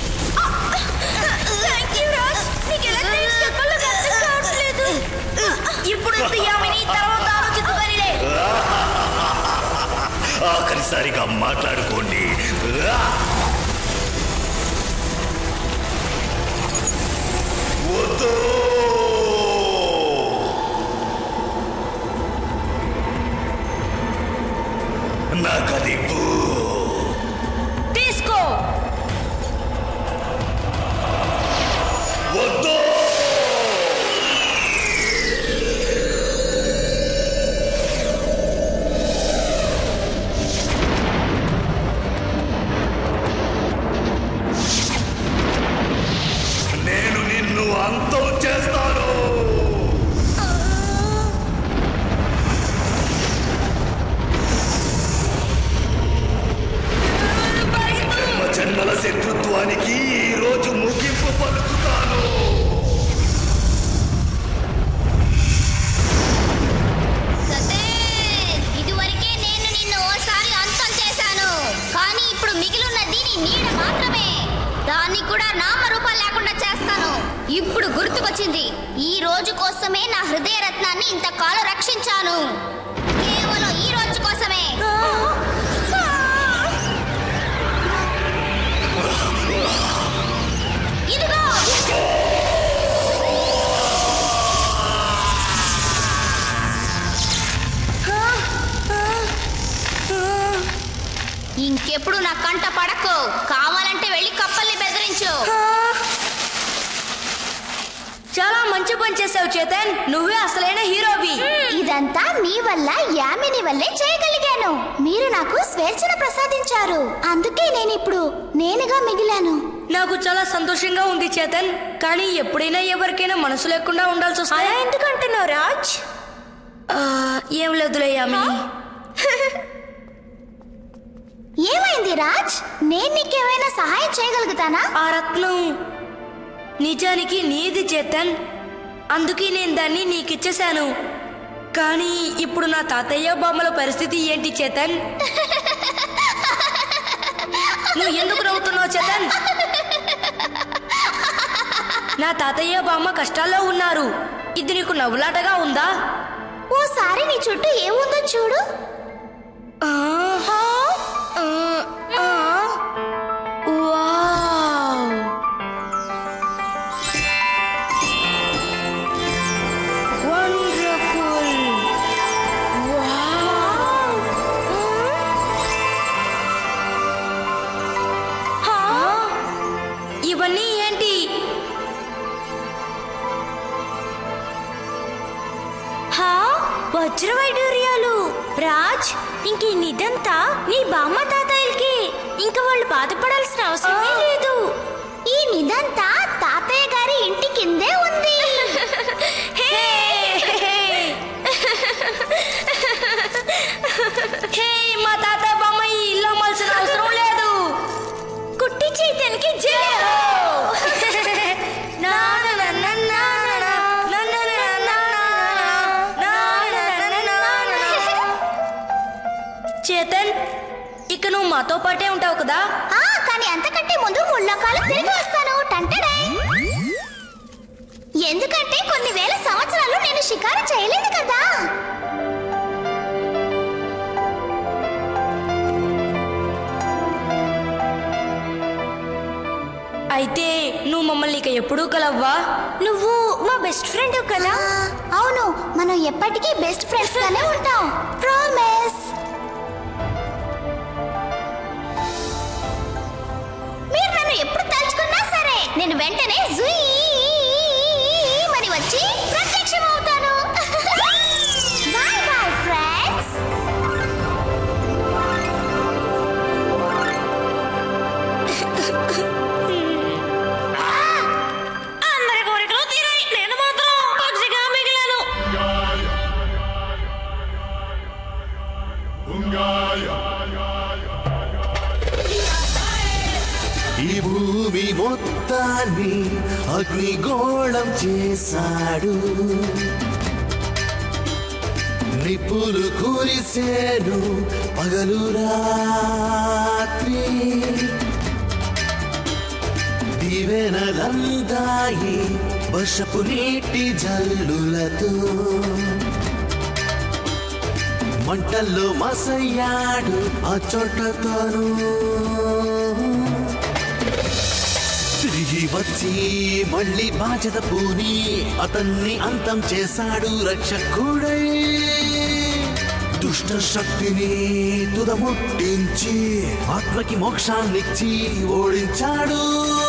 థ్యాంక్ యూ రాజ్ నీకు ఎలా తెలుసు చెప్పాలో నాకు అర్థం కావట్లేదు ఇప్పుడు వద్దు యామిని తర్వాత ఆలోచిద్దుగానిలే ఆఖరిసారిగా మాట్లాడుకోండి వద్దు నాకది ఇవ్వు. తీసుకో వద్దు నేను నిన్ను అంతం చేస్తాను జన్మ జన్మల శత్రుత్వానికి ఈ రోజు ముగింపు పలుకుతాను సతేన్ ఇదివరకే నేను నిన్ను ఓసారి అంతం చేశాను కానీ ఇప్పుడు మిగిలిన్నది నీ నీడ మాత్రమే దాన్ని కూడా నామరూపాలు లేకుండా చేస్తాను ఇప్పుడు గుర్తుకొచ్చింది ఈ రోజు కోసమే నా హృదయ రత్నాన్ని ఇంతకాలం రక్షించాను కేవలం ఈ రోజు కోసమే ఆ ఇంకెప్పుడు నా కంట పడకు కావాలంటే వెళ్ళి కప్పల్ని బెదిరించు చాలా మంచి పని చేసావు చేతన్ నువ్వే అసలైన హీరోవి ఇదంతా మీ వల్ల యామిని వల్లే చేయగలిగాను మీరు నాకు స్వేచ్ఛను ప్రసాదించారు అందుకే నేను ఇప్పుడు నేనుగా మిగిలాను నాకు చాలా సంతోషంగా ఉంది చేతన్ కానీ ఎప్పుడైనా ఎవరికైనా మనసు లేకుండా ఉండాల్సి వస్తే అలా ఎందుకు అంటున్నావు రాజ్ ఆ, ఏం లేదులే యామిని ఏమైంది రాజ్ నేను నీకేమైనా సహాయం చేయగలుగుతానా ఆ రత్నం నిజానికి నీది చేతన్ అందుకే నేను దాన్ని నీకిచ్చేశాను కానీ ఇప్పుడు నా తాతయ్య బొమ్మల పరిస్థితి ఏంటి చేతన్ నువ్వు ఎందుకు నవ్వుతున్నావు చేతన్ నా తాతయ్య బామ్మ కష్టాల్లో ఉన్నారు ఇది నీకు నవ్వులాటగా ఉందా ఓసారి నీ చుట్టూ ఏముందో చూడు ఆహా ఆ, ఆ. వావ్ వండర్ఫుల్ వావ్ హా? ఇవన్నీ ఏంటి హా వజ్ర వైడూర్యాలు రాజ్ ఇంక ఈ నిదంతా నీ బామ్మ తాతయ్యలకి ఇంకా వాళ్ళు బాధపడాల్సిన అవసరమే లేదు ఈ నిదంతా తాతయ్య గారి ఇంటి కిందే ఉంది హే మా తాతయ్య బామ్మ ఈ ఇల్లు అమ్మాల్సిన అవసరం లేదు కుట్టి చైతన్కి జయ నా నా నా నా నా నా నా నా నా నా నా నా నా నా చేతన్ ఇక నువ్వు మాతో పాటే ఉంటావు కదా ఆ కానీ అంతకంటే ముందు ముళ్ళకాలు తిరిగి వస్తాను టంటడే ఎందుకంటే కొన్ని వేల సంవత్సరాలు నేను షికారు చేయలేదు కదా అయితే నువ్వు మమ్మల్ని ఇక ఎప్పుడూ కలవ్వా నువ్వు మా బెస్ట్ ఫ్రెండ్ కదా అవును మనం ఎప్పటికీ బెస్ట్ ఫ్రెండ్స్ గానే ఉంటాం ప్రామిస్ మీరు నన్ను ఎప్పుడు తలుచుకున్నా సరే నేను వెంటనే జుయ్ మరి వచ్చి ప్రత్యక్షమవుతాను బాయ్ బాయ్ ఫ్రెండ్స్ అందరి కోరికలు తీరాయి నేను మాత్రం పక్షిగా మిగిలాను ఈ భూమి మొత్తాన్ని అగ్నిగోళం చేశాడు నిప్పులు కురిసేను పగలు రాత్రి దివెనలందాయి వర్షపు నీటి జల్లులతో మంటల్లో మసయ్యాడు ఆ చోట తను తిరిగి వచ్చి మళ్ళీ బాధ్యత పూని అతన్ని అంతం చేశాడు రక్షకుడై దుష్ట శక్తిని తుదముట్టించి ఆత్మకి మోక్షాన్నిచ్చి ఓడించాడు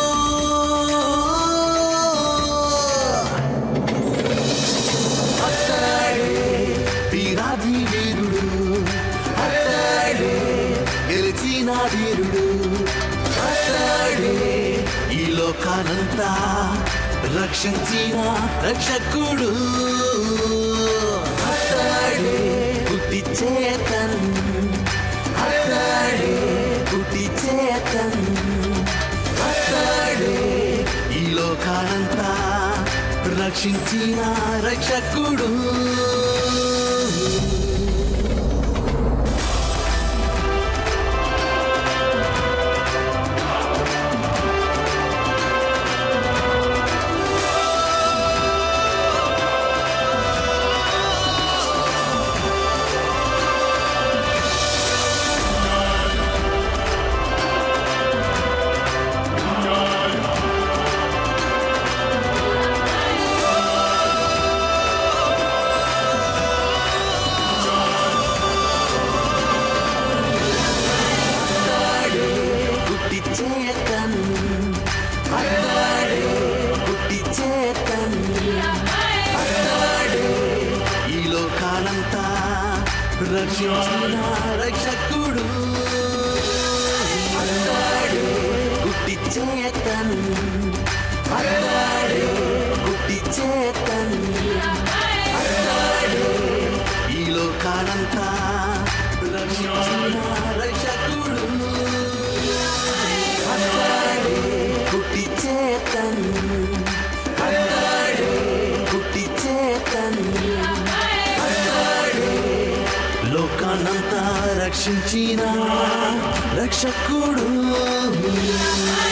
అతడే వీరాధి వీరుడు అతడే గెలిచిన వీరుడు అతడే ఈ లోకానంతా రక్షించిన రక్షకుడు అతడే పుట్టి చేతన్ అతడే పుట్టి చేతన్ అతడే ఈ లోకానంతా రక్షించిన రక్షకుడు లోకానంతా రక్షించిన రక్షకుడు అన్నాడు గుట్టి చేతన్ అన్నాడు గుట్టి చేతన్ అన్నాడు ఈ లోకానంతా రక్షించిన రక్షకుడు అన్నాడు గుట్టి చేతన్ అన్నాడు గుట్టి చేతన్ అన్నాడు లోకానంతా రక్షించిన రక్షకుడు